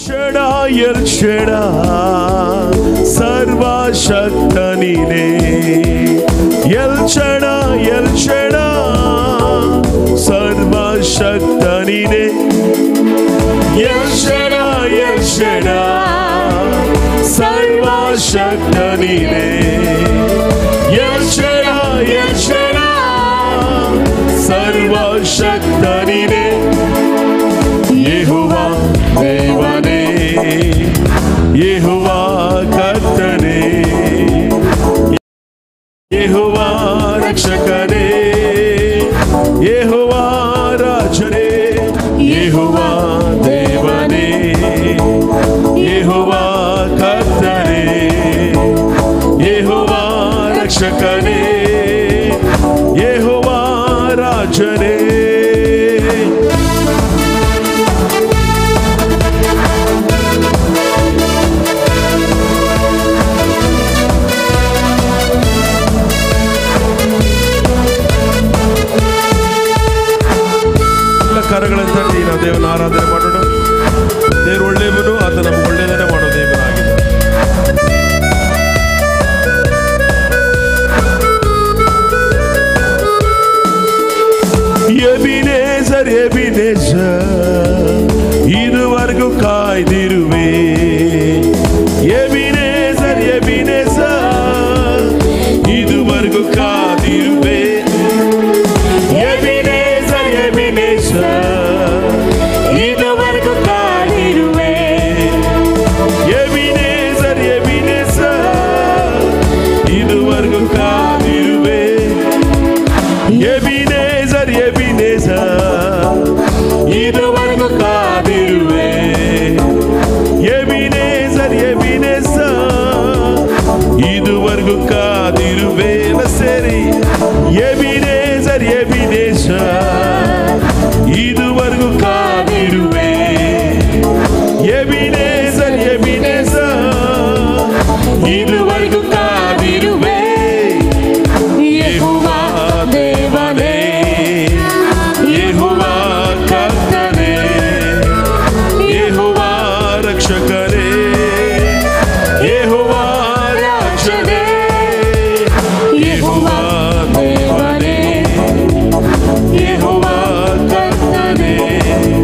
ಎಲ್ಷಡ ಎಲ್ಷಡ ಸರ್ವಶಕ್ತ ನೀನೇ ಎಲ್ಷಡ ಎಲ್ಷಡ ಸರ್ವಶಕ್ತ ನೀನೇ ಎಲ್ಷಡ ಎಲ್ಷಡ ಸರ್ವಶಕ್ತ ನೀನೇ ಎಲ್ಷಡ ಎಲ್ಷಡ ಸರ್ವಶಕ್ತ ನೀನೇ ಯೆಹೋವ ದೇವನೇ ಯೆಹೋವ ಕರ್ತನೇ ಯೆಹೋವ ರಕ್ಷಕನೇ ಯೆಹೋವ ರಾಜನೇ ಯೆಹೋವ ದೇವನೇ ಯೆಹೋವ ಕರ್ತನೇ ಯೆಹೋವ ರಕ್ಷಕನೇ ಯೆಹೋವ ರಾಜನೇ ಎಲ್ಲ ಕರಗಳನ್ನು ತಟ್ಟಿ ನಾವು ದೇವನ ಆರಾಧನೆ ಮಾಡೋಣ ದೇವರು ಒಳ್ಳೆಯವನು ಆತ ನಮಗೆ ಒಳ್ಳೆಯದನ್ನೇ ಮಾಡೋ ದೇವರಾಗಿದೆ ಎಬಿನೇಸರ್ ಎಬಿನೇಸರ್ ಇದುವರೆಗೂ ಕಾಯ್ದಿರುವೆ ಎಬಿನೇಸರ್ ಎಬಿನೇಸರ್ ಇದುವರೆಗೂ ಕಾದಿರುವೆ ಎಬಿನೇಸರ್ ಎಬಿನೇಸರ್ ಇದುವರೆಗೂ ಕಾದಿರುವೆ ಎಬಿನೇಸರ್ ಎಬಿನೇಸರ್ ಇದುವರೆಗೂ ಕಾದಿರುವೆ ಎಬಿನೇಸರ್ ಎಬಿನೇಸರ್ ಇದುವರೆಗೂ ಕಾದಿರುವೆ ಎಬಿನೇಸರ್ ಎಬಿನೇಸರ್ ಇದುವರೆಗೂ ಕಾದಿರುವೆ ಎಲ್ಲ ಸೇರಿ ಎಬಿನೇಸರ್ ಎಬಿನೇಸರ್ ಇದುವರೆಗೂ ಕಾದಿರುವೆ ಎಬಿನೇಸರ್ ಎಬಿನೇಸರ್ ಇದುವರೆಗೂ ಕಾದಿರುವೆ ಯೆಹೋವ ದೇವನೇ ಯೆಹೋವ ಕರ್ತನೇ ಯೆಹೋವ ರಕ್ಷಕನೇ ಯೆಹೋವ ರಾಜನೇ ಯೆಹೋವ ದೇವನೇ ಯೆಹೋವ ಕರ್ತನೇ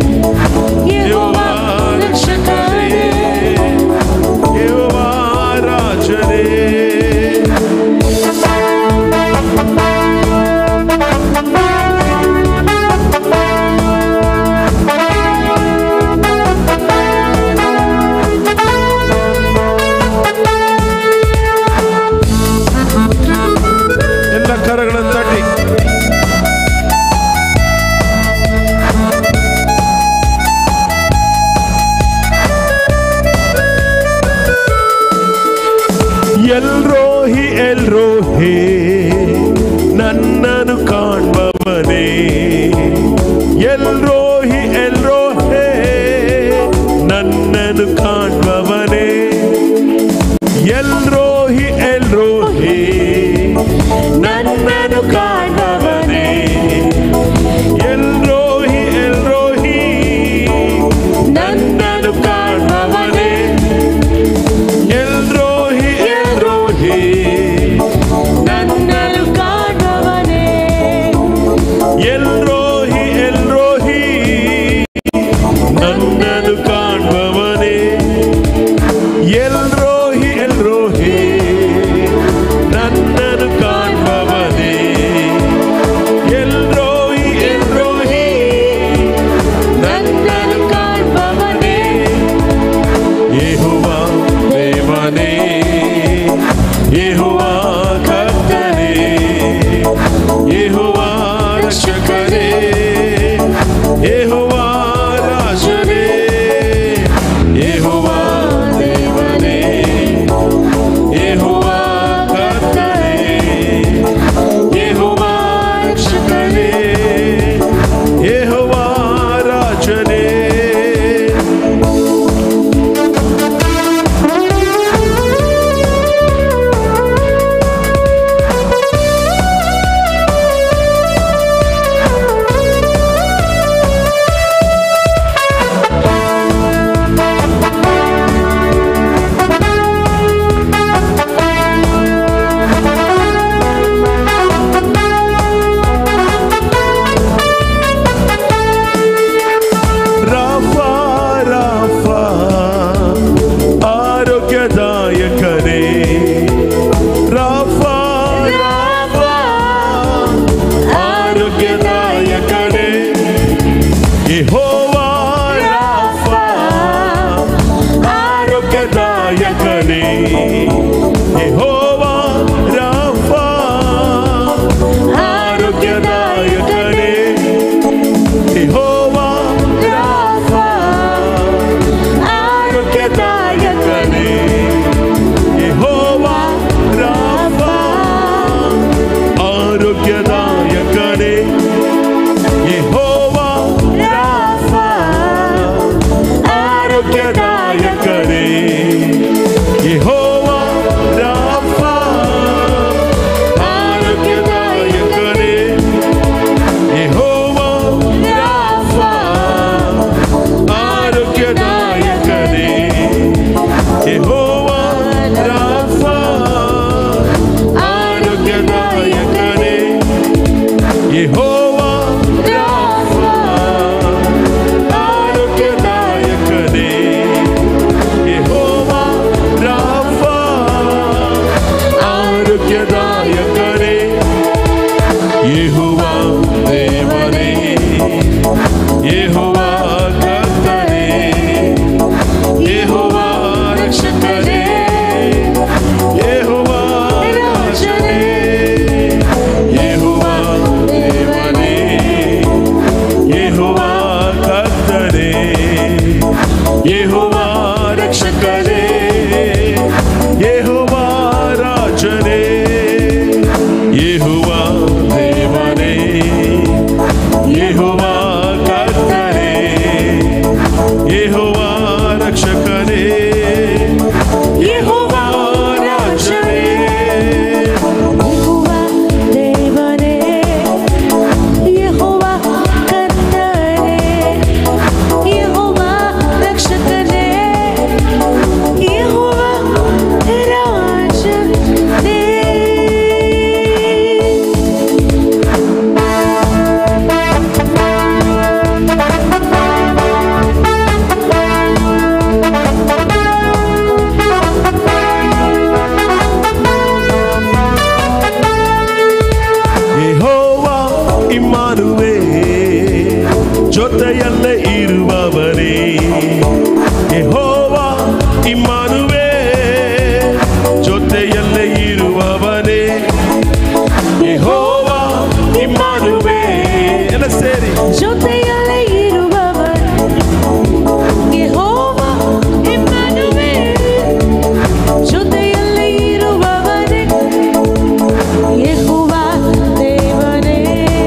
ಜೊತೆಯಲ್ಲೇ ಇರುವವರೇ ಯೆಹೋವ ಇಮ್ಮಾನುವೇ ಜೊತೆಯಲ್ಲೇ ಇರುವವನೇ ಯೆಹೋವ ಇಮ್ಮಾನುವೇ ಎಲ್ಲ ಸೇರಿ ಜೊತೆಯಲ್ಲೇ ಇರುವವನು ಯೆಹೋವ ಇಮ್ಮಾನುವೇಲ್. ಜೊತೆಯಲ್ಲೇ ಇರುವವನೇ ಯೆಹೋವ ದೇವನೇ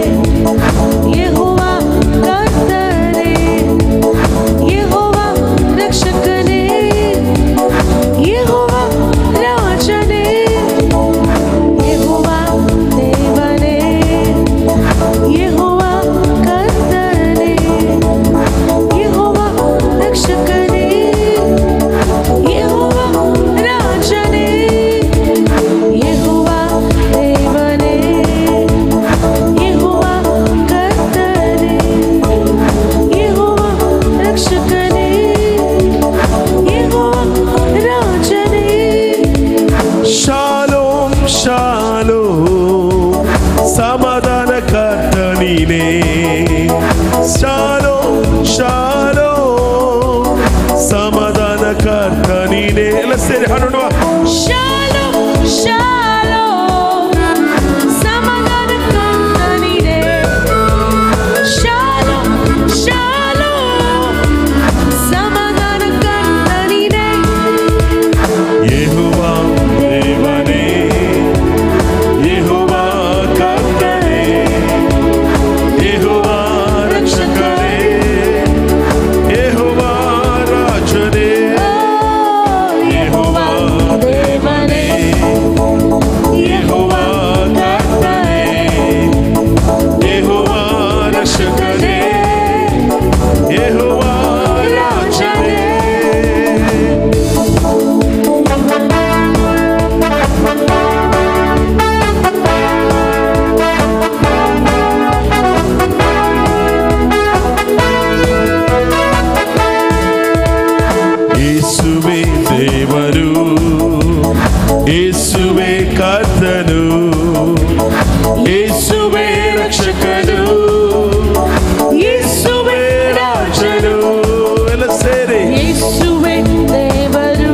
ಯೆಹೋವ ಕರ್ತನೇ ಯೆಹೋವ ರಕ್ಷಕನೇ ಯೆಹೋವ ರಾಜನೇ ಯೆಹೋವ ದೇವನೇ ಯೆಹೋವ ಕರ್ತನೇ ಯೆಹೋವ ರಕ್ಷಕನೇ ಯೆಹೋವ ರಾಜನೇ ಯೆಹೋವ ದೇವನೇ ಯೆಹೋವ ಕರ್ತನೇ ಯೆಹೋವ ರಕ್ಷಕನೇ ಯೆಹೋವ ರಾಜನೇ ಶಾಲೋಮ್ ಶಾಲೋ ಸಮಾಧಾನ ಕರ್ತನೀನೇ ಶಾಲೋ ಶಾಲೋ ಸಮಾಧಾನ ಕರ್ತನೀನೇ ಎಲ್ಲ ಸೇರಿ ಹಾಡೋಣ ಶಾಲೋಮ್ ಶಾಲೋಮ್ ಸಮಾಧಾನ ಕರ್ತನಿದೆ ಶಾಲೋಮ್ ಶಾಲೋಮ್ ಸಮಾಧಾನ ಕರ್ತನಿದೆ ಯೆಹೋವ ದೇವನೇ ಯೆಹೋವ ಕರ್ತನೇ ಯೆಹೋವ ರಕ್ಷಕನೇ ಯೆಹೋವ ರಾಜನೇ ಯೆಹೋವ ದೇವನೇ ಯೆಹೋವ ಕರ್ತನೇ ಯೆಹೋವ ರಕ್ಷಕನೇ ಯೆಹೋವ ರಾಜನೇ ಯೇಸುವೆ ದೇವರು ಯೇಸುವೆ ಕರ್ತನು ಯೇಸುವೆ ರಕ್ಷಕನು ಯೇಸುವೆ ರಾಜನು ಎಲ್ಲ ಸೇರಿ ಯೇಸುವೆ ದೇವರು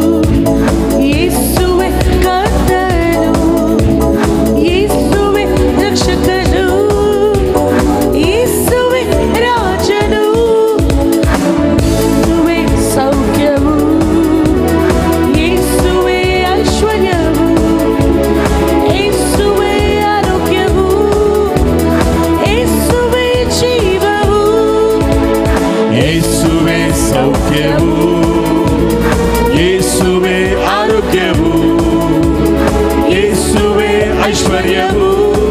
ಯೇಸುವೆ ಕರ್ತನು ಯೇಸುವೆ ರಕ್ಷಕನು ಯೇಸುವೆ ರಾಜನು ಯೇಸುವೆ ಸೌಖ್ಯವು ಯೇಸುವೆ ಐಶ್ವರ್ಯವು ಯೇಸುವೆ ಆರೋಗ್ಯವು ಯೇಸುವೆ ಜೀವವು ಯೇಸುವೆ ಸೌಖ್ಯವು ಯೇಸುವೆ ಆರೋಗ್ಯವು ಯೇಸುವೆ ಐಶ್ವರ್ಯವು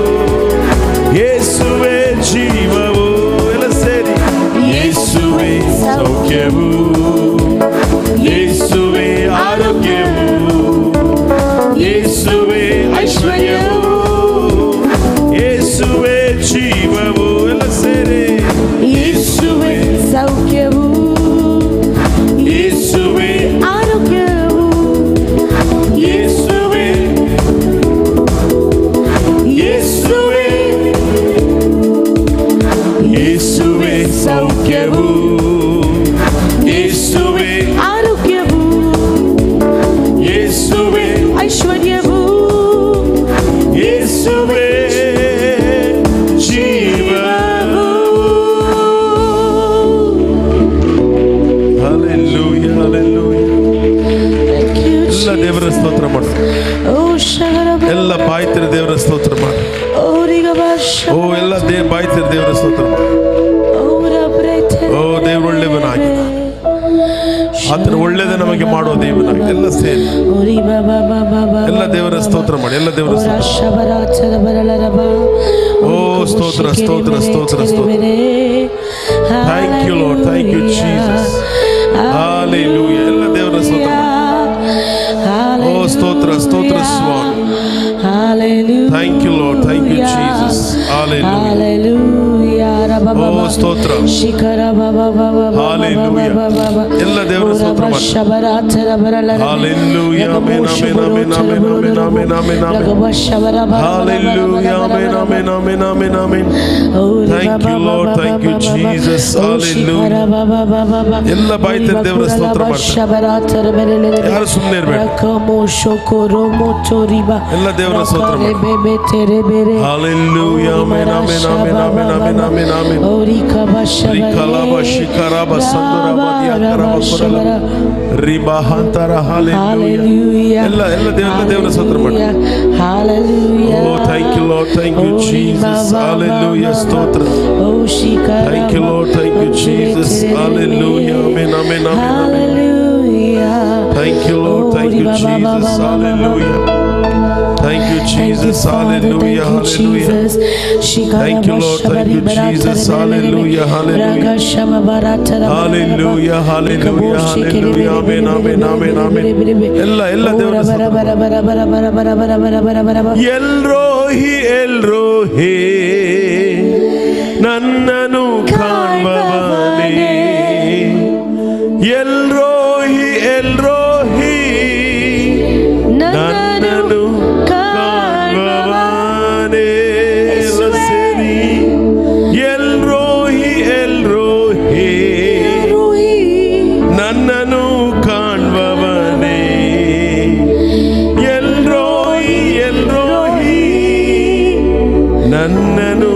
ಯೇಸುವೆ ಜೀವವು ಎಲ್ಲ ಸೇರಿ ಯೇಸುವೆ ಸೌಖ್ಯವು ಯೇಸುವೆ ಆರೋಗ್ಯವು ಯೇಸುವೆ ಐಶ್ವರ್ಯವು ಯೇಸುವೆ ಜೀವವು ಎಲ್ಲ ಸೇರಿ ಯೇಸುವೆ ಸೌಖ್ಯವು ಯೇಸುವೆ ಆರೋಗ್ಯವು ಯೇಸುವೆ ಯೇಸುವೆ ಯೇಸುವೆ ಸೌಖ್ಯವು ಯೇಸುವೆ ಆರೋಗ್ಯವು ಯೇಸುವೆ ಐಶ್ವರ್ಯವು ಯೇಸುವೆ ಜೀವವು ಹಲ್ಲೆಲೂಯಾ ಹಲ್ಲೆಲೂಯಾ Thank you, ಎಲ್ಲ ದೇವರ Jesus. ಸ್ತೋತ್ರ ಮಾಡು Oh, ಶಗರಬ. ಎಲ್ಲ ಬಾಯ್ತಿರ ದೇವರ ಸ್ತೋತ್ರ ಮಾಡು Oh, ರಿಗಬಾಷ. ಓ ಎಲ್ಲ ದೇ ಬಾಯ್ತಿರ ದೇವರ ಸ್ತೋತ್ರ ಮಾಡು Oh, ರಬ್ರೆತೆ. ಓ ದೇವರು ಒಳ್ಳೆಯವನಾಗಿದ್ದಾನೆ ಆತನ ಒಳ್ಳೇದೇ ನಮಗೆ ಮಾಡುವ ದೇವನಾಗಿದೆ ಎಲ್ಲ ಸೇರಿ Oh, ರಿಬಬಬಬಬಬ. ಎಲ್ಲ ದೇವರ ಸ್ತೋತ್ರ ಮಾಡಿ ಎಲ್ಲ ದೇವರ Oh, ಸ್ತೋತ್ರ ರಶಬರಾಚರ ಬರಲರಬ. ಓ, ಸ್ತೋತ್ರ, ಸ್ತೋತ್ರ, ಸ್ತೋತ್ರ, ಸ್ತೋತ್ರ. Thank you, Lord. Thank you, Jesus. Hallelujah. ಎಲ್ಲ ದೇವರ ಸ್ತೋತ್ರ ಓ ಸ್ತೋತ್ರ ಸ್ತೋತ್ರ ಸ್ವಾಮಿ Hallelujah. Thank you, Lord. Thank you, Jesus. Hallelujah. Hallelujah. ಓ ಸ್ತೋತ್ರ ಶಿಖರ ಬಾಬಾ ಬಾಬಾ Hallelujah. ಎಲ್ಲ ದೇವರ ಸ್ತೋತ್ರ ಮಾಡಿ. ಶಬರಾಚರ ಬರಲ Hallelujah. Amen, amen, amen, amen, amen, amen, amen, amen. Hallelujah. Amen, amen, amen, amen, amen. Thank you, Lord. Thank you, Jesus. Hallelujah. ಎಲ್ಲ ಬಾಯಿ ತೆರೆದು ದೇವರ ಸ್ತೋತ್ರ ಮಾಡ್ತಾರೆ. ಯಾರು ಸುಮ್ಮನೆ ಇರಬೇಕು ಎಲ್ಲ ದೇವರ ಸ್ತೋತ್ರ ಮಾಡಿ. Hallelujah. Amen, amen, amen, amen, amen, amen, amen. ರಿಕಲಾಬ ಶಿಖರಾಬ ಸಂದುರಾಬ ದಿಯಾಕರಾಬ ಕೊರಲ ರಿಬಾ ಹಂತರ Hallelujah. ಎಲ್ಲ ಎಲ್ಲ ದೇವರ ದೇವರ ಸ್ತೋತ್ರ ಮಾಡಿ Oh, thank you, Lord. Thank you, Jesus. Hallelujah. ಸ್ತೋತ್ರ. Thank you, Lord. Thank you, Jesus. Hallelujah. Amen, amen, amen, amen. Thank you, Lord. Thank you, Jesus. Hallelujah. Thank you, Jesus. Hallelujah. Hallelujah. Thank you, Lord. Thank you, Jesus. Hallelujah. Hallelujah. Hallelujah. Hallelujah. Hallelujah. Amen, amen, amen, amen. ಎಲ್ಲ ಎಲ್ಲ ದೇವರ ಸ್ತೋತ್ರ. ಎಲ್ರೋಹಿ ಎಲ್ರೋಹೇ ನನ್ನನು ಕಾಣ್ಬವನೇ ಎಲ್ರೋಹಿ ಎಲ್ರೋಹಿ ನನ್ನನು ಕಾಣ್ಬವನೇ ಸೇರಿ ಎಲ್ರೋಹಿ ಎಲ್ರೋಹಿ ನನ್ನನು ಕಾಣ್ಬವನೇ ಎಲ್ರೋಹಿ ಎಲ್ರೋಹಿ ನನ್ನನು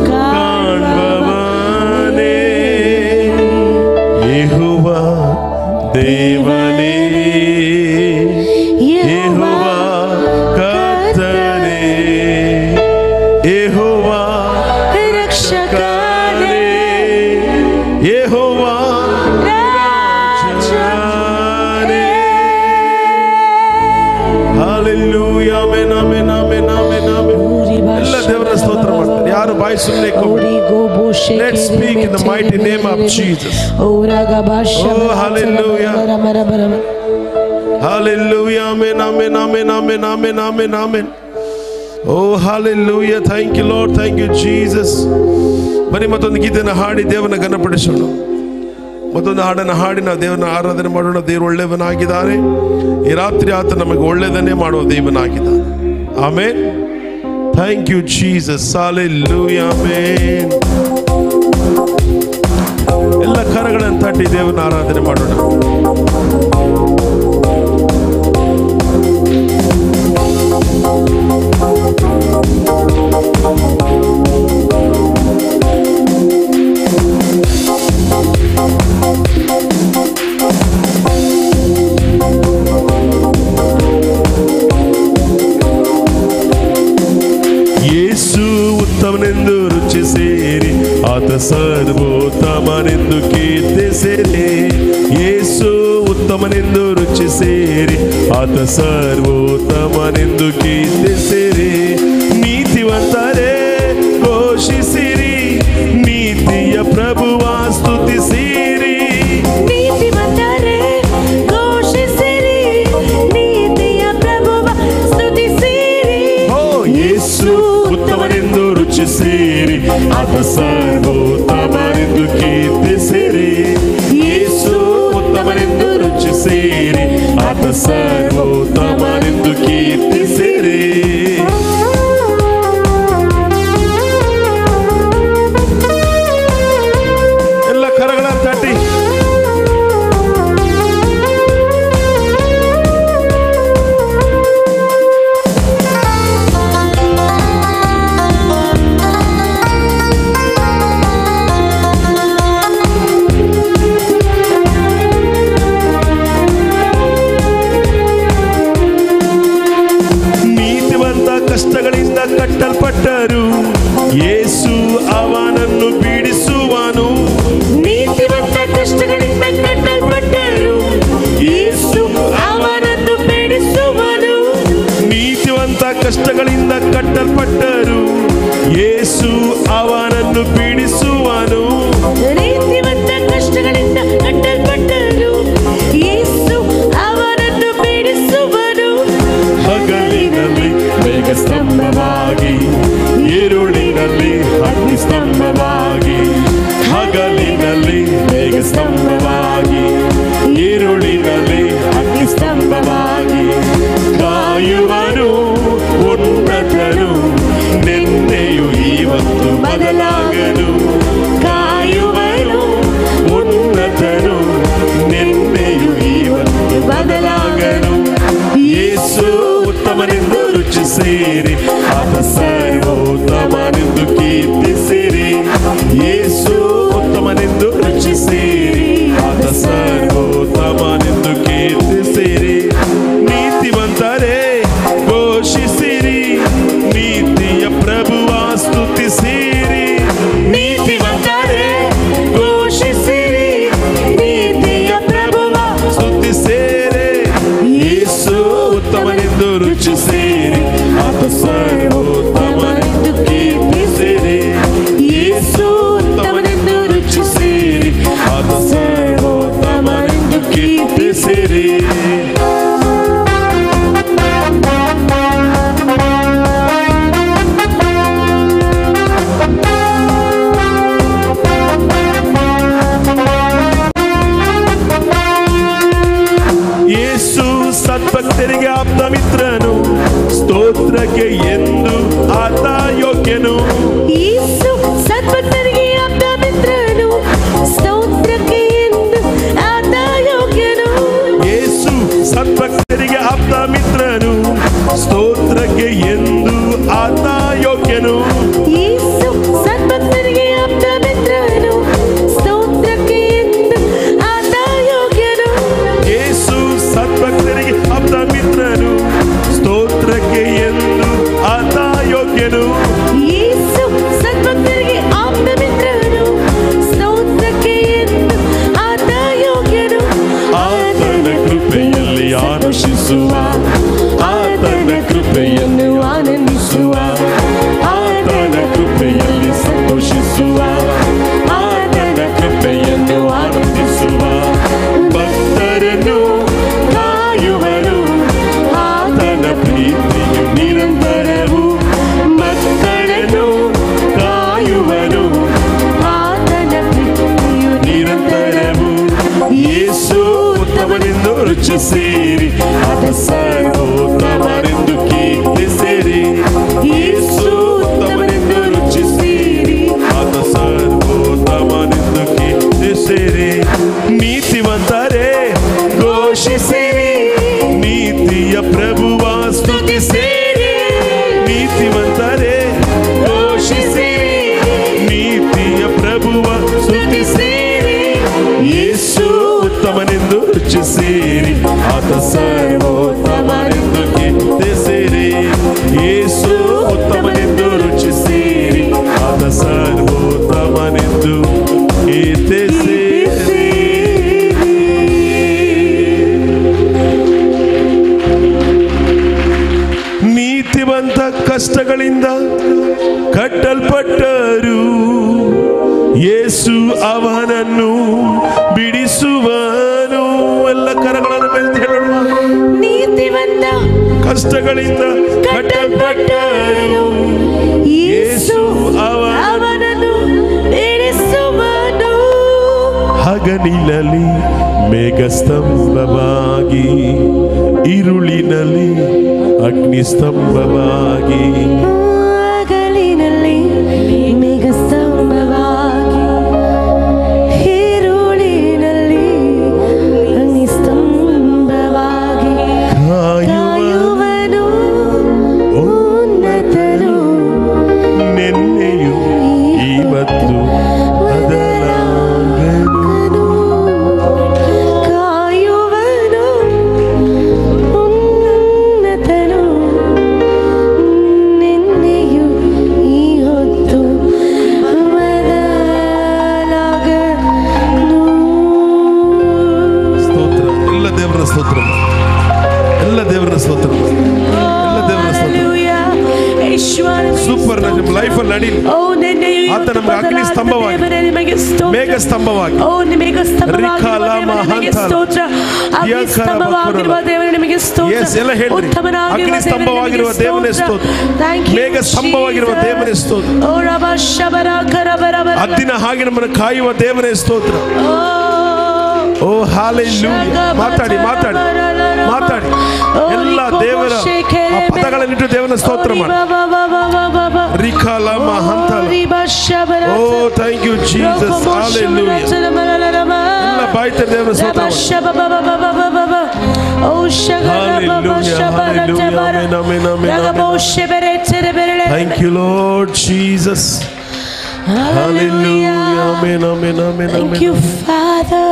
ಕಾಣ್ಬವನೇ ಯೆಹೋವ ದೇವನೇ ಯೆಹೋವ ಕರ್ತನೇ ಯೆಹೋವ ರಕ್ಷಕನೇ ಯೆಹೋವ ರಾಜನೇ Hallelujah. Amen, amen, amen, amen, amen. ಎಲ್ಲ ದೇವರ ಸ್ತೋತ್ರ ಮಾಡ್ತಾರೆ ಯಾರು ಬಾಯಿ ಸುಮ್ಮನೆ Let's speak in the mighty name of Jesus. Oh, hallelujah. Hallelujah. Amen, amen, amen, amen, amen, amen, amen. Oh, hallelujah. Thank you, Lord. Thank you, Jesus. ಬನ್ನಿ ಮತ್ತೊಂದು ಗೀತೆಯನ್ನು ಹಾಡಿ ದೇವನ ಘನಪಡಿಸೋಣ ಮತ್ತೊಂದು ಹಾಡನ್ನು ಹಾಡಿ ನಾವು ದೇವನ ಆರಾಧನೆ ಮಾಡೋಣ ದೇವರು ಒಳ್ಳೆಯವನಾಗಿದ್ದಾನೆ ಈ ರಾತ್ರಿ ಆತ ನಮಗೆ ಒಳ್ಳೆಯದನ್ನೇ ಮಾಡುವ ದೇವನಾಗಿದ್ದಾನೆ amen thank you Jesus Hallelujah. Amen. ಎಲ್ಲ ಕರಗಳನ್ನು ತಟ್ಟಿ ದೇವನ ಆರಾಧನೆ ಮಾಡೋಣ ಯೇಸು ಉತ್ತಮನೆಂದು ರುಚಿ ಸೇರಿ ಆತ ಸರ್ವೋತ್ತಮನೆಂದು ಕೀರ್ತಿ ಸೇರಿ ಯೇಸು ಉತ್ತಮನೆಂದು ರುಚಿ ಸೇರಿ ಆತ ಸರ್ವೋತ್ತಮನೆಂದು ಕೀರ್ತಿ ಸೇರಿ ನೀತಿವಂತರೇ ಘೋಷಿಸಿರಿ ನೀತಿಯ ಪ್ರಭುವ ಸ್ತುತಿಸಿರಿ ನೀತಿವಂತರೇ ಘೋಷಿಸಿರಿ ನೀತಿಯ ಪ್ರಭುವ ಸ್ತುತಿಸಿರಿ ಓ ಯೇಸು ಉತ್ತಮನೆಂದು ರುಚಿ ಸೇರಿ ಆತ ಸರ್ವೋತ್ತಮನೆಂದು ಕೀರ್ತಿಸಿರಿ ಯೇಸು ಉತ್ತಮನೆಂದು ರುಚಿ ಸೇರಿ ಆತ ಸರ್ವೋತ್ತಮನೆಂದು ಕೀರ್ತಿಸಿರಿ ಎಲ್ಲ ಕರಗಳ ತಟ್ಟಿ ಸ್ತಂಭವಾಗಿ ಈರುಳಿನಲ್ಲಿ ಅಗ್ನಿ ಸ್ತಂಭವಾಗಿ ಕಾಯುವನು ಉನ್ನತನು ನಿನ್ನೆಯು ಇವತ್ತು ಬದಲಾಗನು ಕಾಯುವನು ಉನ್ನತನು ನಿನ್ನೆಯು ಇವತ್ತು ಬದಲಾಗನು ಯೇಸು ಉತ್ತಮನೆಂದು ರುಚಿಸಿರಿ ಆತ ಸರ್ವೋತ್ತಮನೆಂದು ಕೀರ್ತಿಸಿರಿ ಯೇಸು ಉತ್ತಮನೆಂದು ರುಚಿಸಿರಿ ಆತ ಸರ್ವೋತ್ತಮನೆಂದು ಕೀರ್ತಿಸಿರಿ ನೀತಿವಂತರೇ ಘೋಷಿಸಿರಿ ನೀತಿಯ ಪ್ರಭುವ ಸ್ತುತಿಸಿರಿ ನೀತಿವಂತರೇ ಘೋಷಿಸಿರಿ ನೀತಿಯ ಪ್ರಭುವ ಸ್ತುತಿಸಿರಿ ಯೇಸು ಉತ್ತಮನೆಂದು ರುಚಿಸಿರಿ ಆತ ಸರ್ವೋತ್ತಮನೆಂದು ಕೀರ್ತಿಸಿರಿ ಯೇಸು ಉತ್ತಮನೆಂದು ರುಚಿಸಿರಿ ಆತ ಸರ್ವೋತ್ತಮನೆಂದು ಕೀರ್ತಿಸಿರಿ ಯೇಸು ಸದ್ಭಕ್ತರಿಗೆ ಆಪ್ತ ಮಿತ್ರನು ಸ್ತೋತ್ರಕ್ಕೆ ಎಂದು ಆತ ಯೋಗ್ಯನು ಯೇಸು ಸದ್ಭಕ್ತರಿಗೆ ಆಪ್ತ ಮಿತ್ರನು ಸ್ತೋತ್ರಕ್ಕೆ ಎಂದು ಆತ ಯೋಗ್ಯನು ಯೇಸು ಸದ್ಭಕ್ತರಿಗೆ ಆಪ್ತ ಮಿತ್ರನು ಸ್ತೋತ್ರಕ್ಕೆ ಎಂದು ಆತ ಯೋಗ್ಯನು ಯೇಸು ಸದ್ಭಕ್ತರಿಗೆ ಆಪ್ತ ಮಿತ್ರನು ಸ್ತೋತ್ರಕ್ಕೆ ಎಂದು ಆತ ಯೋಗ್ಯನು ಯೇಸು ಸದ್ಭಕ್ತರಿಗೆ ಆಪ್ತ ಮಿತ್ರನು ಸ್ತೋತ್ರಕ್ಕೆ ಎಂದು ಆತ ಯೋಗ್ಯನು ಯೇಸು ಸದ್ಭಕ್ತರಿಗೆ ಆಪ್ತ ಮಿತ್ರನು ಸ್ತೋತ್ರಕ್ಕೆ ಎಂದು ಆತ ಯೋಗ್ಯನು ಆತನ ಕೃಪೆಯಲ್ಲಿ ಆನಂದಿಸುವ ಆತನ ಕೃಪೆಯನ್ನು ಆನಂದಿಸುವ ಆತನ ಕೃಪೆಯಲ್ಲಿ ಸಂತೋಷಿಸುವ ಆತನ ಕೃಪೆಯನ್ನು ಆನಂದಿಸುವ ಭಕ್ತರನ್ನು ಕಾಯುವರು ಆತನ ಪ್ರೀತಿಯು ನಿರಂತರವು ಭಕ್ತರನ್ನು ಕಾಯುವರು ಆತನ ಪ್ರೀತಿಯು ನಿರಂತರವು ಯೇಸು ಉತ್ತಮನೆಂದು ರುಚಿಸಿರಿ ಆತ ಸರ್ವೋತ್ತಮನೆಂದು ಕೀರ್ತಿಸಿರಿ ಯೇಸು ಉತ್ತಮನೆಂದು ರುಚಿಸಿರಿ ಆತ ಸರ್ವೋತ್ತಮನೆಂದು ಕೀರ್ತಿಸಿರಿ ನೀತಿವಂತರೇ ಘೋಷಿಸಿರಿ ನೀತಿಯ ಪ್ರಭುವ ಸ್ತುತಿಸಿರಿ ನೀತಿವಂತರೇ ಘೋಷಿಸಿರಿ ನೀತಿಯ ಪ್ರಭುವ ಸ್ತುತಿಸಿರಿ ಯೇಸು ಉತ್ತಮನೆಂದು ರುಚಿಸಿರಿ ಆತ ಸರ್ವೋತ್ತಮನೆಂದು ಕೀರ್ತಿಸಿರಿ ಯೇಸು ಉತ್ತಮನೆಂದು ರುಚಿಸಿರಿ ಆತ ಸರ್ವೋತ್ತಮನೆಂದು ಕೀರ್ತಿಸಿರಿ ನೀತಿವಂತ ಕಷ್ಟಗಳಿಂದ ಕಟ್ಟಲ್ಪಟ್ಟರು ಯೇಸು ಅವನನ್ನು ಬಿಡಿಸುವನು ಎಲ್ಲ ಕರಗಳನ್ನು ಮೇಲೆ ಹೇಳೋಣ ನೀತಿವಂತ ಕಷ್ಟಗಳಿಂದ ಕಟ್ಟಲ್ಪಟ್ಟರು ಯೇಸು ಅವನ ಅವನನ್ನು ಬಿಡಿಸುವನು ಹಗಲಿನಲ್ಲಿ ಮೇಘಸ್ತಂಭವಾಗಿ ಇರುಳಿನಲ್ಲಿ ಅಗ್ನಿಸ್ತಂಭವಾಗಿ ಹಗಲಿನಲ್ಲಿ ಮೇಘಸ್ತಂಭವಾಗಿ ಈರುಳಿನಲ್ಲಿ ಅಗ್ನಿಸ್ತಂಭವಾಗಿ ಕಾಯುವನು ಉನ್ನತನು ನಿನ್ನೆಯು ಇವತ್ತು ಬದಲಾಗನು ಕಾಯುವನು ಉನ್ನತನು ನಿನ್ನೆಯು ಈ ಹೊತ್ತು ಬದಲಾಗನು ಸ್ತೋತ್ರ ಎಲ್ಲ ದೇವರ ಸ್ತೋತ್ರ ಎಲ್ಲ ದೇವರ ಸ್ತೋತ್ರ ಎಲ್ಲ ದೇವರ ಸ್ತೋತ್ರ ಸೂಪರ್ ನಮ್ಮ ಲೈಫಲ್ಲಿ ನಡಿ ಆತ ನಮ್ಗೆ ಅಗ್ನಿ ಸ್ತಂಭವಾಗಿ, ಮೇಘ ಸ್ತಂಭವಾಗಿ ಓ ನಿಮಗೆ ರಿಕಾಲ ಮಹಾಂತಲ, ದಿಯಕರ ಬಕುರಲ. Yes, ಎಲ್ಲ ಹೇಳ್ರಿ. ಅಗ್ನಿ ಸ್ತಂಭವಾಗಿರುವ ದೇವನೇ ಸ್ತೋತ್ರ. ಮೇಘ ಸ್ತಂಭವಾಗಿರುವ ದೇವನೇ ಸ್ತೋತ್ರ. ಓ ರಬ ಶಬರ ಕರ ಬರ ಬರ. ಹದ್ದಿನ ಹಾಗೆ ನಮ್ಮನ್ನು ಕಾಯುವ ದೇವರೇ ಸ್ತೋತ್ರ ಓ ಓ ಹಾಲೆಲೂಯಾ ಮಾತಾಡಿ ಮಾತಾಡಿ ಮಾತಾಡಿ ಎಲ್ಲ ದೇವರ ಆ ಪದಗಳನ್ನಿಟ್ಟು ದೇವರ ಸ್ತೋತ್ರ ಮಾಡಿ ರಿಖಾಲ ಮಹಂತಲ ಓ ಥ್ಯಾಂಕ್ ಯು ಜೀಸಸ್ ಹಾಲೆಲೂಯಾ ಎಲ್ಲ ಬಾಯ್ತ ದೇವರ ಸ್ತೋತ್ರ ಮಾಡಿ thank you Lord Jesus Hallelujah. Amen. Amen. Amen. Thank Amen. you, Father.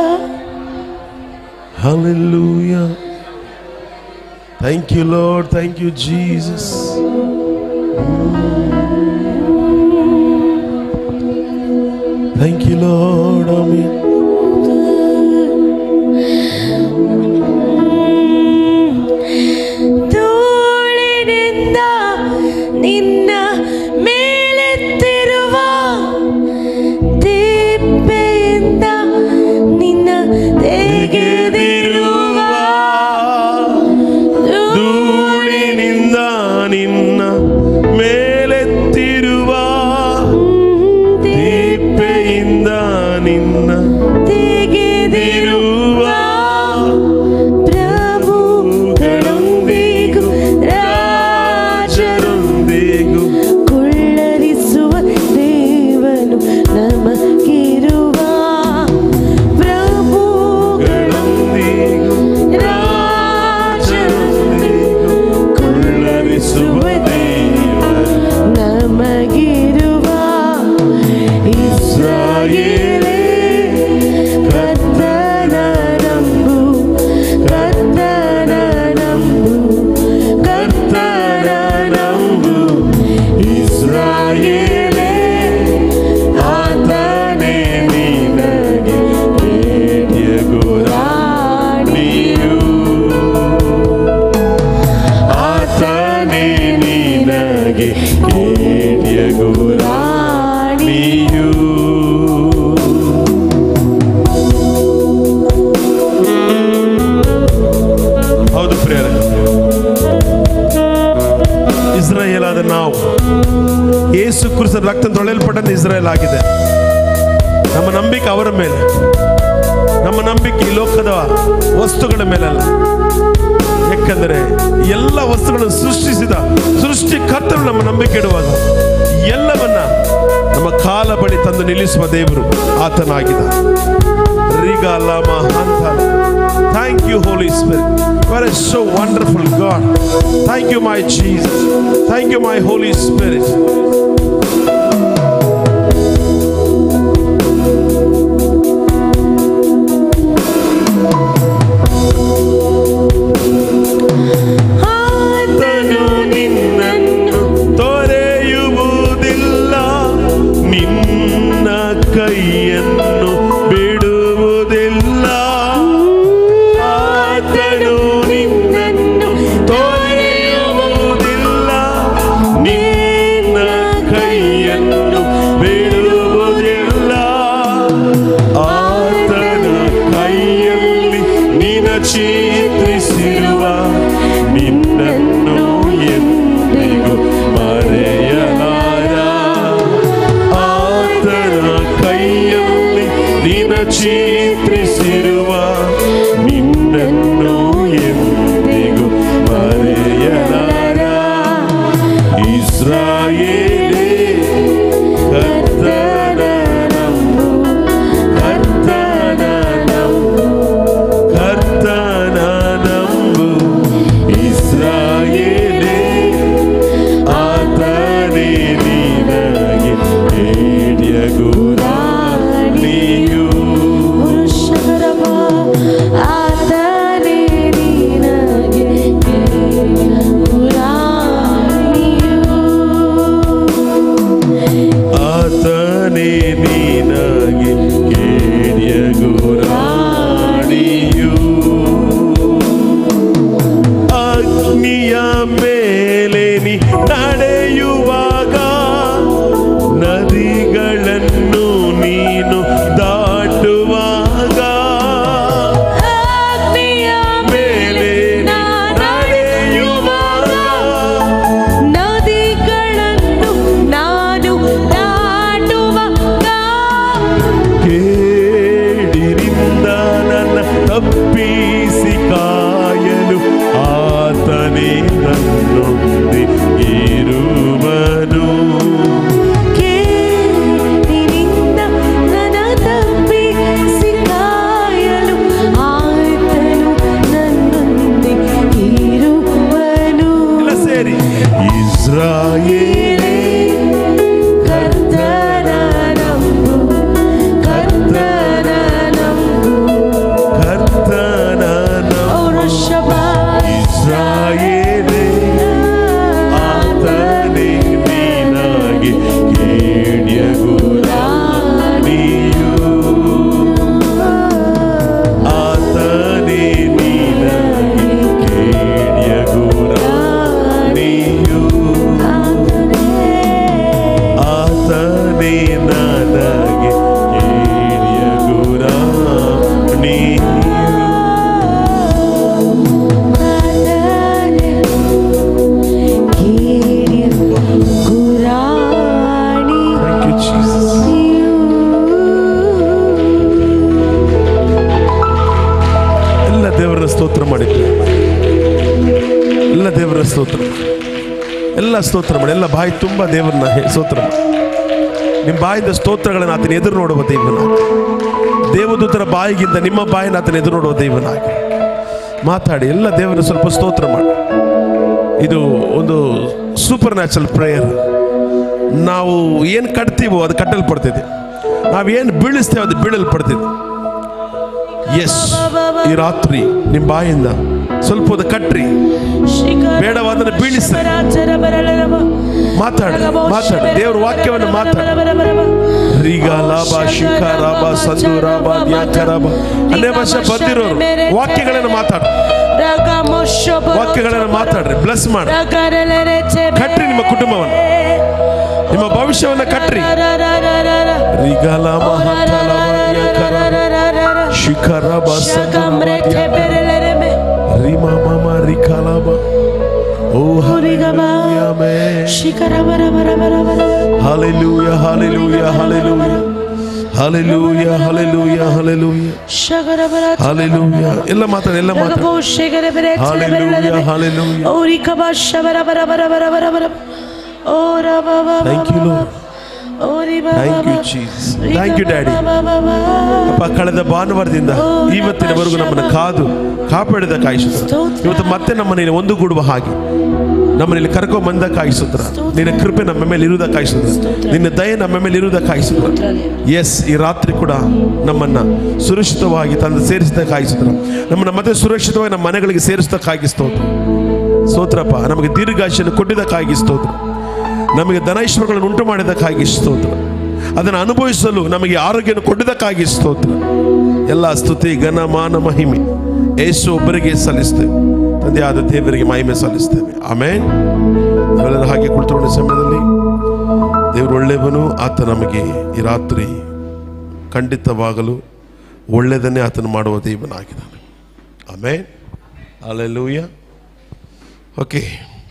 Hallelujah. Thank you, Lord. Thank you, Jesus. Thank you, Lord. Amen. ಧೂಳಿನಿಂದ ನಿನ್ನ ಮೇಲೆತ್ತಿರುವ ದೀಪೆಯಿಂದ ನಿನ್ನ ತೆಗೆದಿರುವ ಧೂಳಿನಿಂದ ನಿನ್ನ ಮೇಲೆತ್ತಿರುವ ದೀಪೆಯಿಂದ ನಿನ್ನ ತೆಗೆದಿರುವ ಪ್ರಭುಗಳೊಂದಿಗೂ ರಾಜರೊಂದಿಗೂ ರಾಜರೊಂದಿಗೂ ಕುಳ್ಳರಿಸುವ ದೇವನು ನಮಗಿರುವ ಪ್ರಭುಗಳೊಂದಿಗೂ ರಾಜರೊಂದಿಗೂ ಕುಳ್ಳರಿಸುವ ದೇವರು ನಮಗಿರುವ ಇಸ್ರಾಯೇಲೇ ಕರ್ತನ ನಂಬು ಕರ್ತನ ನಂಬು ಕರ್ತನ ನಂಬು ಇಸ್ರಾಯೇಲೇ ಆತನೇ ನಿನಗೆ ರಾಣಿಯು ಆತನೇ ನಿನಗೆ ರಾಣಿಯು ಹೌದು ಪ್ರೇರ ಇಸ್ರಾಯೇಲ್ ಆದ ನಾವು ಯೇಸು ಕ್ರಿಸ್ತನ ರಕ್ತ ತೊಳೆಯಲ್ಪಟ್ಟ ಇಸ್ರಾಯೇಲ್ ಆಗಿದೆ ನಮ್ಮ ನಂಬಿಕೆ ಅವರ ಮೇಲೆ ನಮ್ಮ ನಂಬಿಕೆ ಈ ಲೋಕದ ವಸ್ತುಗಳ ಮೇಲಲ್ಲ ಯಾಕಂದರೆ ಎಲ್ಲ ವಸ್ತುಗಳನ್ನು ಸೃಷ್ಟಿಸಿದ ಸೃಷ್ಟಿಕರ್ತರು ನಮ್ಮ ನಂಬಿಕೆ ಇಡುವಾಗ ಎಲ್ಲವನ್ನ ನಮ್ಮ ಕಾಲ ಬಳಿ ತಂದು ನಿಲ್ಲಿಸುವ ದೇವರು ಆತನಾಗಿದ ರಿಗಾಲ ಮಹಾಂತ thank you Holy Spirit where is so wonderful God thank you my Jesus thank you my Holy Spirit ಆತನು ನಿನ್ನನ್ನು ತೊರೆಯುವುದಿಲ್ಲ ನಿನ್ನ ಕೈಯನ್ನು ಬಿಡುವುದಿಲ್ಲ ಆತನು ನಿನ್ನನ್ನು ತೊರೆಯುವುದಿಲ್ಲ ನಿನ್ನ ಕೈಯನ್ನು ಬಿಡುವುದಿಲ್ಲ ಆತನ ಕೈಯಲ್ಲಿ ನಿನ ಚಿತ್ರಿಸಿರುವ ನಿನ್ನನ್ನು ಎಂದಿಗೂ ಮರೆಯಲಾರ ಆತನ ಕೈಯಲ್ಲಿ ನಿನ ಚಿತ್ರಿಸಿರುವ ನಿನ್ನನ್ನು ಎಂದಿಗೂ ಮರೆಯಲಾರ ಇಸ್ರಾಯೇಲೇ ಕರ್ತನ ನಂಬು ಕರ್ತನ ನಂಬು ಕರ್ತನ ನಂಬು ಇಸ್ರಾಯೇಲೇ ಆತನೇ ನಿನಗೆ ಹೇಡಿಯ ಗುರಾಣಿಯು ಪುರುಷರವ ನನ್ನ ತಪ್ಪಿಸಿ ಕಾಯಲು ಆತನೇ ನನ್ನೊಂದಿ ಇರುವನು ಕೇಳಿನಿಂದ ನನ್ನ ತಪ್ಪಿಸಿ ಕಾಯಲು ಆತನು ನನ್ನೊಂದಿಗೆ ಇರುವನು ಎಲ್ಲ ಸೇರಿ ಇಸ್ರಾಯೇಲೇ ಕರ್ತನ ನಂಬು ಕರ್ತನ ನಂಬು ಕರ್ತನ ಅವರ ಶಬಾಯ ಇಸ್ರಾಯೇಲೇ ಆತನೇ ನೀನಾಗಿ ಕೇಳ್ಯಗುರಾಣಿಯು ಆತನೇ ನೀನಾಗಿ ಕೇಳ್ಯಗುರಾಣಿಯು ಆತನೇ ನನಗೆ ಕೇಳ್ಯಗುರಾಣಿಯು Thank you, Jesus. ಎಲ್ಲ ದೇವರ ಸ್ತೋತ್ರ ಮಾಡಿದ್ರು ಎಲ್ಲ ದೇವರ ಸ್ತೋತ್ರ ಮಾಡಿ. ಎಲ್ಲ ಸ್ತೋತ್ರ ಮಾಡಿ ಎಲ್ಲ ಬಾಯಿ ತುಂಬ ದೇವರನ್ನ ಹೇ- ಸ್ತೋತ್ರ ಮಾಡಿ ನಿಮ್ಮ ಬಾಯಿಂದ ಸ್ತೋತ್ರಗಳನ್ನು ಆತನ ಎದುರು ನೋಡುವ ದೇವನಾಗಿ ದೇವದೂತರ ಬಾಯಿಗಿಂತ ನಿಮ್ಮ ಬಾಯಿನ ಆತನ ಎದುರು ನೋಡುವ ದೇವನಾಗಿ ಮಾತಾಡಿ ಎಲ್ಲ ದೇವರ ಸ್ವಲ್ಪ ಸ್ತೋತ್ರ ಮಾಡಿ ಇದು ಒಂದು ಸೂಪರ್ ನ್ಯಾಚುರಲ್ ಪ್ರೇಯರ್ ನಾವು ಏನು ಕಟ್ತೀವೋ ಅದು ಕಟ್ಟಲ್ಪಡ್ತಿದೆ ನಾವೇನು ಬೀಳಿಸ್ತೇವೆ ಅದು ಬೀಳಲ್ಪಡ್ತಿದೆ ಎಸ್ ಈ ರಾತ್ರಿ ನಿಮ್ಮ ಬಾಯಿಂದ ಸ್ವಲ್ಪ ಹೊತ್ತು ಕಟ್ರಿ ಬೇಡವಾದನ್ನು ಬೀಳಿಸಿ. ಮಾತಾಡಿ ಮಾತಾಡಿ ದೇವ್ರ ವಾಕ್ಯವನ್ನು ಮಾತಾಡಿ ರೀಗ ಲಾಭ ಶಿಖ ರಾಬ ಸಂಧು ರಾಬ ನ್ಯಾಕ ರಾಬ ಅನ್ಯ ಭಾಷೆ ಬಂದಿರೋರು ವಾಕ್ಯಗಳನ್ನು ಮಾತಾಡ ವಾಕ್ಯಗಳನ್ನು ಮಾತಾಡ್ರಿ ಬ್ಲಸ್ ಮಾಡಿ ಕಟ್ರಿ ನಿಮ್ಮ ಕುಟುಂಬವನ್ನು ನಿಮ್ಮ ಭವಿಷ್ಯವನ್ನು ಕಟ್ರಿ ರೀಗ ಲಾಭ ಹಂತ ಲಾಭ ನ್ಯಾಕ ರಾಬ ಶಿಖ ರಾಬ ಸಂಧು ರಾಬ ನ್ಯಾಕ ರಾಬ. ರೀಮ ಮಮ ರಿಖ ಲಾಭ ಓ hallelujah amen. Hallelujah, hallelujah, hallelujah. Hallelujah, hallelujah, hallelujah. Hallelujah. ಎಲ್ಲ ಮಾತಾಡಿ ಎಲ್ಲ ಮಾತಾಡಿ Hallelujah, hallelujah. Thank you, Lord. Thank you, Jesus. Thank you, Daddy. ಅಪ್ಪ ಕಳೆದ ಭಾನುವಾರದಿಂದ ಇವತ್ತಿನವರೆಗೂ ನಮ್ಮನ್ನು ಕಾದು ಕಾಪಾಡಿದ ಕಾಯಿಸುತ್ತ ಇವತ್ತು ಮತ್ತೆ ನಮ್ಮನ್ನು ಒಂದುಗೂಡುವ ಹಾಗೆ ನಮ್ಮಲ್ಲಿ ಕರ್ಕೊಂಡ್ ಬಂದ ಕಾಯಿಸುತ್ರ ನಿನ್ನ ಕೃಪೆ ನಮ್ಮ ಮೇಲೆ ಇರುವುದ ಕಾಯಿಸುತ್ರ ನಿನ್ನ ದಯೆ ನಮ್ಮ ಮೇಲೆ ಇರುವುದ ಕಾಯಿಸುತ್ರ ಎಸ್ ಈ ರಾತ್ರಿ ಕೂಡ ನಮ್ಮನ್ನ ಸುರಕ್ಷಿತವಾಗಿ ತಂದು ಸೇರಿಸಿದ ಕಾಯಿಸುತ್ರ ನಮ್ಮನ್ನ ಮತ್ತೆ ಸುರಕ್ಷಿತವಾಗಿ ನಮ್ಮ ಮನೆಗಳಿಗೆ ಸೇರಿಸಿದಕ್ಕಾಗಿ ಸ್ತೋತ್ರ ಸ್ತೋತ್ರಪ್ಪ ನಮಗೆ ದೀರ್ಘಾಶಯನ್ನು ಕೊಟ್ಟಿದ್ದಕ್ಕಾಗಿ ಸ್ತೋತ್ರ ನಮಗೆ ಧನೈಶ್ವರಗಳನ್ನು ಉಂಟು ಮಾಡಿದ್ದಕ್ಕಾಗಿ ಸ್ತೋತ್ರ ಅದನ್ನು ಅನುಭವಿಸಲು ನಮಗೆ ಆರೋಗ್ಯವನ್ನು ಕೊಟ್ಟಿದ್ದಕ್ಕಾಗಿ ಸ್ತೋತ್ರ ಎಲ್ಲ ಸ್ತುತಿ ಘನ ಮಾನ ಮಹಿಮೆ ಏಸು ಒಬ್ಬರಿಗೆ ಸಲ್ಲಿಸ್ತೇವೆ ತಂದೆಯಾದ ದೇವರಿಗೆ ಮಹಿಮೆ ಸಲ್ಲಿಸ್ತೇವೆ ಆಮೇನ್ ನಾವೆಲ್ಲರೂ ಹಾಗೆ ಕುಳಿತುಕೊಂಡ ಸಮಯದಲ್ಲಿ ದೇವರು ಒಳ್ಳೆಯವನು ಆತ ನಮಗೆ ಈ ರಾತ್ರಿ ಖಂಡಿತವಾಗಲು ಒಳ್ಳೆಯದನ್ನೇ ಆತನು ಮಾಡುವ ದೇವನಾಗಿದ್ದಾನೆ ಆಮೇನ್ ಅಲ್ಲೆಲ್ಲೂಯ್ಯ ಓಕೆ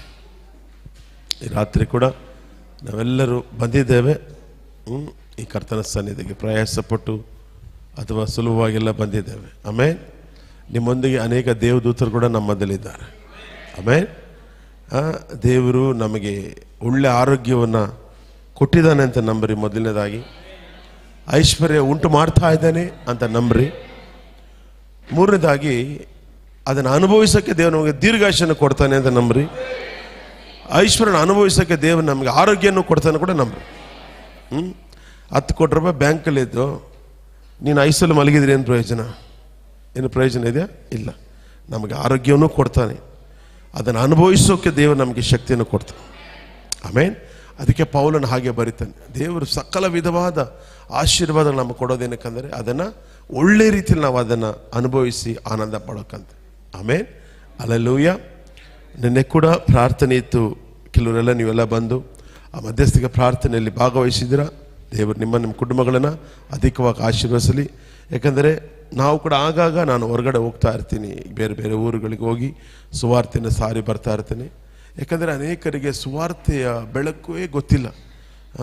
ಈ ರಾತ್ರಿ ಕೂಡ ನಾವೆಲ್ಲರೂ ಬಂದಿದ್ದೇವೆ ಹ್ಮ್, ಈ ಕರ್ತನ ಸನ್ನಿಧಿಗೆ ಪ್ರಯಾಸಪಟ್ಟು ಅಥವಾ ಸುಲಭವಾಗೆಲ್ಲ ಬಂದಿದ್ದೇವೆ ಆಮೇಲೆ ನಿಮ್ಮೊಂದಿಗೆ ಅನೇಕ ದೇವದೂತರು ಕೂಡ ನಮ್ಮ ಮಧ್ಯದಲ್ಲಿದ್ದಾರೆ ಆಮೇಲೆ ದೇವರು ನಮಗೆ ಒಳ್ಳೆ ಆರೋಗ್ಯವನ್ನು ಕೊಟ್ಟಿದ್ದಾನೆ ಅಂತ ನಂಬ್ರಿ ಮೊದಲನೇದಾಗಿ ಐಶ್ವರ್ಯ ಉಂಟು ಮಾಡ್ತಾ ಇದ್ದಾನೆ ಅಂತ ನಂಬ್ರಿ ಮೂರನೇದಾಗಿ ಅದನ್ನು ಅನುಭವಿಸೋಕ್ಕೆ ದೇವರು ನಮಗೆ ದೀರ್ಘಾಶಯನ್ನು ಕೊಡ್ತಾನೆ ಅಂತ ನಂಬ್ರಿ ಐಶ್ವರ್ಯನ ಅನುಭವಿಸೋಕ್ಕೆ ದೇವರು ನಮಗೆ ಆರೋಗ್ಯವನ್ನು ಕೊಡ್ತಾನೆ ಕೂಡ ನಂಬ್ರಿ ಹ್ಞೂ ಹತ್ತು ಕೋಟಿ ರೂಪಾಯಿ ಬ್ಯಾಂಕಲ್ಲಿದ್ದು ನೀನು ಐಸಲ್ಲಿ ಮಲಗಿದ್ರಿ ಏನು ಪ್ರಯೋಜನ ಏನು ಪ್ರಯೋಜನ ಇದೆಯಾ ಇಲ್ಲ ನಮಗೆ ಆರೋಗ್ಯವನ್ನು ಕೊಡ್ತಾನೆ ಅದನ್ನು ಅನುಭವಿಸೋಕೆ ದೇವರು ನಮಗೆ ಶಕ್ತಿಯನ್ನು ಕೊಡ್ತಾನೆ ಆಮೇನ್ ಅದಕ್ಕೆ ಪೌಲನ ಹಾಗೆ ಬರೀತಾನೆ ದೇವರು ಸಕಲ ವಿಧವಾದ ಆಶೀರ್ವಾದ ನಮಗೆ ಕೊಡೋದೇನಕ್ಕಂದರೆ ಅದನ್ನು ಒಳ್ಳೆ ರೀತಿಯಲ್ಲಿ ನಾವು ಅದನ್ನು ಅನುಭವಿಸಿ ಆನಂದ ಪಡೋಕ್ಕಂತ ಆಮೇನ್ ಅಲ್ಲೆಲ್ಲೂಯ ನಿನ್ನೆ ಕೂಡ ಪ್ರಾರ್ಥನೆ ಇತ್ತು ಕೆಲವರೆಲ್ಲ ನೀವೆಲ್ಲ ಬಂದು ಆ ಮಧ್ಯಸ್ಥಿಕ ಪ್ರಾರ್ಥನೆಯಲ್ಲಿ ಭಾಗವಹಿಸಿದ್ದೀರಾ ದೇವರು ನಿಮ್ಮ ನಿಮ್ಮ ಕುಟುಂಬಗಳನ್ನು ಅಧಿಕವಾಗಿ ಆಶೀರ್ವದಿಸಲಿ ಯಾಕಂದರೆ ನಾವು ಕೂಡ ಆಗಾಗ ನಾನು ಹೊರಗಡೆ ಹೋಗ್ತಾ ಇರ್ತೀನಿ ಬೇರೆ ಬೇರೆ ಊರುಗಳಿಗೆ ಹೋಗಿ ಸುವಾರ್ತೆಯನ್ನು ಸಾರಿ ಬರ್ತಾ ಇರ್ತೀನಿ ಯಾಕಂದರೆ ಅನೇಕರಿಗೆ ಸುವಾರ್ತೆಯ ಬೆಳಕೇ ಗೊತ್ತಿಲ್ಲ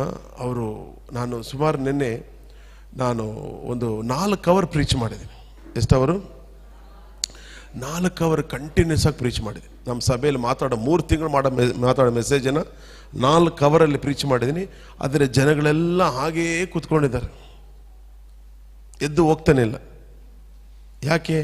ಅವರು ನಾನು ಸುಮಾರು ನಿನ್ನೆ ನಾನು ಒಂದು ನಾಲ್ಕು ಅವರ್ ಪ್ರೀಚ್ ಮಾಡಿದ್ದೀನಿ ಎಷ್ಟು ಅವರು ನಾಲ್ಕು ಅವರ್ ಕಂಟಿನ್ಯೂಸ್ ಆಗಿ ಪ್ರೀಚ್ ಮಾಡಿದೆ ನಮ್ಮ ಸಭೆಯಲ್ಲಿ ಮಾತಾಡೋ ಮೂರು ತಿಂಗಳು ಮಾಡೋ ಮೆ ಮಾತಾಡೋ ಮೆಸೇಜನ್ನು ನಾಲ್ಕು ಅವರಲ್ಲಿ ಪ್ರೀಚ್ ಮಾಡಿದ್ದೀನಿ ಆದರೆ ಜನಗಳೆಲ್ಲ ಹಾಗೇ ಕೂತ್ಕೊಂಡಿದ್ದಾರೆ ಎದ್ದು ಹೋಗ್ತಾನೆ ಇಲ್ಲ ಯಾಕೆ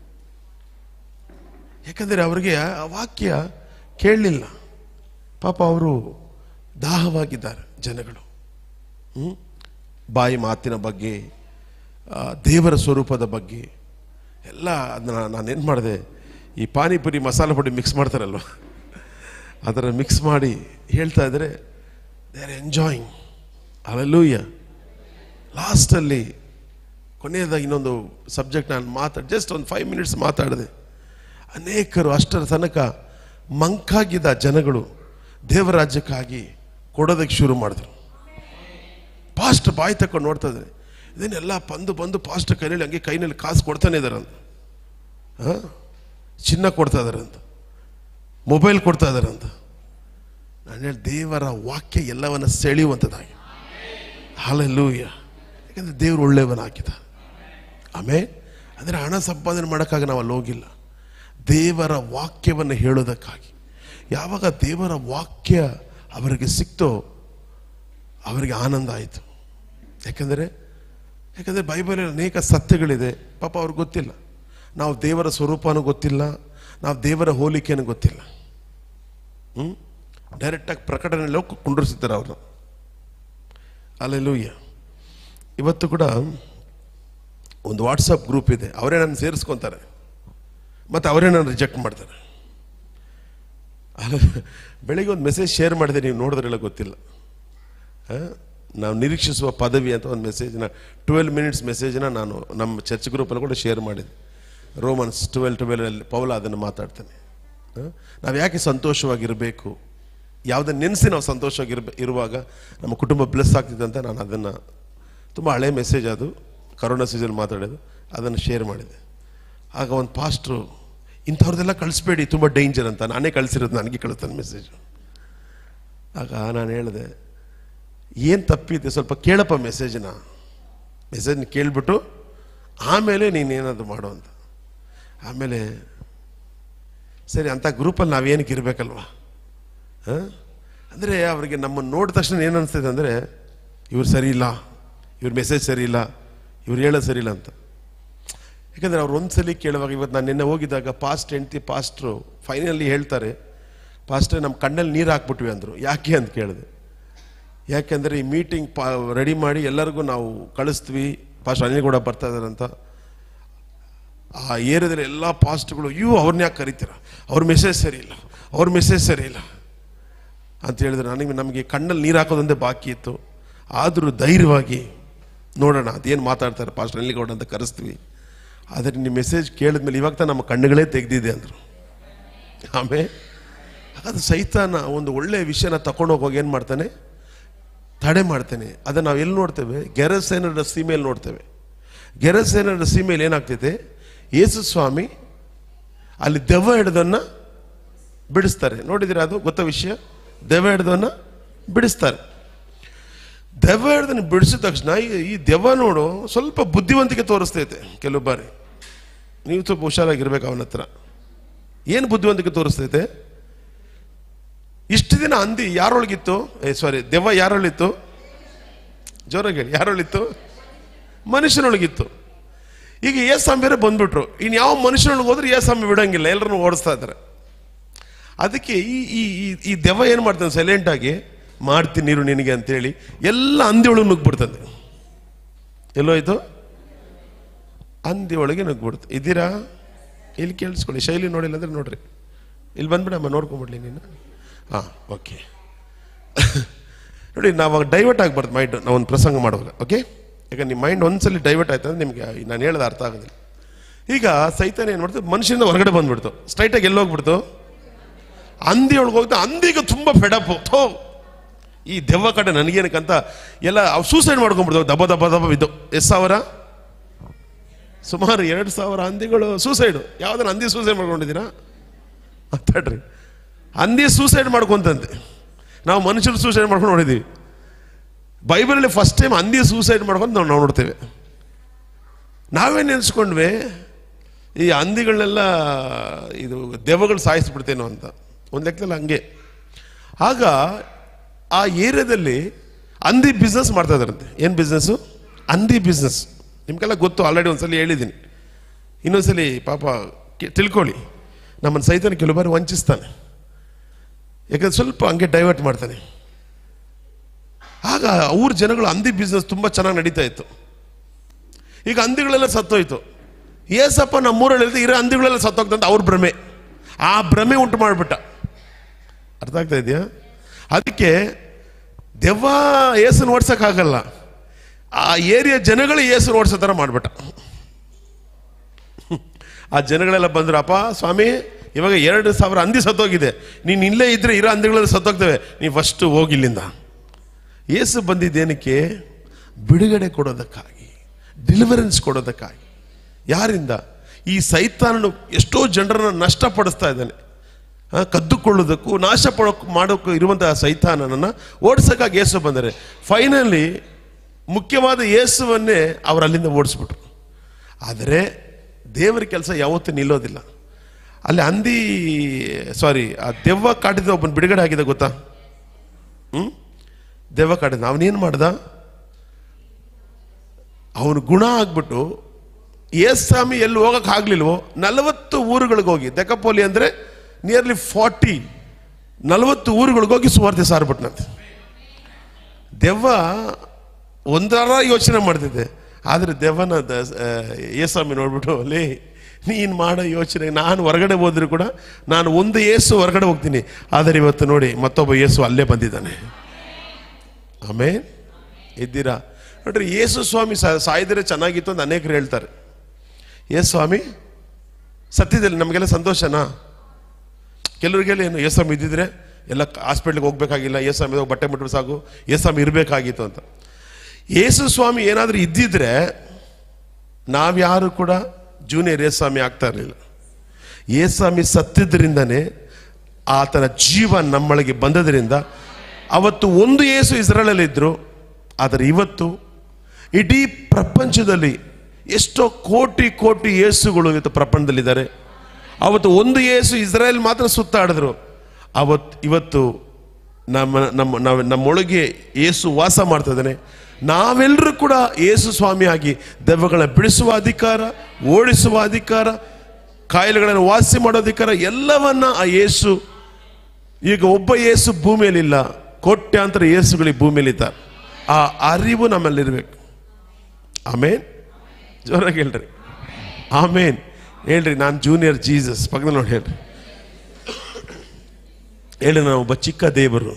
ಯಾಕಂದರೆ ಅವರಿಗೆ ಆ ವಾಕ್ಯ ಕೇಳಲಿಲ್ಲ ಪಾಪ ಅವರು ದಾಹವಾಗಿದ್ದಾರೆ ಜನಗಳು ಹ್ಮ್? ಬಾಯಿ ಮಾತಿನ ಬಗ್ಗೆ ಆ, ದೇವರ ಸ್ವರೂಪದ ಬಗ್ಗೆ ಎಲ್ಲ ಅದನ್ನ ನಾನೇನು ಮಾಡಿದೆ ಈ ಪಾನಿಪುರಿ ಮಸಾಲೆ ಪುಡಿ ಮಿಕ್ಸ್ ಮಾಡ್ತಾರಲ್ವ ಅದರ ಮಿಕ್ಸ್ ಮಾಡಿ ಹೇಳ್ತಾ ಇದ್ರೆ ದೇ ಆರ್ ಎಂಜಾಯಿಂಗ್ ಅವೆಲ್ಲೂಯ್ಯ ಲಾಸ್ಟಲ್ಲಿ ಕೊನೆಯದಾಗಿ ಇನ್ನೊಂದು ಸಬ್ಜೆಕ್ಟ್ ನಾನು ಮಾತಾಡಿ ಜಸ್ಟ್ ಒಂದು ಫೈವ್ ಮಿನಿಟ್ಸ್ ಮಾತಾಡಿದೆ ಅನೇಕರು ಅಷ್ಟರ ತನಕ ಮಂಕಾಗಿದ್ದ ಜನಗಳು ದೇವರಾಜ್ಯಕ್ಕಾಗಿ ಕೊಡೋದಕ್ಕೆ ಶುರು ಮಾಡಿದ್ರು ಪಾಸ್ಟ್ ಬಾಯಿ ತಕೊಂಡು ನೋಡ್ತಾ ಇದ್ದಾರೆ ಇದನ್ನೆಲ್ಲ ಬಂದು ಬಂದು ಪಾಸ್ಟ್ ಕೈಯಲ್ಲಿ ಹಂಗೆ ಕೈನಲ್ಲಿ ಕಾಸು ಕೊಡ್ತಾನೆ ಇದ್ದಾರೆ ಅಂತ ಆ? ಚಿನ್ನ ಕೊಡ್ತಾ ಇದ್ದಾರೆ ಅಂತ ಮೊಬೈಲ್ ಕೊಡ್ತಾ ಇದ್ದಾರೆ ಅಂತ ನಾನು ಹೇಳಿ ದೇವರ ವಾಕ್ಯ ಎಲ್ಲವನ್ನ ಸೆಳೆಯುವಂಥದ್ದಾಗಿ ಹಾಲೆಲ್ಲೂಯ್ಯ ಯಾಕಂದ್ರೆ ದೇವರು ಒಳ್ಳೆಯವನಾಗಿದ್ದ ಆಮೇಲೆ ಅಂದರೆ ಹಣ ಸಂಪಾದನೆ ಮಾಡೋಕ್ಕಾಗಿ ನಾವು ಅಲ್ಲಿ ಹೋಗಿಲ್ಲ ದೇವರ ವಾಕ್ಯವನ್ನು ಹೇಳೋದಕ್ಕಾಗಿ ಯಾವಾಗ ದೇವರ ವಾಕ್ಯ ಅವರಿಗೆ ಸಿಕ್ತೋ ಅವರಿಗೆ ಆನಂದ ಆಯಿತು ಯಾಕಂದರೆ ಯಾಕಂದರೆ ಬೈಬಲಲ್ಲಿ ಅನೇಕ ಸತ್ಯಗಳಿದೆ ಪಾಪ ಅವ್ರಿಗೆ ಗೊತ್ತಿಲ್ಲ ನಾವು ದೇವರ ಸ್ವರೂಪನೂ ಗೊತ್ತಿಲ್ಲ ನಾವು ದೇವರ ಹೋಲಿಕೆನೂ ಗೊತ್ತಿಲ್ಲ ಹ್ಞೂ ಡೈರೆಕ್ಟಾಗಿ ಪ್ರಕಟಣೆಯಲ್ಲಿ ಹೋಗಿ ಕುಂಡ್ರಿಸಿದ್ದಾರೆ ಅವ್ರನ್ನ ಅಲ್ಲೆಲ್ಲೂಯ್ಯ ಇವತ್ತು ಕೂಡ ಒಂದು ವಾಟ್ಸಪ್ ಗ್ರೂಪ್ ಇದೆ ಅವರೇ ನನ್ನ ಸೇರಿಸ್ಕೊತಾರೆ ಮತ್ತು ಅವರೇ ನಾನು ರಿಜೆಕ್ಟ್ ಮಾಡ್ತಾರೆ ಅಲ್ಲ, ಬೆಳಿಗ್ಗೆ ಒಂದು ಮೆಸೇಜ್ ಶೇರ್ ಮಾಡಿದೆ ನೀವು ನೋಡಿದ್ರೆಲ್ಲ ಗೊತ್ತಿಲ್ಲ ಆ? ನಾವು ನಿರೀಕ್ಷಿಸುವ ಪದವಿ ಅಂತ ಒಂದು ಮೆಸೇಜ್ನ ಟ್ವೆಲ್ ಮಿನಿಟ್ಸ್ ಮೆಸೇಜ್ನ ನಾನು ನಮ್ಮ ಚರ್ಚ್ ಗ್ರೂಪಲ್ಲಿ ಕೂಡ ಶೇರ್ ಮಾಡಿದೆ ರೋಮನ್ಸ್ ಟ್ವೆಲ್ ಟ್ವೆಲ್ವಲ್ಲಿ ಪೌಲ ಅದನ್ನು ಮಾತಾಡ್ತಾನೆ ಆ? ನಾವು ಯಾಕೆ ಸಂತೋಷವಾಗಿರಬೇಕು ಯಾವುದನ್ನು ನೆನೆಸಿ ನಾವು ಸಂತೋಷವಾಗಿರ್ಬೇ ಇರುವಾಗ ನಮ್ಮ ಕುಟುಂಬ ಬ್ಲೆಸ್ ಆಗ್ತಿದೆ ಅಂತ ನಾನು ಅದನ್ನು ತುಂಬ ಹಳೆ ಮೆಸೇಜ್ ಅದು ಕರೋನಾ ಸೀಸನ್ ಮಾತಾಡೋದು ಅದನ್ನು ಶೇರ್ ಮಾಡಿದೆ ಆಗ ಒಂದು ಪಾಸ್ಟ್ರು ಇಂಥವ್ರದ್ದೆಲ್ಲ ಕಳಿಸ್ಬೇಡಿ ತುಂಬ ಡೇಂಜರ್ ಅಂತ ನಾನೇ ಕಳಿಸಿರೋದು ನನಗೆ ಕಳಿಸ್ತಾನೆ ಮೆಸೇಜು ಆಗ ನಾನು ಹೇಳಿದೆ ಏನು ತಪ್ಪಿದೆ ಸ್ವಲ್ಪ ಕೇಳಪ್ಪ ಮೆಸೇಜ್ನ ಮೆಸೇಜ್ನ ಕೇಳಿಬಿಟ್ಟು ಆಮೇಲೆ ನೀನೇನಾದ್ರು ಮಾಡು ಅಂತ ಆಮೇಲೆ ಸರಿ ಅಂಥ ಗ್ರೂಪಲ್ಲಿ ನಾವೇನಕ್ಕೆ ಇರಬೇಕಲ್ವಾ ಅಂದರೆ ಅವರಿಗೆ ನಮ್ಮನ್ನು ನೋಡಿದ ತಕ್ಷಣ ಏನು ಅನಿಸ್ತದೆ ಅಂದರೆ ಇವ್ರು ಸರಿ ಇಲ್ಲ ಇವ್ರ ಮೆಸೇಜ್ ಸರಿ ಇಲ್ಲ ಇವ್ರು ಹೇಳೋದು ಸರಿ ಇಲ್ಲ ಅಂತ ಯಾಕಂದರೆ ಅವ್ರು ಒಂದ್ಸಲಿ ಕೇಳುವಾಗ ಇವತ್ತು ನಾನು ನಿನ್ನೆ ಹೋಗಿದ್ದಾಗ ಪಾಸ್ಟ್ ಹೆಂಡ್ತಿ ಪಾಸ್ಟ್ರು ಫೈನಲಿ ಹೇಳ್ತಾರೆ ಪಾಸ್ಟ್ರೆ ನಮ್ಮ ಕಣ್ಣಲ್ಲಿ ನೀರು ಹಾಕ್ಬಿಟ್ವಿ ಅಂದರು ಯಾಕೆ ಅಂತ ಕೇಳಿದೆ ಯಾಕೆಂದರೆ ಈ ಮೀಟಿಂಗ್ ಪಾ ರೆಡಿ ಮಾಡಿ ಎಲ್ಲರಿಗೂ ನಾವು ಕಳಿಸ್ತೀವಿ ಪಾಸ್ಟ್ ಅನಿಲ್ ಕೂಡ ಬರ್ತಾ ಇದ್ದಾರಂತ ಆ ಏರಿಯಾದಲ್ಲಿ ಎಲ್ಲ ಪಾಸ್ಟ್ಗಳು ಇವು ಅವ್ರನ್ನ ಯಾಕೆ ಕರಿತೀರ ಅವ್ರ ಮೆಸೇಜ್ ಸರಿ ಇಲ್ಲ ಅವ್ರ ಮೆಸೇಜ್ ಸರಿ ಇಲ್ಲ ಅಂತ ಹೇಳಿದ್ರೆ ನನಗೆ ನಮಗೆ ಕಣ್ಣಲ್ಲಿ ನೀರು ಹಾಕೋದೊಂದೇ ಬಾಕಿ ಇತ್ತು ಆದರೂ ಧೈರ್ಯವಾಗಿ ನೋಡೋಣ ಅದೇನು ಮಾತಾಡ್ತಾರೆ ಪಾಸ್ಟ್ ಅನಿಲ್ಗೌಡ ಅಂತ ಕರೆಸ್ತೀವಿ ಆದರೆ ನಿಮ್ಮ ಮೆಸೇಜ್ ಕೇಳಿದ್ಮೇಲೆ ಇವಾಗ ತಾನೇ ನಮ್ಮ ಕಣ್ಣುಗಳೇ ತೆಗೆದಿದೆ ಅಂದರು ಆಮೇಲೆ ಹಾಗಾದ್ರೆ ಸೈತಾನ ಒಂದು ಒಳ್ಳೆಯ ವಿಷಯನ ತಗೊಂಡೋಗಿ ಹೋಗಿ ಏನು ಮಾಡ್ತಾನೆ ತಡೆ ಮಾಡ್ತಾನೆ ಅದನ್ನು ನಾವು ಎಲ್ಲಿ ನೋಡ್ತೇವೆ ಗೆರಸೇನರ ಸೀಮೆಯಲ್ಲಿ ನೋಡ್ತೇವೆ ಗೆರಸೇನರ ಸೀಮೆಯಲ್ಲಿ ಏನಾಗ್ತೈತೆ ಯೇಸು ಸ್ವಾಮಿ ಅಲ್ಲಿ ದೆವ್ವ ಹಿಡ್ದನ್ನ ಬಿಡಿಸ್ತಾರೆ ನೋಡಿದಿರ ಅದು ಗೊತ್ತ ವಿಷಯ ದೆವ್ವ ಹಿಡ್ದನ್ನ ಬಿಡಿಸ್ತಾರೆ ದೆವ್ವ ಹಿಡ್ದನ್ನ ಬಿಡಿಸಿದ ತಕ್ಷಣ ಈ- ಈ ದೆವ್ವ ನೋಡು ಸ್ವಲ್ಪ ಬುದ್ಧಿವಂತಿಕೆ ತೋರಿಸ್ತೈತೆ ಕೆಲವು ಬಾರಿ ನೀವು ಸ್ವಲ್ಪ ಹುಷಾರಾಗಿರ್ಬೇಕು ಅವನ ಹತ್ರ ಏನು ಬುದ್ಧಿವಂತಿಕೆ ತೋರಿಸ್ತೈತೆ ಇಷ್ಟು ದಿನ ಅಂದಿ ಯಾರೊಳಗಿತ್ತು ಏ ಸಾರಿ ದೆವ್ವ ಯಾರೊಳಿತ್ತು ಜೋರಾಗಿ ಹೇಳಿ ಯಾರೊಳಿತ್ತು ಮನುಷ್ಯನೊಳಗಿತ್ತು ಈಗ ಏಸಾಮಿ ಬೇರೆ ಬಂದ್ಬಿಟ್ರು ಇನ್ನು ಯಾವ ಮನುಷ್ಯನೊಳಗೆ ಹೋದ್ರೆ ಏಸಾಮಿ ಬಿಡಂಗಿಲ್ಲ ಎಲ್ಲರನ್ನು ಓಡಿಸ್ತಾ ಇದ್ದಾರೆ ಅದಕ್ಕೆ ಈ ಈ ಈ- ಈ ದೆವ್ವ ಏನು ಮಾಡ್ತಾನೆ ಸೈಲೆಂಟ್ ಆಗಿ ಮಾಡ್ತೀನಿ ನೀರು ನಿನಗೆ ಅಂತೇಳಿ ಎಲ್ಲ ಹಂದಿ ಒಳಗೆ ನುಗ್ಬಿಡ್ತದೆ ಎಲ್ಲೋಯ್ತು ಹಂದಿ ಒಳಗೆ ನುಗ್ಬಿಡ್ತು ಇದ್ದೀರಾ ಇಲ್ಲಿ ಕೇಳಿಸ್ಕೊಳ್ಳಿ ಶೈಲಿ ನೋಡಿಲ್ಲ ಅಂದ್ರೆ ನೋಡ್ರಿ ಇಲ್ಲಿ ಬಂದ್ಬಿಡಮ್ಮ ನೋಡ್ಕೊಂಬಿಡ್ಲಿ ನೀನು ಹಾಂ ಓಕೆ ನೋಡಿ ನಾವು ಡೈವರ್ಟ್ ಆಗ್ಬಾರ್ದು ಮೈಂಡ್ ನಾವು ಒಂದು ಪ್ರಸಂಗ ಮಾಡುವಾಗ ಓಕೆ ಈಗ ನಿಮ್ಮ ಮೈಂಡ್ ಒಂದ್ಸಲಿ ಡೈವರ್ಟ್ ಆಯ್ತು ಅಂದ್ರೆ ನಿಮಗೆ ನಾನು ಹೇಳೋದು ಅರ್ಥ ಆಗೋದಿಲ್ಲ ಈಗ ಸೈತಾನ ಏನು ಮಾಡ್ತು ಮನುಷ್ಯನಿಂದ ಹೊರಗಡೆ ಬಂದ್ಬಿಡ್ತು ಸ್ಟ್ರೈಟಾಗಿ ಎಲ್ಲಿ ಹೋಗ್ಬಿಡ್ತು ಹಂದಿ ಒಳಗೆ ಹೋಗ್ತಾ ಹಂದಿಗೆ ತುಂಬ ಫೆಡಪ್ ಥೋ ಈ ದೆವ್ವ ಕಡೆ ನನಗೇನಕ್ಕಂತ ಎಲ್ಲ ಸೂಸೈಡ್ ಮಾಡ್ಕೊಂಡ್ಬಿಡ್ತಾವೆ ದಬ್ಬ ದಬ್ಬ ದಬ್ಬ ಬಿದ್ದು ಎಷ್ಟು ಸಾವಿರ ಸುಮಾರು ಎರಡು ಸಾವಿರ ಹಂದಿಗಳು ಸೂಸೈಡು ಯಾವ್ದಾರ ಹಂದಿ ಸೂಸೈಡ್ ಮಾಡ್ಕೊಂಡಿದ್ದೀರಾ ಮಾತಾಡ್ರಿ ಹಂದಿ ಸೂಸೈಡ್ ಮಾಡ್ಕೊಂತಂತೆ ನಾವು ಮನುಷ್ಯರು ಸೂಸೈಡ್ ಮಾಡ್ಕೊಂಡು ನೋಡಿದ್ದೀವಿ ಬೈಬಲಲ್ಲಿ ಫಸ್ಟ್ ಟೈಮ್ ಹಂದಿ ಸೂಸೈಡ್ ಮಾಡ್ಕೊಂಡು ನಾವು ನೋಡ್ತೇವೆ ನಾವೇ ನೆನೆಸ್ಕೊಂಡ್ವಿ ಈ ಹಂದಿಗಳನ್ನೆಲ್ಲ ಇದು ದೆವ್ವಗಳು ಸಾಯಿಸ್ಬಿಡ್ತೇನೋ ಅಂತ ಒಂದು ಲೆಕ್ಕದಲ್ಲಿ ಹಂಗೆ ಆಗ ಆ ಏರಿಯಾದಲ್ಲಿ ಹಂದಿ ಬಿಸ್ನೆಸ್ ಮಾಡ್ತಾ ಇದ್ದಾರಂತೆ ಏನು ಬಿಸ್ನೆಸ್ಸು ಹಂದಿ ಬಿಸ್ನೆಸ್ ನಿಮ್ಗೆಲ್ಲ ಗೊತ್ತು ಆಲ್ರೆಡಿ ಒಂದ್ಸಲಿ ಹೇಳಿದ್ದೀನಿ ಇನ್ನೊಂದ್ಸಲಿ ಪಾಪ ಕೆ- ತಿಳ್ಕೊಳ್ಳಿ ನಮ್ಮನ್ನು ಸೈತಾನ ಕೆಲವು ಬಾರಿ ವಂಚಿಸ್ತಾನೆ ಯಾಕಂದ್ರೆ ಸ್ವಲ್ಪ ಹಂಗೆ ಡೈವರ್ಟ್ ಮಾಡ್ತಾನೆ ಆಗ ಊರ ಜನಗಳು ಹಂದಿ ಬಿಸ್ನೆಸ್ ತುಂಬ ಚೆನ್ನಾಗಿ ನಡೀತಾ ಇತ್ತು ಈಗ ಹಂದಿಗಳೆಲ್ಲ ಸತ್ತೋಯ್ತು ಏಸಪ್ಪ ನಮ್ಮೂರಲ್ಲಿ ಇರುತ್ತೆ ಇರೋ ಹಂದಿಗಳೆಲ್ಲ ಸತ್ತೋಗ್ತಂತ ಅವ್ರ ಭ್ರಮೆ ಆ ಭ್ರಮೆ ಉಂಟು ಮಾಡಿಬಿಟ್ಟ ಅರ್ಥ ಆಗ್ತಾ ಇದೆಯಾ ಅದಕ್ಕೆ ದೆವ್ವ ಏಸನ್ನು ಓಡ್ಸೋಕ್ಕಾಗಲ್ಲ ಆ ಏರಿಯಾ ಜನಗಳು ಏಸನ್ನು ಓಡಿಸೋ ಥರ ಮಾಡಿಬಿಟ್ಟ ಆ ಜನಗಳೆಲ್ಲ ಬಂದ್ರಪ್ಪ ಸ್ವಾಮಿ ಇವಾಗ ಎರಡು ಸಾವಿರ ಹಂದಿ ಸತ್ತೋಗಿದೆ ನೀನು ಇಲ್ಲೇ ಇದ್ರೆ ಇರೋ ಹಂದಿಗಳೆಲ್ಲ ಸತ್ತೋಗ್ತವೆ ನೀವು ಫಸ್ಟ್ ಹೋಗಿಲ್ಲಿಂದ ಏಸು ಬಂದಿದ್ದೇನಕ್ಕೆ ಬಿಡುಗಡೆ ಕೊಡೋದಕ್ಕಾಗಿ ಡೆಲಿವರೆನ್ಸ್ ಕೊಡೋದಕ್ಕಾಗಿ ಯಾರಿಂದ ಈ ಸೈತಾನನು ಎಷ್ಟೋ ಜನರನ್ನು ನಷ್ಟಪಡಿಸ್ತಾ ಇದ್ದಾನೆ ಆ, ಕದ್ದುಕೊಳ್ಳೋದಕ್ಕೂ ನಾಶ ಪಡೋಕ್ಕೂ ಮಾಡೋಕ್ಕೂ ಇರುವಂತಹ ಸೈತಾನನನ್ನು ಓಡಿಸೋಕ್ಕಾಗಿ ಏಸು ಬಂದರೆ ಫೈನಲಿ ಮುಖ್ಯವಾದ ಯೇಸುವನ್ನೇ ಅವರು ಅಲ್ಲಿಂದ ಓಡಿಸ್ಬಿಟ್ರು ಆದರೆ ದೇವರ ಕೆಲಸ ಯಾವತ್ತೂ ನಿಲ್ಲೋದಿಲ್ಲ ಅಲ್ಲಿ ಹಂದಿ ಸಾರಿ ಆ ದೆವ್ವ ಕಾಟಿದ ಒಬ್ಬನ ಬಿಡುಗಡೆ ಆಗಿದೆ ಗೊತ್ತಾ ಹ್ಞೂ ದೆವ್ವ ಕಾಟಿದ ಅವನೇನು ಮಾಡ್ದ ಅವನು ಗುಣ ಆಗ್ಬಿಟ್ಟು ಏಸ್ ಸ್ವಾಮಿ ಎಲ್ಲಿ ಹೋಗಕ್ಕೆ ಆಗ್ಲಿಲ್ವೋ ನಲವತ್ತು ಊರುಗಳಿಗೆ ಹೋಗಿ ದೆಕಪೋಲಿ ಅಂದರೆ ನಿಯರ್ಲಿ ಫಾರ್ಟಿ ನಲವತ್ತು ಊರುಗಳಿಗೆ ಹೋಗಿ ಸುವಾರ್ತೆ ಸಾರ್ಬಿಟ್ನಂತೆ ದೆವ್ವ ಒಂದರ ಯೋಚನೆ ಮಾಡ್ತಿದ್ದೆ ಆದರೆ ದೆವ್ವನ ದ- ಆ, ಏಸ್ವಾಮಿ ನೋಡ್ಬಿಟ್ಟು ಲೇ ನೀನು ಮಾಡೋ ಯೋಚನೆ ನಾನು ಹೊರಗಡೆ ಹೋದ್ರು ಕೂಡ ನಾನು ಒಂದು ಏಸು ಹೊರಗಡೆ ಹೋಗ್ತೀನಿ ಆದರೆ ಇವತ್ತು ನೋಡಿ ಮತ್ತೊಬ್ಬ ಏಸು ಅಲ್ಲೇ ಬಂದಿದ್ದಾನೆ ಆಮೇಲೆ ಇದ್ದೀರಾ ನೋಡ್ರಿ ಯೇಸು ಸ್ವಾಮಿ ಸಾ- ಸಾಯಿದ್ರೆ ಚೆನ್ನಾಗಿತ್ತು ಅಂತ ಅನೇಕರು ಹೇಳ್ತಾರೆ ಏ ಸ್ವಾಮಿ ಸತ್ಯದಲ್ಲಿ ನಮಗೆಲ್ಲ ಸಂತೋಷನಾ ಕೆಲವರಿಗೆಲ್ಲ ಏನು ಏ ಸ್ವಾಮಿ ಇದ್ದಿದ್ರೆ ಎಲ್ಲ ಹಾಸ್ಪಿಟ್ಲಿಗೆ ಹೋಗ್ಬೇಕಾಗಿಲ್ಲ ಏ ಸ್ವಾಮಿ ಹೋಗಿ ಬಟ್ಟೆ ಮುಟ್ಬಿಟ್ಟು ಸಾಕು ಏ ಸ್ವಾಮಿ ಇರಬೇಕಾಗಿತ್ತು ಅಂತ ಯೇಸು ಸ್ವಾಮಿ ಏನಾದರೂ ಇದ್ದಿದ್ರೆ ನಾವ್ಯಾರು ಕೂಡ ಜೂನಿಯರ್ ಏಸ್ವಾಮಿ ಆಗ್ತಾ ಇರಲಿಲ್ಲ ಏಸ್ವಾಮಿ ಸತ್ತಿದ್ದರಿಂದನೇ ಆತನ ಜೀವ ನಮ್ಮೊಳಗೆ ಬಂದದ್ರಿಂದ ಅವತ್ತು ಒಂದು ಏಸು ಇಸ್ರೇಲಲ್ಲಿ ಇದ್ರು ಆದರೆ ಇವತ್ತು ಇಡೀ ಪ್ರಪಂಚದಲ್ಲಿ ಎಷ್ಟೋ ಕೋಟಿ ಕೋಟಿ ಏಸುಗಳು ಇವತ್ತು ಪ್ರಪಂಚದಲ್ಲಿದ್ದಾರೆ ಅವತ್ತು ಒಂದು ಏಸು ಇಸ್ರೇಲ್ ಮಾತ್ರ ಸುತ್ತಾಡಿದ್ರು ಅವತ್ತು ಇವತ್ತು ನಮ್ಮ ನಮ್ಮ ನಾವು ನಮ್ಮೊಳಗೆ ಏಸು ವಾಸ ಮಾಡ್ತಾ ಇದ್ದಾನೆ ನಾವೆಲ್ಲರೂ ಕೂಡ ಏಸು ಸ್ವಾಮಿಯಾಗಿ ದೆವ್ವಗಳನ್ನ ಬಿಡಿಸುವ ಅಧಿಕಾರ ಓಡಿಸುವ ಅಧಿಕಾರ ಕಾಯಿಲೆಗಳನ್ನು ವಾಸಿ ಮಾಡೋ ಅಧಿಕಾರ ಎಲ್ಲವನ್ನ ಆ ಏಸು ಈಗ ಒಬ್ಬ ಏಸು ಭೂಮಿಯಲ್ಲಿಲ್ಲ ಕೋಟ್ಯಾಂತರ ಏಸುಗಳಿಗೆ ಭೂಮಿಯಲ್ಲಿದ್ದಾರೆ ಆ ಅರಿವು ನಮ್ಮಲ್ಲಿರ್ಬೇಕು ಆಮೇನ್ ಜೋರಾಗಿ ಹೇಳ್ರಿ ಆಮೇನ್ ಹೇಳ್ರಿ ನಾನು ಜೂನಿಯರ್ ಜೀಸಸ್ ಪಕ್ಕದಲ್ಲಿ ನೋಡಿ ಹೇಳ್ರಿ ಹೇಳಿ ನಾನು ಒಬ್ಬ ಚಿಕ್ಕ ದೇವರು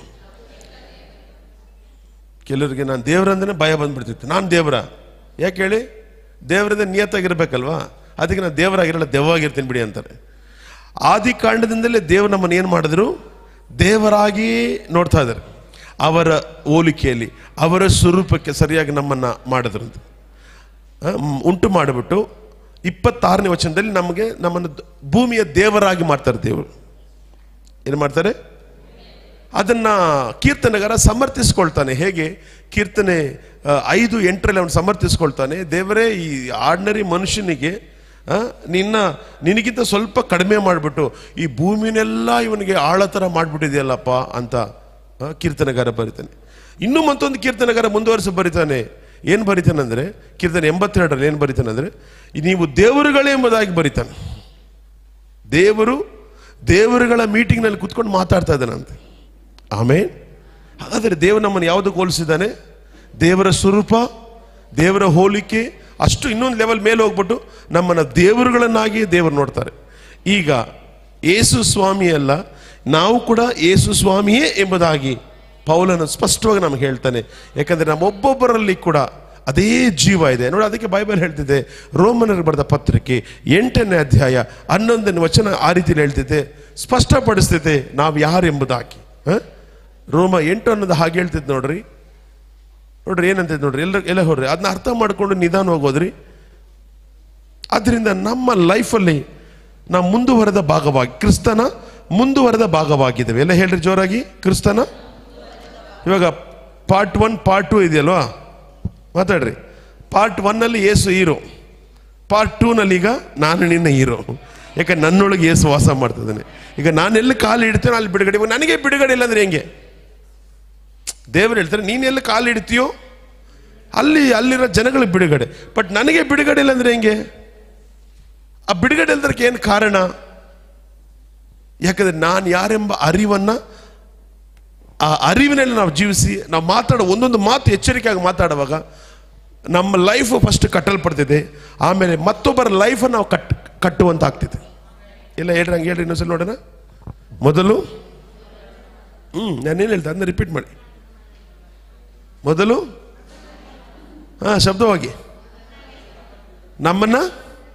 ಕೆಲವರಿಗೆ ನಾನು ದೇವರಂದ್ರೆ ಭಯ ಬಂದ್ಬಿಡ್ತಿತ್ತು ನಾನು ದೇವರ ಯಾಕೆ ಹೇಳಿ ದೇವರಿಂದ ನಿಯತ್ತಾಗಿರ್ಬೇಕಲ್ವಾ ಅದಕ್ಕೆ ನಾನು ದೇವರಾಗಿರಲ್ಲ ದೆವ್ವಾಗಿರ್ತೀನಿ ಬಿಡಿ ಅಂತಾರೆ ಆದಿ ಕಾಂಡದಿಂದಲೇ ದೇವರು ನಮ್ಮನ್ನು ಏನು ಮಾಡಿದ್ರು ದೇವರಾಗಿ ನೋಡ್ತಾ ಇದ್ದಾರೆ ಅವರ ಹೋಲಿಕೆಯಲ್ಲಿ ಅವರ ಸ್ವರೂಪಕ್ಕೆ ಸರಿಯಾಗಿ ನಮ್ಮನ್ನು ಮಾಡಿದ್ರಂತೆ ಆ, ಮ್, ಉಂಟು ಮಾಡಿಬಿಟ್ಟು ಇಪ್ಪತ್ತಾರನೇ ವಚನದಲ್ಲಿ ನಮಗೆ ನಮ್ಮನ್ನು ದ- ಭೂಮಿಯ ದೇವರಾಗಿ ಮಾಡ್ತಾರೆ ದೇವರು ಏನು ಮಾಡ್ತಾರೆ ಅದನ್ನ ಕೀರ್ತನೆಗಾರ ಸಮರ್ಥಿಸ್ಕೊಳ್ತಾನೆ ಹೇಗೆ ಕೀರ್ತನೆ ಆ, ಐದು ಎಂಟರಲ್ಲಿ ಅವನು ಸಮರ್ಥಿಸ್ಕೊಳ್ತಾನೆ ದೇವರೇ ಈ ಆರ್ಡಿನರಿ ಮನುಷ್ಯನಿಗೆ ಆ, ನಿನ್ನ ನಿನಗಿಂತ ಸ್ವಲ್ಪ ಕಡಿಮೆ ಮಾಡಿಬಿಟ್ಟು ಈ ಭೂಮಿನೆಲ್ಲ ಇವನಿಗೆ ಆಳ ಥರ ಮಾಡಿಬಿಟ್ಟಿದೆಯಲ್ಲಪ್ಪ ಅಂತ ಆ, ಕೀರ್ತನೆಗಾರ ಬರೀತಾನೆ ಇನ್ನೂ ಮತ್ತೊಂದು ಕೀರ್ತನೆಗಾರ ಮುಂದುವರಿಸಿ ಬರೀತಾನೆ ಏನು ಬರೀತಾನೆ ಅಂದರೆ ಕೀರ್ತನೆ ಎಂಬತ್ತೆರಡರಲ್ಲಿ ಏನು ಬರೀತಾನೆ ಅಂದರೆ ನೀವು ದೇವರುಗಳೇ ಎಂಬುದಾಗಿ ಬರೀತಾನೆ ದೇವರು ದೇವರುಗಳ ಮೀಟಿಂಗ್ನಲ್ಲಿ ಕುತ್ಕೊಂಡು ಮಾತಾಡ್ತಾ ಇದ್ದಾನಂತೆ ಆಮೇಲೆ ಹಾಗಾದರೆ ದೇವರು ನಮ್ಮನ್ನು ಯಾವುದಕ್ಕೆ ಹೋಲಿಸಿದ್ದಾನೆ ದೇವರ ಸ್ವರೂಪ ದೇವರ ಹೋಲಿಕೆ ಅಷ್ಟು ಇನ್ನೊಂದು ಲೆವೆಲ್ ಮೇಲೆ ಹೋಗ್ಬಿಟ್ಟು ನಮ್ಮನ್ನು ದೇವರುಗಳನ್ನಾಗಿ ದೇವರು ನೋಡ್ತಾರೆ ಈಗ ಏಸು ಸ್ವಾಮಿ ಅಲ್ಲ ನಾವು ಕೂಡ ಏಸು ಸ್ವಾಮಿಯೇ ಎಂಬುದಾಗಿ ಪೌಲನು ಸ್ಪಷ್ಟವಾಗಿ ನಮ್ಗೆ ಹೇಳ್ತಾನೆ ಯಾಕಂದ್ರೆ ನಮ್ಮೊಬ್ಬೊಬ್ಬರಲ್ಲಿ ಕೂಡ ಅದೇ ಜೀವ ಇದೆ ನೋಡಿ ಅದಕ್ಕೆ ಬೈಬಲ್ ಹೇಳ್ತಿದೆ ರೋಮನರಿಗೆ ಬರೆದ ಪತ್ರಿಕೆ ಎಂಟನೇ ಅಧ್ಯಾಯ ಹನ್ನೊಂದನೇ ವಚನ ಆ ರೀತಿಯಲ್ಲಿ ಹೇಳ್ತಿದೆ ಸ್ಪಷ್ಟಪಡಿಸ್ತಿದೆ ನಾವು ಯಾರು ಎಂಬುದಾಗಿ ಹ? ರೋಮ ಎಂಟು ಅನ್ನೋದು ಹಾಗೆ ಹೇಳ್ತಿದ್ ನೋಡ್ರಿ ನೋಡ್ರಿ ಏನಂತ ನೋಡ್ರಿ ಎಲ್ಲ ಎಲ್ಲ ಹೋಗ್ರಿ ಅದನ್ನ ಅರ್ಥ ಮಾಡ್ಕೊಂಡು ನಿಧಾನ ಹೋಗೋದ್ರಿ ಅದರಿಂದ ನಮ್ಮ ಲೈಫಲ್ಲಿ ನಾವು ಮುಂದುವರೆದ ಭಾಗವಾಗಿ ಕ್ರಿಸ್ತನ ಮುಂದುವರೆದ ಭಾಗವಾಗಿದ್ದೇವೆ ಎಲ್ಲ ಹೇಳ್ರಿ ಜೋರಾಗಿ ಕ್ರಿಸ್ತನ ಇವಾಗ ಪಾರ್ಟ್ ಒನ್ ಪಾರ್ಟ್ ಟು ಇದೆಯಲ್ವಾ ಮಾತಾಡ್ರಿ ಪಾರ್ಟ್ ಒನ್ನಲ್ಲಿ ಏಸು ಹೀರೋ ಪಾರ್ಟ್ ಟೂನಲ್ಲಿ ಈಗ ನಾನು ನಿನ್ನ ಹೀರೋ ಯಾಕೆ ನನ್ನೊಳಗೆ ಏಸು ವಾಸ ಮಾಡ್ತಿದ್ದಾನೆ ಈಗ ನಾನೆಲ್ಲಿ ಕಾಲು ಇಡ್ತೇನೋ ಅಲ್ಲಿ ಬಿಡುಗಡೆ ಇವಾಗ ನನಗೆ ಬಿಡುಗಡೆ ಇಲ್ಲ ಅಂದ್ರೆ ಹೆಂಗೆ ದೇವರು ಹೇಳ್ತಾರೆ ನೀನು ಎಲ್ಲಿ ಕಾಲು ಇಡ್ತೀಯೋ ಅಲ್ಲಿ ಅಲ್ಲಿರೋ ಜನಗಳಿಗೆ ಬಿಡುಗಡೆ ಬಟ್ ನನಗೆ ಬಿಡುಗಡೆ ಇಲ್ಲ ಅಂದ್ರೆ ಹೆಂಗೆ ಆ ಬಿಡುಗಡೆ ಇಲ್ದಕ್ಕೆ ಏನು ಕಾರಣ ಯಾಕಂದ್ರೆ ನಾನು ಯಾರೆಂಬ ಅರಿವನ್ನ ಆ ಅರಿವಿನಲ್ಲಿ ನಾವು ಜೀವಿಸಿ ನಾವು ಮಾತಾಡೋ ಒಂದೊಂದು ಮಾತು ಎಚ್ಚರಿಕೆಯಾಗಿ ಮಾತಾಡುವಾಗ ನಮ್ಮ ಲೈಫ್ ಫಸ್ಟ್ ಕಟ್ಟಲ್ಪಡ್ತಿದೆ ಆಮೇಲೆ ಮತ್ತೊಬ್ಬರ ಲೈಫನ್ನು ನಾವು ಕಟ್ ಕಟ್ಟುವಂತ ಆಗ್ತಿದೆ ಇಲ್ಲ ಹೇಳ್ರಿ ಹಂಗೆ ಹೇಳ್ರಿ ಇನ್ನೊಂದ್ಸಲ ನೋಡೋಣ ಮೊದಲು ಹ್ಞೂ ನಾನೇನು ಹೇಳ್ದೆ ಅದನ್ನ ರಿಪೀಟ್ ಮಾಡಿ ಮೊದಲು ಹಾಂ ಶಬ್ದವಾಗಿ ನಮ್ಮನ್ನ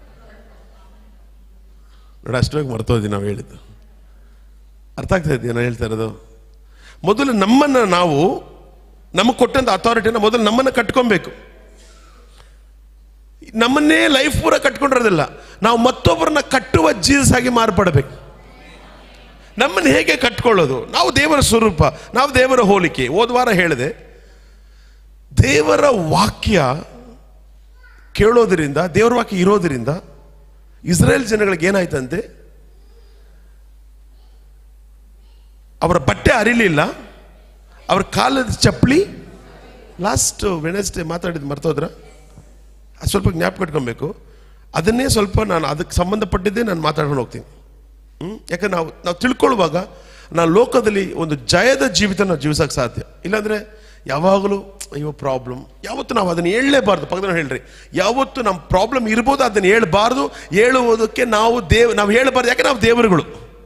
ನೋಡಿ ಅಷ್ಟವಾಗಿ ಮರ್ತೋದಿ ನಾವು ಹೇಳಿದ್ದು ಅರ್ಥ ಆಗ್ತಾ ಇದೆಯಾ ನಾನು ಹೇಳ್ತಾ ಇರೋದು ಮೊದಲು ನಮ್ಮನ್ನ ನಾವು ನಮಗೆ ಕೊಟ್ಟಂತ ಅಥಾರಿಟಿನ ಮೊದಲು ನಮ್ಮನ್ನ ಕಟ್ಕೊಬೇಕು ನಮ್ಮನ್ನೇ ಲೈಫ್ ಪೂರ ಕಟ್ಕೊಂಡಿರೋದಿಲ್ಲ ನಾವು ಮತ್ತೊಬ್ಬರನ್ನ ಕಟ್ಟುವ ಜೀಸಸ್ ಆಗಿ ಮಾರ್ಪಡಬೇಕು ನಮ್ಮನ್ನು ಹೇಗೆ ಕಟ್ಕೊಳ್ಳೋದು ನಾವು ದೇವರ ಸ್ವರೂಪ ನಾವು ದೇವರ ಹೋಲಿಕೆ ಹೋದ ವಾರ ಹೇಳಿದೆ ದೇವರ ವಾಕ್ಯ ಕೇಳೋದರಿಂದ ದೇವರ ವಾಕ್ಯ ಇರೋದರಿಂದ ಇಸ್ರೇಲ್ ಜನಗಳಿಗೆ ಏನಾಯ್ತಂತೆ ಅವರ ಬಟ್ಟೆ ಅರಿಲಿಲ್ಲ ಅವ್ರ ಕಾಲದ ಚಪ್ಪಲಿ ಲಾಸ್ಟ್ ವೆನೆಸ್ಡೇ ಮಾತಾಡಿದ್ದು ಮರ್ತೋದ್ರ ಅದು ಸ್ವಲ್ಪ ಜ್ಞಾಪಕ ಇಟ್ಕೊಬೇಕು ಅದನ್ನೇ ಸ್ವಲ್ಪ ನಾನು ಅದಕ್ಕೆ ಸಂಬಂಧಪಟ್ಟಿದ್ದೇ ನಾನು ಮಾತಾಡ್ಕೊಂಡು ಹೋಗ್ತೀನಿ ಹ್ಮ್? ಯಾಕಂದ್ರೆ ನಾವು ನಾವು ತಿಳ್ಕೊಳ್ಳುವಾಗ ನಾವು ಲೋಕದಲ್ಲಿ ಒಂದು ಜಯದ ಜೀವಿತ ನಾವು ಜೀವಿಸಕ್ಕೆ ಸಾಧ್ಯ ಇಲ್ಲಾಂದ್ರೆ ಯಾವಾಗಲೂ ಅಯ್ಯೋ ಪ್ರಾಬ್ಲಮ್ ಯಾವತ್ತು ನಾವು ಅದನ್ನು ಹೇಳಲೇಬಾರ್ದು ಪಕ್ಕದ ಹೇಳ್ರಿ ಯಾವತ್ತು ನಮ್ಮ ಪ್ರಾಬ್ಲಮ್ ಇರ್ಬೋದು ಅದನ್ನು ಹೇಳಬಾರ್ದು ಹೇಳುವುದಕ್ಕೆ ನಾವು ದೇವ್ ನಾವು ಹೇಳಬಾರ್ದು ಯಾಕೆ ನಾವು ದೇವರುಗಳು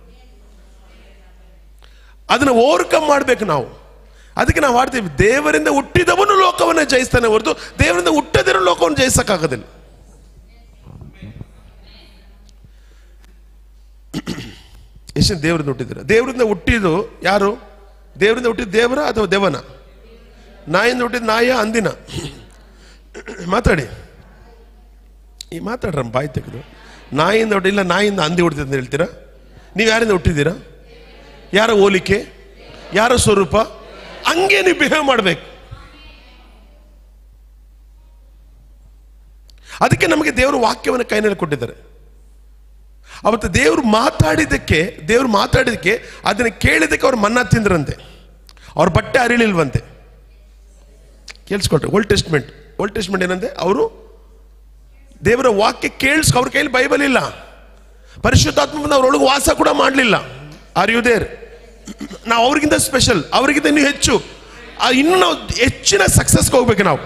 ಅದನ್ನು ಓವರ್ಕಮ್ ಮಾಡ್ಬೇಕು ನಾವು ಅದಕ್ಕೆ ನಾವು ಮಾಡ್ತೀವಿ ದೇವರಿಂದ ಹುಟ್ಟಿದವನು ಲೋಕವನ್ನ ಜಯಿಸ್ತಾನೆ ಹೊರತು ದೇವರಿಂದ ಹುಟ್ಟದಿರೋ ಲೋಕವನ್ನು ಜಯಿಸಕ್ಕಾಗೋದಿಲ್ಲ ಎಷ್ಟು ದೇವರಿಂದ ಹುಟ್ಟಿದ್ದೀರ ದೇವರಿಂದ ಹುಟ್ಟಿದ್ದು ಯಾರು ದೇವರಿಂದ ಹುಟ್ಟಿದ ದೇವರ ಅಥವಾ ದೇವನ ನಾಯಿಂದ ಹುಟ್ಟಿದ ನಾಯ ಅಂದಿನ ಮಾತಾಡಿ ಈ ಮಾತಾಡ್ರ ಬಾಯಿ ತೆಗೆದು ನಾಯಿಂದ ಹುಟ್ಟಿ ಇಲ್ಲ ನಾಯಿಂದ ಅಂದಿ ಹುಟ್ಟಿದ ಅಂತ ಹೇಳ್ತೀರಾ ನೀವು ಯಾರಿಂದ ಹುಟ್ಟಿದ್ದೀರಾ ಯಾರ ಹೋಲಿಕೆ ಯಾರ ಸ್ವರೂಪ ಹಂಗೆ ನೀವು ಬಿಹೇವ್ ಮಾಡಬೇಕು ಅದಕ್ಕೆ ನಮಗೆ ದೇವರು ವಾಕ್ಯವನ್ನು ಕೈನಲ್ಲಿ ಕೊಟ್ಟಿದ್ದಾರೆ ಅವತ್ತು ದೇವರು ಮಾತಾಡಿದ್ದಕ್ಕೆ ದೇವರು ಮಾತಾಡಿದ್ದಕ್ಕೆ ಅದನ್ನು ಕೇಳಿದ್ದಕ್ಕೆ ಅವ್ರು ಮನ್ನಾ ತಿಂದ್ರಂತೆ ಅವ್ರ ಬಟ್ಟೆ ಅರಿಲಿಲ್ವಂತೆ ಕೇಳಿಸ್ಕೊಟ್ರೆ ಓಲ್ಡ್ ಟೆಸ್ಟ್ಮೆಂಟ್ ಓಲ್ಡ್ ಟೆಸ್ಟ್ಮೆಂಟ್ ಏನಂತೆ ಅವರು ದೇವರ ವಾಕ್ಯ ಕೇಳಿಸ್ ಅವ್ರ ಕೈಲಿ ಬೈಬಲ್ ಇಲ್ಲ ಪರಿಶುದ್ಧಾತ್ಮ ಬಂದು ಅವ್ರೊಳಗೆ ವಾಸ ಕೂಡ ಮಾಡಲಿಲ್ಲ ಆರ್ ಯು ದೇರ್ ನಾವು ಅವ್ರಿಗಿಂತ ಸ್ಪೆಷಲ್ ಅವ್ರಿಗಿಂತ ಇನ್ನೂ ಹೆಚ್ಚು ಆ ಇನ್ನು ನಾವು ಹೆಚ್ಚಿನ ಸಕ್ಸಸ್ಗೆ ಹೋಗ್ಬೇಕು ನಾವು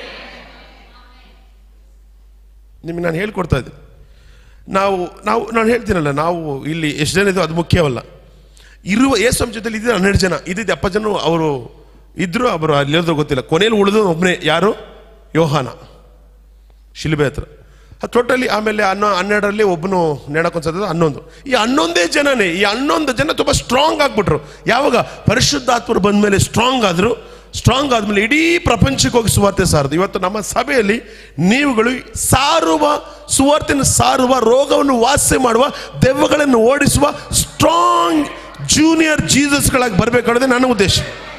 ನಿಮಗೆ ನಾನು ಹೇಳ್ಕೊಡ್ತಾ ಇದ್ದೆ ನಾವು ನಾವು ನಾನು ಹೇಳ್ತೀನಲ್ಲ ನಾವು ಇಲ್ಲಿ ಎಷ್ಟು ಜನ ಇದ್ದು ಅದು ಮುಖ್ಯವಲ್ಲ ಇರುವ ಏಸು ಜೊತೆಲಿ ಇದ್ದರೆ ಹನ್ನೆರಡು ಜನ ಇದ್ದಿದ್ದು ಎಪ್ಪತ್ತು ಜನ ಅವರು ಇದ್ರು ಅವರು ಅಲ್ಲಿರೋದು ಗೊತ್ತಿಲ್ಲ ಕೊನೆಯಲ್ಲಿ ಉಳಿದು ಒಬ್ಬನೇ ಯಾರು ಯೋಹಾನ ಶಿಲ್ಬೆ ಹತ್ರ ಟೋಟಲಿ ಆಮೇಲೆ ಹನ್ನೊ ಹನ್ನೆರಡರಲ್ಲಿ ಒಬ್ಬನು ನೇಣಕೊಂಡ್ಸದ ಹನ್ನೊಂದು ಈ ಹನ್ನೊಂದೇ ಜನನೇ ಈ ಹನ್ನೊಂದು ಜನ ತುಂಬ ಸ್ಟ್ರಾಂಗ್ ಆಗ್ಬಿಟ್ರು ಯಾವಾಗ ಪರಿಶುದ್ಧಾತ್ಮರು ಬಂದ ಮೇಲೆ ಸ್ಟ್ರಾಂಗ್ ಆದರು ಸ್ಟ್ರಾಂಗ್ ಆದ್ಮೇಲೆ ಇಡೀ ಪ್ರಪಂಚಕ್ಕೆ ಹೋಗಿ ಸುವಾರ್ತೆ ಸಾರದು ಇವತ್ತು ನಮ್ಮ ಸಭೆಯಲ್ಲಿ ನೀವುಗಳು ಸಾರುವ ಸುವಾರ್ತೆಯನ್ನು ಸಾರುವ ರೋಗವನ್ನು ವಾಸ ಮಾಡುವ ದೆವ್ವಗಳನ್ನು ಓಡಿಸುವ ಸ್ಟ್ರಾಂಗ್ ಜೂನಿಯರ್ ಜೀಸಸ್ಗಳಾಗಿ ಬರಬೇಕಾದ್ರೆ ನನ್ನ ಉದ್ದೇಶ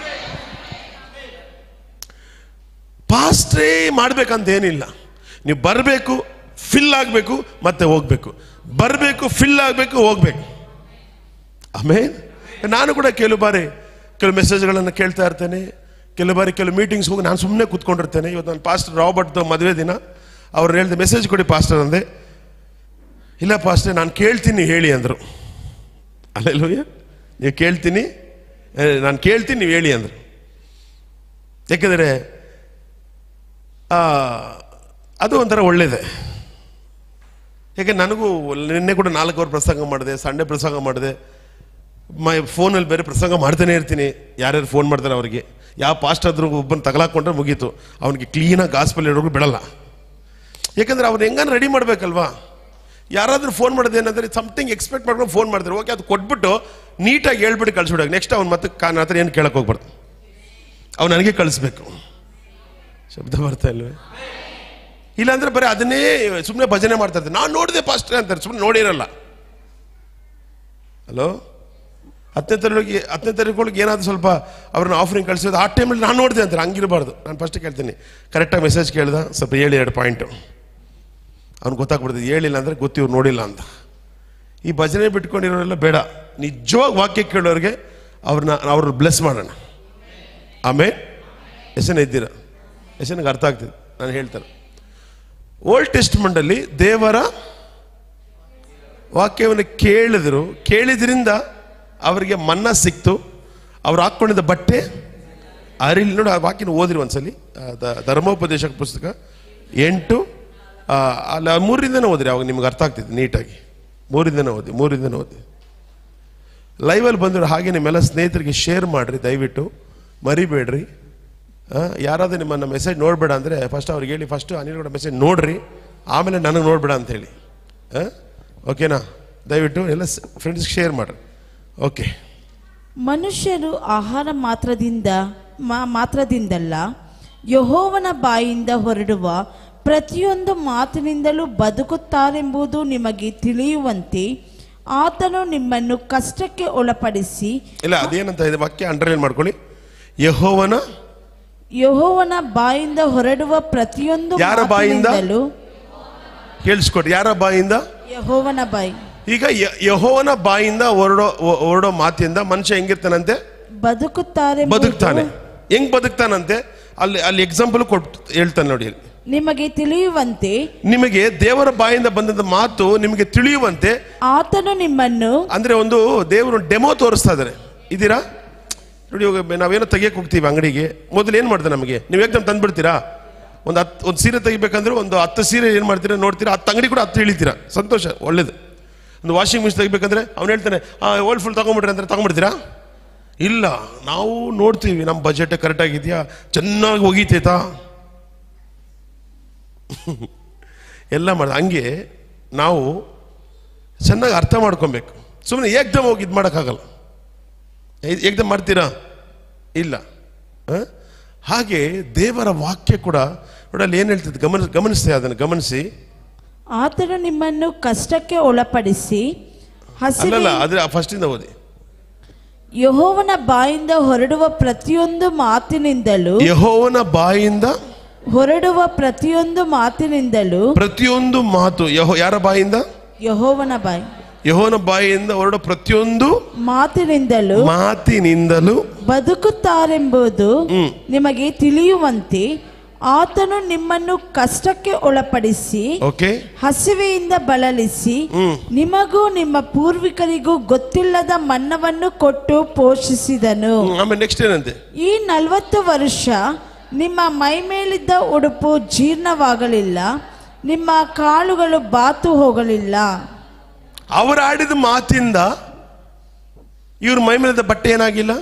ಪಾಸ್ಟ್ರೇ ಮಾಡ್ಬೇಕಂತ ಏನಿಲ್ಲ ನೀವು ಬರಬೇಕು ಫಿಲ್ ಆಗಬೇಕು ಮತ್ತೆ ಹೋಗ್ಬೇಕು ಬರಬೇಕು ಫಿಲ್ ಆಗಬೇಕು ಹೋಗ್ಬೇಕು ಆಮೇಲೆ ನಾನು ಕೂಡ ಕೆಲವು ಬಾರಿ ಕೆಲವು ಮೆಸೇಜ್ಗಳನ್ನು ಕೇಳ್ತಾ ಇರ್ತೇನೆ ಕೆಲವು ಬಾರಿ ಕೆಲವು ಮೀಟಿಂಗ್ಸ್ ಹೋಗಿ ನಾನು ಸುಮ್ಮನೆ ಕೂತ್ಕೊಂಡಿರ್ತೇನೆ ಇವತ್ತು ನಾನು ಪಾಸ್ಟರ್ ರಾಬರ್ಟ್ ಮದುವೆ ದಿನ ಅವ್ರು ಹೇಳಿದೆ ಮೆಸೇಜ್ ಕೊಡಿ ಪಾಸ್ಟರ್ ಅಂದೆ ಇಲ್ಲ ಪಾಸ್ಟರ್ ನಾನು ಕೇಳ್ತೀನಿ ಹೇಳಿ ಅಂದರು ಅಲ್ಲೆಲ್ಲೂಯ್ಯ ನೀವು ಕೇಳ್ತೀನಿ ಏ, ನಾನು ಕೇಳ್ತೀನಿ ನೀವು ಹೇಳಿ ಅಂದರು ಯಾಕೆಂದರೆ ಆ, ಅದು ಒಂಥರ ಒಳ್ಳೇದೆ ಯಾಕೆ ನನಗೂ ನಿನ್ನೆ ಕೂಡ ನಾಲ್ಕು ಅವರ್ ಪ್ರಸಂಗ ಮಾಡಿದೆ ಸಂಡೇ ಪ್ರಸಂಗ ಮಾಡಿದೆ ಮೈ ಫೋನಲ್ಲಿ ಬೇರೆ ಪ್ರಸಂಗ ಮಾಡ್ತಾನೆ ಇರ್ತೀನಿ ಯಾರ್ಯಾರು ಫೋನ್ ಮಾಡ್ತಾರೆ ಅವರಿಗೆ ಯಾವ ಪಾಸ್ಟ್ ಆದ್ರೂ ಒಬ್ಬನ ತಗಲಾಕೊಂಡ್ರೆ ಮುಗೀತು ಅವನಿಗೆ ಕ್ಲೀನಾಗಿ ಗಾಸ್ಪಲ್ ಇಡೋರು ಬಿಡಲ್ಲ ಯಾಕಂದ್ರೆ ಅವ್ನು ಹೆಂಗಾನ ರೆಡಿ ಮಾಡಬೇಕಲ್ವಾ ಯಾರಾದ್ರೂ ಫೋನ್ ಮಾಡೋದು ಏನಂದ್ರೆ ಸಮಥಿಂಗ್ ಎಕ್ಸ್ಪೆಕ್ಟ್ ಮಾಡ್ಕೊಂಡು ಫೋನ್ ಮಾಡ್ತಾರೆ ಓಕೆ ಅದು ಕೊಟ್ಬಿಟ್ಟು ನೀಟಾಗಿ ಹೇಳ್ಬಿಟ್ಟು ಕಳ್ಸಿಬಿಡೋಕೆ ನೆಕ್ಸ್ಟ್ ಅವ್ನು ಮತ್ತೆ ಕಾನ ಹತ್ರ ಏನು ಕೇಳಕ್ಕೆ ಹೋಗ್ಬಾರ್ದು ಅವ್ನು ನನಗೆ ಕಳಿಸ್ಬೇಕು ಶಬ್ದ ಬರ್ತಾ ಇಲ್ವೇ ಇಲ್ಲಾಂದ್ರೆ ಬರೀ ಅದನ್ನೇ ಸುಮ್ಮನೆ ಭಜನೆ ಮಾಡ್ತಾ ಇರ್ತಾರೆ ನಾನು ನೋಡಿದೆ ಫಸ್ಟ್ ಅಂತಾರೆ ಸುಮ್ಮನೆ ನೋಡಿರಲ್ಲ ಹಲೋ ಹತ್ತನೇ ತರಗತಿಗೆ ಹತ್ತನೇ ತರಗತಿಗಳಿಗೆ ಏನಾದ್ರು ಸ್ವಲ್ಪ ಅವ್ರನ್ನ ಆಫರಿಂಗ್ ಕಳಿಸೋದು ಆ ಟೈಮಲ್ಲಿ ನಾನು ನೋಡಿದೆ ಅಂತಾರೆ ಹಂಗಿರಬಾರ್ದು ನಾನು ಫಸ್ಟ್ ಕೇಳ್ತೀನಿ ಕರೆಕ್ಟಾಗಿ ಮೆಸೇಜ್ ಕೇಳ್ದ ಸ್ವಲ್ಪ ಹೇಳಿ ಎರಡು ಪಾಯಿಂಟು ಅವ್ನು ಗೊತ್ತಾಗ್ಬಿಡ್ತದೆ ಹೇಳಿಲ್ಲ ಅಂದರೆ ಗೊತ್ತು ಇವ್ರು ನೋಡಿಲ್ಲ ಅಂತ ಈ ಭಜನೆ ಬಿಟ್ಕೊಂಡಿರೋರೆಲ್ಲ ಬೇಡ ನಿಜವಾಗಿ ವಾಕ್ಯ ಕೇಳೋರಿಗೆ ಅವ್ರನ್ನ ಅವ್ರನ್ನ ಬ್ಲೆಸ್ ಮಾಡೋಣ ಆಮೇಲೆ ಎಷ್ಟನ ಇದ್ದೀರ ಎಷ್ಟನಿಗೆ ಅರ್ಥ ಆಗ್ತದೆ ನಾನು ಹೇಳ್ತೇನೆ ಓಲ್ಡ್ ಟೆಸ್ಟ್ಮೆಂಟಲ್ಲಿ ದೇವರ ವಾಕ್ಯವನ್ನು ಕೇಳಿದ್ರು ಕೇಳಿದ್ರಿಂದ ಅವರಿಗೆ ಮನ್ನ ಸಿಕ್ತು ಅವ್ರು ಹಾಕ್ಕೊಂಡಿದ್ದ ಬಟ್ಟೆ ಅರಿಲಿ ನೋಡಿ ಆ ವಾಕ್ಯನ ಓದಿರಿ ಒಂದ್ಸಲಿ ಆ, ದ- ಧರ್ಮೋಪದೇಶ ಪುಸ್ತಕ ಎಂಟು ಆ, ಅಲ್ಲ ಮೂರಿಂದನೇ ಓದಿರಿ ಅವಾಗ ನಿಮ್ಗೆ ಅರ್ಥ ಆಗ್ತಿದೆ ನೀಟಾಗಿ ಮೂರಿಂದನೇ ಓದಿ ಮೂರಿಂದನೇ ಓದಿ ಲೈವಲ್ಲಿ ಬಂದಿರೋ ಹಾಗೆ ನಿಮ್ಮೆಲ್ಲ ಸ್ನೇಹಿತರಿಗೆ ಶೇರ್ ಮಾಡಿರಿ ದಯವಿಟ್ಟು ಮರಿಬೇಡ್ರಿ ಆ, ಯಾರಾದ್ರೂ ನಿಮ್ಮನ್ನ ಮೆಸೇಜ್ ನೋಡಬೇಡ ಅಂದರೆ ಫಸ್ಟ್ ಅವ್ರಿಗೆ ಹೇಳಿ ಫಸ್ಟ್ ಅನಿಲ್ ಕೂಡ ಮೆಸೇಜ್ ನೋಡ್ರಿ ಆಮೇಲೆ ನನಗೆ ನೋಡಬೇಡ ಅಂತ ಹೇಳಿ ಆ? ಓಕೆನಾ ದಯವಿಟ್ಟು ಎಲ್ಲ ಫ್ರೆಂಡ್ಸ್ಗೆ ಶೇರ್ ಮಾಡ್ರಿ ಓಕೆ ಮನುಷ್ಯರು ಆಹಾರ ಮಾತ್ರದಿಂದ ಮಾ- ಮಾತ್ರದಿಂದಲ್ಲ ಯಹೋವನ ಬಾಯಿಂದ ಹೊರಡುವ ಪ್ರತಿಯೊಂದು ಮಾತಿನಿಂದಲೂ ಬದುಕುತ್ತಾರೆಂಬುದು ನಿಮಗೆ ತಿಳಿಯುವಂತೆ ಆತನು ನಿಮ್ಮನ್ನು ಕಷ್ಟಕ್ಕೆ ಒಳಪಡಿಸಿ ಇಲ್ಲ ಅದೇನಂತ ಇದೆ ವಾಕ್ಯ ಅಂಡರ್ಲೈನ್ ಮಾಡ್ಕೊಳ್ಳಿ ಯಹೋವನ ಯಹೋವನ ಬಾಯಿಂದ ಹೊರಡುವ ಪ್ರತಿಯೊಂದು ಯಾರ ಬಾಯಿಂದ? ಮಾತಿನಿಂದಲೂ ಕೇಳಿಸ್ಕೊಟ್ರಿ ಯಾರ ಬಾಯಿಂದ ಯಹೋವನ ಬಾಯಿ ಈಗ ಯ- ಯಹೋವನ ಬಾಯಿಂದ ಹೊರಡೋ ಹೊ- ಹೊರಡೋ ಮಾತಿಂದ ಮನುಷ್ಯ ಹೆಂಗಿರ್ತಾನಂತೆ ಬದುಕುತ್ತಾರೆ ಬದುಕ್ತಾನೆ ಹೆಂಗ್ ಬದುಕ್ತಾನಂತೆ ಅಲ್ಲಿ ಅಲ್ಲಿ ಎಕ್ಸಾಂಪಲ್ ಕೊಟ್ಟು ಹೇಳ್ತಾನೆ ನೋಡಿ ಇಲ್ಲಿ. ನಿಮಗೆ ತಿಳಿಯುವಂತೆ ನಿಮಗೆ ದೇವರ ಬಾಯಿಂದ ಬಂದಂತ ಮಾತು ನಿಮಗೆ ತಿಳಿಯುವಂತೆ ಆತನು ನಿಮ್ಮನ್ನು ಅಂದ್ರೆ ಒಂದು ದೇವರು ಡೆಮೋ ತೋರಿಸ್ತಾ ಇದ್ದಾರೆ ಇದೀರಾ ನೋಡಿ ಇವಾಗ ನಾವೇನೋ ತೆಗಿಯಕ್ಕೆ ಹೋಗ್ತೀವಿ ಅಂಗಡಿಗೆ ಮೊದಲು ಏನು ಮಾಡ್ತಾರೆ ನಮಗೆ ನೀವು ಏಕದಮ್ ತಂದ್ಬಿಡ್ತೀರಾ ಒಂದು ಹತ್ತು ಒಂದು ಸೀರೆ ತೆಗಿಬೇಕಂದ್ರೆ ಒಂದು ಹತ್ತು ಸೀರೆ ಏನು ಮಾಡ್ತೀರಾ ನೋಡ್ತೀರಾ ಹತ್ತು ಅಂಗಡಿ ಕೂಡ ಹತ್ತು ಇಳಿತೀರಾ ಸಂತೋಷ ಒಳ್ಳೇದು ಒಂದು ವಾಷಿಂಗ್ ಮಿಷಿನ್ ತೆಗಿಬೇಕಂದ್ರೆ ಅವ್ನು ಹೇಳ್ತಾನೆ ಓಲ್ಡ್ ಫುಲ್ ತಗೊಂಬಿಡ್ರಿ ಅಂದ್ರೆ ತಗೊಂಬಿಡ್ತೀರಾ ಇಲ್ಲ ನಾವು ನೋಡ್ತೀವಿ ನಮ್ಮ ಬಜೆಟ್ ಕರೆಕ್ಟ್ ಆಗಿದೆಯಾ ಚೆನ್ನಾಗಿ ಒಗಿತೈತಾ ಎಲ್ಲ ಮಾಡ್ದ ಹಂಗೆ ನಾವು ಚೆನ್ನಾಗಿ ಅರ್ಥ ಮಾಡ್ಕೊಬೇಕು ಸುಮ್ಮನೆ ಏಕ್ದಮ್ ಹೋಗಿ ಇದು ಮಾಡೋಕ್ಕಾಗಲ್ಲ ಏ- ಏಕ್ದಮ್ ಮಾಡ್ತೀರಾ ಇಲ್ಲ ಆ? ಹಾಗೆ ದೇವರ ವಾಕ್ಯ ಕೂಡ ನೋಡಿ ಅಲ್ಲಿ ಏನು ಹೇಳ್ತಿದ್ದು ಗಮನ ಗಮನಿಸ್ತೆ ಅದನ್ನು ಗಮನಿಸಿ ಆತನು ನಿಮ್ಮನ್ನು ಕಷ್ಟಕ್ಕೆ ಒಳಪಡಿಸಿ ಹಸಿವೆ ಅಲ್ಲಲ್ಲ ಅದ್ರ ಫಸ್ಟಿಂದ ಓದಿ ಯಹೋವನ ಬಾಯಿಂದ ಹೊರಡುವ ಪ್ರತಿಯೊಂದು ಮಾತಿನಿಂದಲೂ ಯಹೋವನ ಬಾಯಿಂದ ಹೊರಡುವ ಪ್ರತಿಯೊಂದು ಮಾತಿನಿಂದಲೂ ಪ್ರತಿಯೊಂದು ಮಾತು ಯಹೋ ಯಾರ ಬಾಯಿಂದ ಯಹೋವನ ಬಾಯಿ ಯಹೋವನ ಬಾಯಿಂದ ಹೊರಡೋ ಪ್ರತಿಯೊಂದು ಮಾತಿನಿಂದಲೂ ಮಾತಿನಿಂದಲೂ ಬದುಕುತ್ತಾರೆಂಬುದು ನಿಮಗೆ ತಿಳಿಯುವಂತೆ ಆತನು ನಿಮ್ಮನ್ನು ಕಷ್ಟಕ್ಕೆ ಒಳಪಡಿಸಿ ಓಕೆ ಹಸಿವೆಯಿಂದ ಬಳಲಿಸಿ ನಿಮಗೂ ನಿಮ್ಮ ಪೂರ್ವಿಕರಿಗೂ ಗೊತ್ತಿಲ್ಲದ ಮನ್ನವನ್ನು ಕೊಟ್ಟು ಪೋಷಿಸಿದನು ಆಮೇಲೆ ನೆಕ್ಸ್ಟ್ ಏನಂತೆ ಈ ನಲವತ್ತು ವರ್ಷ ನಿಮ್ಮ ಮೈಮೇಲಿದ್ದ ಉಡುಪು ಜೀರ್ಣವಾಗಲಿಲ್ಲ ನಿಮ್ಮ ಕಾಳುಗಳು ಬಾತು ಹೋಗಲಿಲ್ಲ ಅವರು ಆಡಿದ ಮಾತಿಂದ ಇವ್ರ ಮೈ ಮೇಲಿದ್ದ ಬಟ್ಟೆ ಏನಾಗಿಲ್ಲ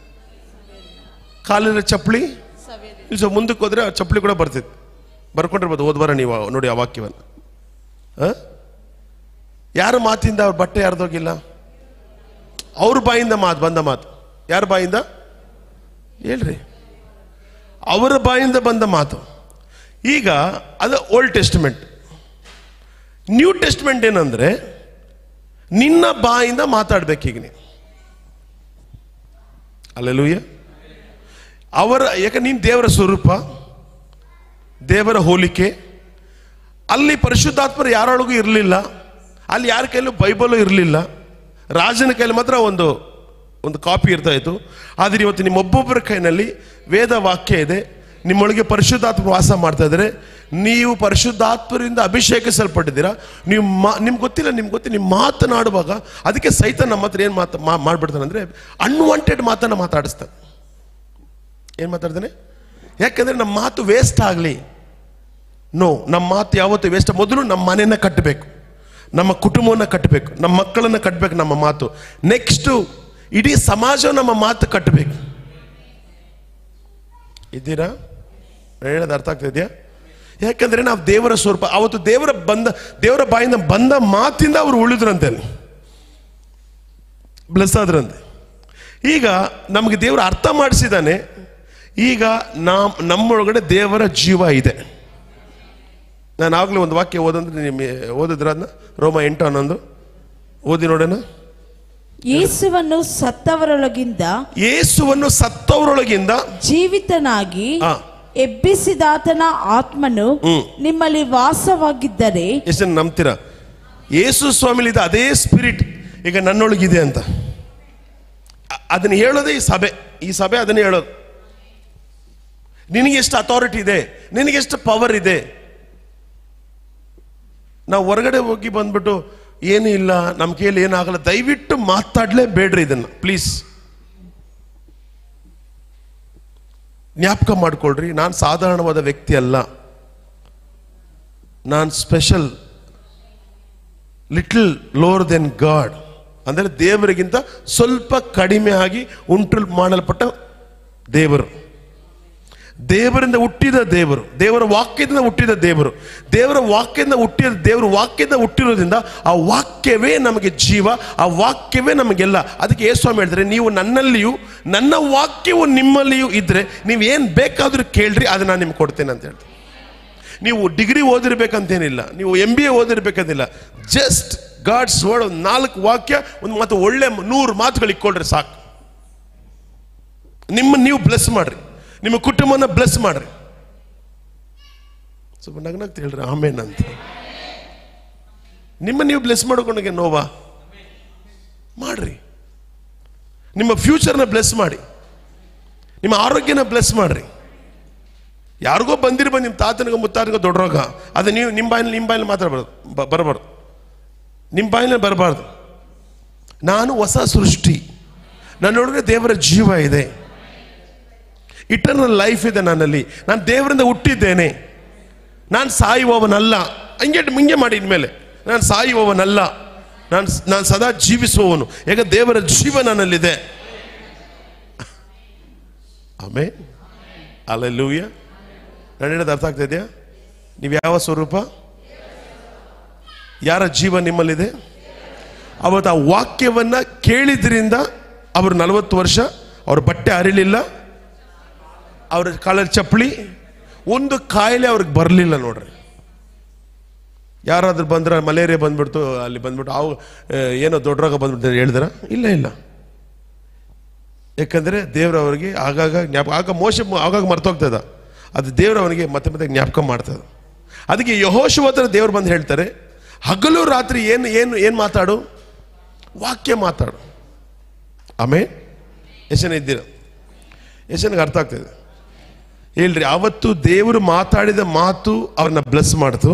ಕಾಲಿನ ಚಪ್ಪಲಿ ಇಲ್ಲಿ ಸ್ವಲ್ಪ ಮುಂದಕ್ಕೆ ಹೋದ್ರೆ ಆ ಚಪ್ಪಲಿ ಕೂಡ ಬರ್ತಿತ್ತು ಬರ್ಕೊಂಡಿರ್ಬೋದು ಹೋದ್ವಾರ ನೀವು ಆ- ನೋಡಿ ಆ ವಾಕ್ಯವನ್ನು ಆ? ಯಾರ ಮಾತಿಂದ ಅವ್ರ ಬಟ್ಟೆ ಯಾರ್ದೋಗಿಲ್ಲ ಅವ್ರ ಬಾಯಿಂದ ಮಾತು ಬಂದ ಮಾತು ಯಾರ ಬಾಯಿಂದ ಹೇಳ್ರಿ ಅವರ ಬಾಯಿಂದ ಬಂದ ಮಾತು ಈಗ ಅದು ಓಲ್ಡ್ ಟೆಸ್ಟ್ಮೆಂಟ್ ನ್ಯೂ ಟೆಸ್ಟ್ಮೆಂಟ್ ಏನಂದ್ರೆ ನಿನ್ನ ಬಾಯಿಂದ ಮಾತಾಡ್ಬೇಕೀಗ ನೀನು ಅಲ್ಲೆಲೂಯ ಅವರ ಯಾಕೆ ನೀನು ದೇವರ ಸ್ವರೂಪ ದೇವರ ಹೋಲಿಕೆ ಅಲ್ಲಿ ಪರಿಶುದ್ಧಾತ್ಮರು ಯಾರೊಳಗೂ ಇರಲಿಲ್ಲ ಅಲ್ಲಿ ಯಾರ ಕೈಲೂ ಬೈಬಲು ಇರಲಿಲ್ಲ ರಾಜನ ಕೈಲಿ ಮಾತ್ರ ಒಂದು ಒಂದು ಕಾಪಿ ಇರ್ತಾ ಇತ್ತು ಆದರೆ ಇವತ್ತು ನಿಮ್ಮ ಒಬ್ಬೊಬ್ಬರ ಕೈನಲ್ಲಿ ವೇದ ವಾಕ್ಯ ಇದೆ ನಿಮ್ಮೊಳಗೆ ಪರಿಶುದ್ಧಾತ್ಮ ವಾಸ ಮಾಡ್ತಾ ಇದ್ದಾರೆ ನೀವು ಪರಿಶುದ್ಧಾತ್ಮರಿಂದ ಅಭಿಷೇಕಿಸಲ್ಪಟ್ಟಿದ್ದೀರಾ ನೀವು ಮಾ ನಿಮ್ಗೆ ಗೊತ್ತಿಲ್ಲ ನಿಮ್ಗೆ ಗೊತ್ತಿಲ್ಲ ನೀವು ಮಾತನಾಡುವಾಗ ಅದಕ್ಕೆ ಸಹಿತ ನಮ್ಮ ಹತ್ರ ಏನು ಮಾತು ಮಾ ಮಾಡ್ಬಿಡ್ತಾನೆ ಅಂದರೆ ಅನ್ವಾಂಟೆಡ್ ಮಾತನ್ನು ಮಾತಾಡಿಸ್ತಾನೆ ಏನು ಮಾತಾಡ್ತಾನೆ ಯಾಕಂದ್ರೆ ನಮ್ಮ ಮಾತು ವೇಸ್ಟ್ ಆಗಲಿ ನೋ ನಮ್ಮ ಮಾತು ಯಾವತ್ತು ವೇಸ್ಟ್ ಮೊದಲು ನಮ್ಮ ಮನೆಯನ್ನ ಕಟ್ಟಬೇಕು ನಮ್ಮ ಕುಟುಂಬವನ್ನು ಕಟ್ಟಬೇಕು ನಮ್ಮ ಮಕ್ಕಳನ್ನು ಕಟ್ಟಬೇಕು ನಮ್ಮ ಮಾತು ನೆಕ್ಸ್ಟು ಇಡೀ ಸಮಾಜ ನಮ್ಮ ಮಾತು ಕಟ್ಟಬೇಕು ಇದ್ದೀರಾ ನಾನ್ ಹೇಳೋದು ಅರ್ಥ ಆಗ್ತಾ ಇದೆಯಾ ಯಾಕಂದ್ರೆ ನಾವು ದೇವರ ಸ್ವರೂಪ ಅವತ್ತು ದೇವರ ಬಂದ ದೇವರ ಬಾಯಿಂದ ಬಂದ ಮಾತಿಂದ ಅವರು ಉಳಿದ್ರಂತೆ ಅಲ್ಲಿ ಬ್ಲೆಸ್ ಆದ್ರಂತೆ ಈಗ ನಮಗೆ ದೇವರು ಅರ್ಥ ಮಾಡಿಸಿದಾನೆ ಈಗ ನಾ ನಮ್ಮೊಳಗಡೆ ದೇವರ ಜೀವ ಇದೆ ನಾನು ಆಗಲೇ ಒಂದು ವಾಕ್ಯ ಓದಂದ್ರೆ ನಿಮಗೆ ಓದಿದ್ರ ಅದನ್ನ ರೋಮ ಎಂಟು ಹನ್ನೊಂದು ಓದಿ ನೋಡೋಣ ಯೇಸುವನ್ನು ಸತ್ತವರೊಳಗಿಂದ ಯೇಸುವನ್ನು ಸತ್ತವರೊಳಗಿಂದ ಜೀವಿತನಾಗಿ ಆ, ಎಬ್ಬಿಸಿದಾತನ ಆತ್ಮನು ನಿಮ್ಮಲ್ಲಿ ವಾಸವಾಗಿದ್ದರೆ ಎಷ್ಟು ಜನ ನಂಬ್ತೀರಾ ಯೇಸು ಸ್ವಾಮಿಲಿದ್ದ ಅದೇ ಸ್ಪಿರಿಟ್ ಈಗ ನನ್ನೊಳಗಿದೆ ಅಂತ ಅ- ಅದನ್ನ ಹೇಳೋದೇ ಈ ಸಭೆ ಈ ಸಭೆ ಅದನ್ನ ಹೇಳೋದು ನಿನಗೆ ಎಷ್ಟು ಅಥಾರಿಟಿ ಇದೆ ನಿನಗೆ ಎಷ್ಟು ಪವರ್ ಇದೆ ನಾವು ಹೊರಗಡೆ ಹೋಗಿ ಬಂದ್ಬಿಟ್ಟು ಏನೂ ಇಲ್ಲ ನಮ್ಮ ಕೈಯಲ್ಲಿ ಏನಾಗಲ್ಲ ದಯವಿಟ್ಟು ಮಾತಾಡ್ಲೇ ಬೇಡ್ರಿ ಇದನ್ನ ಪ್ಲೀಸ್ ಜ್ಞಾಪಕ ಮಾಡ್ಕೊಳ್ರಿ ನಾನು ಸಾಧಾರಣವಾದ ವ್ಯಕ್ತಿ ಅಲ್ಲ ನಾನು special little lower than God ಅಂದರೆ ದೇವರಿಗಿಂತ ಸ್ವಲ್ಪ ಕಡಿಮೆ ಆಗಿ ಉಂಟು ಮಾಡಲ್ಪಟ್ಟ ದೇವರು ದೇವರಿಂದ ಹುಟ್ಟಿದ ದೇವರು ದೇವರ ವಾಕ್ಯದಿಂದ ಹುಟ್ಟಿದ ದೇವರು ದೇವರ ವಾಕ್ಯದಿಂದ ಹುಟ್ಟಿದ ದೇವರ ವಾಕ್ಯದಿಂದ ಹುಟ್ಟಿರೋದ್ರಿಂದ ಆ ವಾಕ್ಯವೇ ನಮಗೆ ಜೀವ ಆ ವಾಕ್ಯವೇ ನಮಗೆಲ್ಲ ಅದಕ್ಕೆ ಯೇಸು ಸ್ವಾಮಿ ಹೇಳಿದ್ರೆ ನೀವು ನನ್ನಲ್ಲಿಯೂ ನನ್ನ ವಾಕ್ಯವು ನಿಮ್ಮಲ್ಲಿಯೂ ಇದ್ರೆ ನೀವು ಏನು ಬೇಕಾದರೂ ಕೇಳ್ರಿ ಅದನ್ನ ನಾನು ನಿಮ್ಗೆ ಕೊಡ್ತೇನೆ ಅಂತ ಹೇಳ್ತೀನಿ ನೀವು ಡಿಗ್ರಿ ಓದಿರ್ಬೇಕಂತೇನಿಲ್ಲ ನೀವು ಎಂ ಬಿ ಎ ಓದಿರ್ಬೇಕಂತಿಲ್ಲ ಜಸ್ಟ್ ಗಾಡ್ಸ್ ವರ್ಡ್ ಒಂದು ನಾಲ್ಕು ವಾಕ್ಯ ಒಂದು ಮತ್ತು ಒಳ್ಳೆ ನೂರು ಮಾತುಗಳು ಇಕ್ಕೊಳ್ರಿ ಸಾಕು ನಿಮ್ಮ ನೀವು ಬ್ಲೆಸ್ ಮಾಡ್ರಿ ನಿಮ್ಮ ಕುಟುಂಬನ ಬ್ಲೆಸ್ ಮಾಡ್ರಿ ಸ್ವಲ್ಪ ನಗ್ನಗ್ತ ಹೇಳ್ರಿ ಆಮೇನ್ ಅಂತ ನಿಮ್ಮ ನೀವು ಬ್ಲೆಸ್ ಮಾಡ್ಕೊಂಡಾಗೆ ನೋವಾ ಮಾಡ್ರಿ ನಿಮ್ಮ ಫ್ಯೂಚರ್ನ ಬ್ಲೆಸ್ ಮಾಡಿ ನಿಮ್ಮ ಆರೋಗ್ಯನ ಬ್ಲೆಸ್ ಮಾಡ್ರಿ ಯಾರಿಗೋ ಬಂದಿರ್ಬೋದು ನಿಮ್ಮ ತಾತನಿಗೋ ಮುತ್ತಾತನಿಗೋ ದೊಡ್ಡ ರೋಗ ಅದು ನೀವು ನಿಮ್ಮ ಬಾಯಲ್ಲಿ ನಿಮ್ಮ ಬಾಯಲ್ಲಿ ಮಾತಾಡಬಾರ್ದು ಬ- ಬರಬಾರ್ದು ನಿಮ್ಮ ಬಾಯಲ್ಲಿ ಬರಬಾರ್ದು ನಾನು ಹೊಸ ಸೃಷ್ಟಿ ನನ್ನೊಳಗೆ ದೇವರ ಜೀವ ಇದೆ ಇಟರ್ನಲ್ ಲೈಫ್ ಇದೆ ನನ್ನಲ್ಲಿ ನಾನು ದೇವರಿಂದ ಹುಟ್ಟಿದ್ದೇನೆ ನಾನು ಸಾಯುವವನಲ್ಲ ಹಂಗೆ ಹಿಂಗೆ ಮಾಡಿ ಇನ್ಮೇಲೆ ನಾನು ಸಾಯುವವನಲ್ಲ ನಾನು ನಾನು ಸದಾ ಜೀವಿಸುವವನು ಯಾಕೆ ದೇವರ ಜೀವ ನನ್ನಲ್ಲಿದೆ ಆಮೇಲೆ ಅಲ್ಲೆಲ್ಲೂಯ್ಯ ನಾನು ಹೇಳೋದು ಅರ್ಥ ಆಗ್ತಾ ಇದೆಯಾ ನೀವು ಯಾವ ಸ್ವರೂಪ ಯಾರ ಜೀವ ನಿಮ್ಮಲ್ಲಿದೆ ಅವತ್ತು ಆ ವಾಕ್ಯವನ್ನ ಕೇಳಿದ್ರಿಂದ ಅವರು ನಲವತ್ತು ವರ್ಷ ಅವ್ರ ಬಟ್ಟೆ ಅರಿಲಿಲ್ಲ ಅವ್ರ ಕಾಲಲ್ಲಿ ಚಪ್ಪಲಿ ಒಂದು ಕಾಯಿಲೆ ಅವ್ರಿಗೆ ಬರಲಿಲ್ಲ ನೋಡ್ರಿ ಯಾರಾದ್ರೂ ಬಂದ್ರ ಮಲೇರಿಯಾ ಬಂದ್ಬಿಡ್ತು ಅಲ್ಲಿ ಬಂದ್ಬಿಟ್ಟು ಅವು ಆ, ಏನೋ ದೊಡ್ಡ ರೋಗ ಬಂದ್ಬಿಡ್ತು ಹೇಳಿದ್ರ ಇಲ್ಲ ಇಲ್ಲ ಯಾಕಂದ್ರೆ ದೇವ್ರ ಅವರಿಗೆ ಆಗಾಗ ಜ್ಞಾಪಕ ಆಗ ಮೋಶ ಆಗಾಗ ಮರ್ತೋಗ್ತದ ಅದು ದೇವ್ರ ಅವನಿಗೆ ಮತ್ತೆ ಮತ್ತೆ ಜ್ಞಾಪಕ ಮಾಡ್ತದ ಅದಕ್ಕೆ ಯಹೋಶುವ ಹತ್ರ ದೇವ್ರು ಬಂದು ಹೇಳ್ತಾರೆ ಹಗಲು ರಾತ್ರಿ ಏನು ಏನು ಏನು ಮಾತಾಡು ವಾಕ್ಯ ಮಾತಾಡು ಆಮೇಲೆ ಎಷ್ಟು ಜನ ಇದ್ದೀರ ಎಷ್ಟು ಜನಕ್ಕೆ ಅರ್ಥ ಆಗ್ತದೆ ಹೇಳ್ರಿ ಅವತ್ತು ದೇವರು ಮಾತಾಡಿದ ಮಾತು ಅವ್ರನ್ನ ಬ್ಲೆಸ್ ಮಾಡ್ತು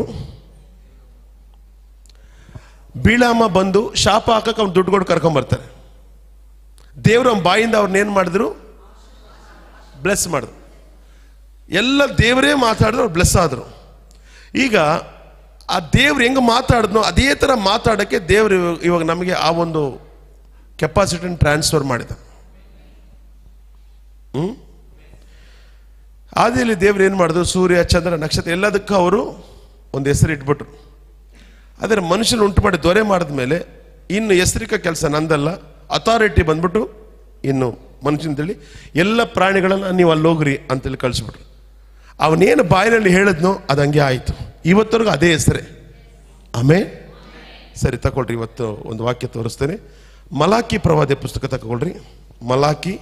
ಬೀಳಾಮ ಬಂದು ಶಾಪ ಹಾಕಕ್ಕೆ ಅವ್ನು ದುಡ್ಡು ಕೊಟ್ಟು ಕರ್ಕೊಂಡ್ ಬರ್ತಾರೆ ದೇವ್ರ ಅವ್ನ ಬಾಯಿಂದ ಅವ್ರನ್ನ ಏನು ಮಾಡಿದ್ರು ಬ್ಲೆಸ್ ಮಾಡಿದ್ರು ಎಲ್ಲ ದೇವರೇ ಮಾತಾಡಿದ್ರು ಅವ್ರು ಬ್ಲೆಸ್ ಆದರು ಈಗ ಆ ದೇವ್ರು ಹೆಂಗೆ ಮಾತಾಡಿದ್ನೋ ಅದೇ ಥರ ಮಾತಾಡೋಕ್ಕೆ ದೇವ್ರು ಇವಾಗ- ಇವಾಗ ನಮಗೆ ಆ ಒಂದು ಕೆಪಾಸಿಟಿನ ಟ್ರಾನ್ಸ್ಫರ್ ಮಾಡಿದ ಹ್ಮ್ ಆದಿಯಲ್ಲಿ ದೇವ್ರು ಏನು ಮಾಡಿದ್ರು ಸೂರ್ಯ ಚಂದ್ರ ನಕ್ಷತ್ರ ಎಲ್ಲದಕ್ಕೂ ಅವರು ಒಂದು ಹೆಸರು ಇಟ್ಬಿಟ್ರು ಆದರೆ ಮನುಷ್ಯನ ಉಂಟು ಮಾಡಿ ದೊರೆ ಮಾಡಿದ ಮೇಲೆ ಇನ್ನು ಹೆಸರಿಕ ಕೆಲಸ ನಂದಲ್ಲ ಅಥಾರಿಟಿ ಬಂದ್ಬಿಟ್ಟು ಇನ್ನು ಮನುಷ್ಯನಂತೇಳಿ ಎಲ್ಲ ಪ್ರಾಣಿಗಳನ್ನ ನೀವು ಅಲ್ಲಿ ಹೋಗ್ರಿ ಅಂತೇಳಿ ಕಳಿಸ್ಬಿಟ್ರು ಅವನೇನು ಬಾಯಿನಲ್ಲಿ ಹೇಳಿದ್ನೋ ಅದು ಹಂಗೆ ಆಯಿತು ಇವತ್ತವರೆಗೂ ಅದೇ ಹೆಸರೇ ಆಮೇಲೆ ಸರಿ ತಗೊಳ್ರಿ ಇವತ್ತು ಒಂದು ವಾಕ್ಯ ತೋರಿಸ್ತೇನೆ ಮಲಾಕಿ ಪ್ರವಾದಿ ಪುಸ್ತಕ ತಗೊಳ್ರಿ Malachi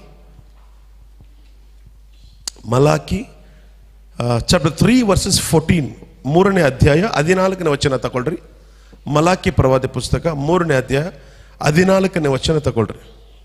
Malachi chapter three verses fourteen ಮೂರನೇ ಅಧ್ಯಾಯ ಹದಿನಾಲ್ಕನೇ ವಚನ ತಗೊಳ್ರಿ ಮಲಾಕಿ ಪ್ರವಾದಿ ಪುಸ್ತಕ ಮೂರನೇ ಅಧ್ಯಾಯ ಹದಿನಾಲ್ಕನೇ ವಚನ ತಗೊಳ್ರಿ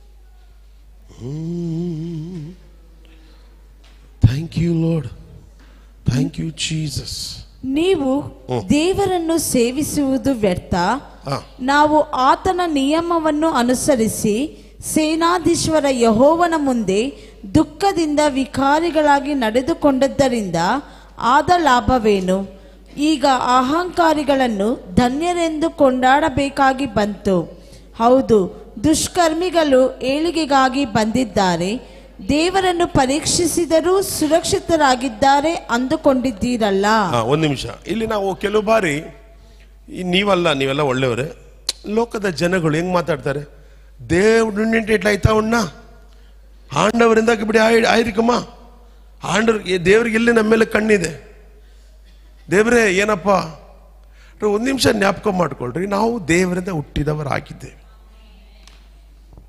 thank you Lord thank you Jesus ನೀವು ದೇವರನ್ನು ಸೇವಿಸುವುದು ವ್ಯರ್ಥ ಹಾ ನಾವು ಆತನ ನಿಯಮವನ್ನು ಅನುಸರಿಸಿ ಸೇನಾಧೀಶ್ವರ ಯಹೋವನ ಮುಂದೆ ದುಃಖದಿಂದ ವಿಕಾರಿಗಳಾಗಿ ನಡೆದುಕೊಂಡದ್ದರಿಂದ ಆದ ಲಾಭವೇನು ಈಗ ಅಹಂಕಾರಿಗಳನ್ನು ಧನ್ಯರೆಂದು ಕೊಂಡಾಡಬೇಕಾಗಿ ಬಂತು ಹೌದು ದುಷ್ಕರ್ಮಿಗಳು ಏಳಿಗೆಗಾಗಿ ಬಂದಿದ್ದಾರೆ ದೇವರನ್ನು ಪರೀಕ್ಷಿಸಿದರೂ ಸುರಕ್ಷಿತರಾಗಿದ್ದಾರೆ ಅಂದುಕೊಂಡಿದ್ದೀರಲ್ಲ ಹಾ ಒಂದು ನಿಮಿಷ ಇಲ್ಲಿ ನಾವು ಕೆಲವು ಬಾರಿ ಈ ನೀವಲ್ಲ ನೀವೆಲ್ಲ ಒಳ್ಳೆಯವರೇ ಲೋಕದ ಜನಗಳು ಹೆಂಗ್ ಮಾತಾಡ್ತಾರೆ దేవుడు నుండి ఇట్లా అవుతా ఉన్నా ಆಂಡವರಿಂದ ಬಿಡಿ ಆಯ್ ಆಯ್ರಿಕಮ್ಮ ಆಂಡವ್ರ ದೇವ್ರಿಗೆ ಎಲ್ಲಿ ನಮ್ಮ ಮೇಲೆ ಕಣ್ಣಿದೆ ದೇವರೇ ಏನಪ್ಪ ಒಂದು ನಿಮಿಷ ಜ್ಞಾಪಕ ಮಾಡ್ಕೊಳ್ರಿ ನಾವು ದೇವರಿಂದ ಹುಟ್ಟಿದವರಾಗಿದ್ದೇವೆ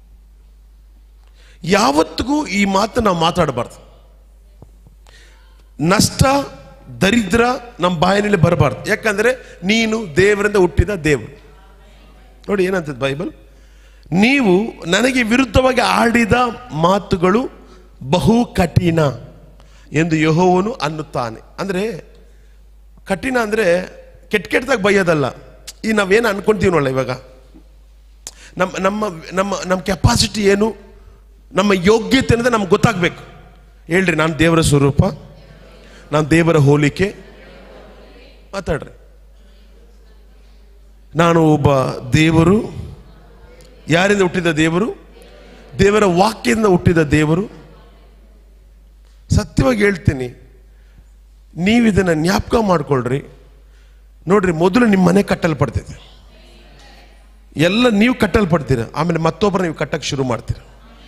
ಯಾವತ್ತಿಗೂ ಈ ಮಾತು ನಾವು ಮಾತಾಡಬಾರ್ದು ನಷ್ಟ ದರಿದ್ರ ನಮ್ಮ ಬಾಯಿನಲ್ಲಿ ಬರಬಾರ್ದು ಯಾಕಂದ್ರೆ ನೀನು ದೇವರಿಂದ ಹುಟ್ಟಿದ ದೇವರು ನೋಡಿ ಏನಂತದ್ದು ಬೈಬಲ್ ನೀವು ನನಗೆ ವಿರುದ್ಧವಾಗಿ ಆಡಿದ ಮಾತುಗಳು ಬಹು ಕಠಿಣ ಎಂದು ಯಹೋವನು ಅನ್ನುತ್ತಾನೆ ಅಂದ್ರೆ ಕಠಿಣ ಅಂದ್ರೆ ಕೆಟ್ಟ ಕೆಟ್ಟದಾಗ ಬೈಯೋದಲ್ಲ ಈ ನಾವೇನು ಅನ್ಕೊಂತೀವಲ್ಲ ಇವಾಗ ನಮ್ಮ ನಮ್ಮ ನಮ್ಮ ನಮ್ಮ ಕೆಪಾಸಿಟಿ ಏನು ನಮ್ಮ ಯೋಗ್ಯತೆ ಅನ್ನೋದು ನಮ್ಗೆ ಗೊತ್ತಾಗಬೇಕು ಹೇಳ್ರಿ ನಾನು ದೇವರ ಸ್ವರೂಪ ನಾನು ದೇವರ ಹೋಲಿಕೆ ಮಾತಾಡ್ರಿ ನಾನು ಒಬ್ಬ ದೇವರು ಯಾರಿಂದ ಹುಟ್ಟಿದ ದೇವರು ದೇವರ ವಾಕ್ಯದಿಂದ ಹುಟ್ಟಿದ ದೇವರು ಸತ್ಯವಾಗಿ ಹೇಳ್ತೀನಿ ನೀವು ಇದನ್ನು ಜ್ಞಾಪಕ ಮಾಡ್ಕೊಳ್ರಿ ನೋಡ್ರಿ ಮೊದಲು ನಿಮ್ಮ ಮನೆ ಕಟ್ಟಲ್ಪಡ್ತೈತೆ ಎಲ್ಲ ನೀವು ಕಟ್ಟಲ್ಪಡ್ತೀರ ಆಮೇಲೆ ಮತ್ತೊಬ್ಬರು ನೀವು ಕಟ್ಟಕ್ಕೆ ಶುರು ಮಾಡ್ತೀರ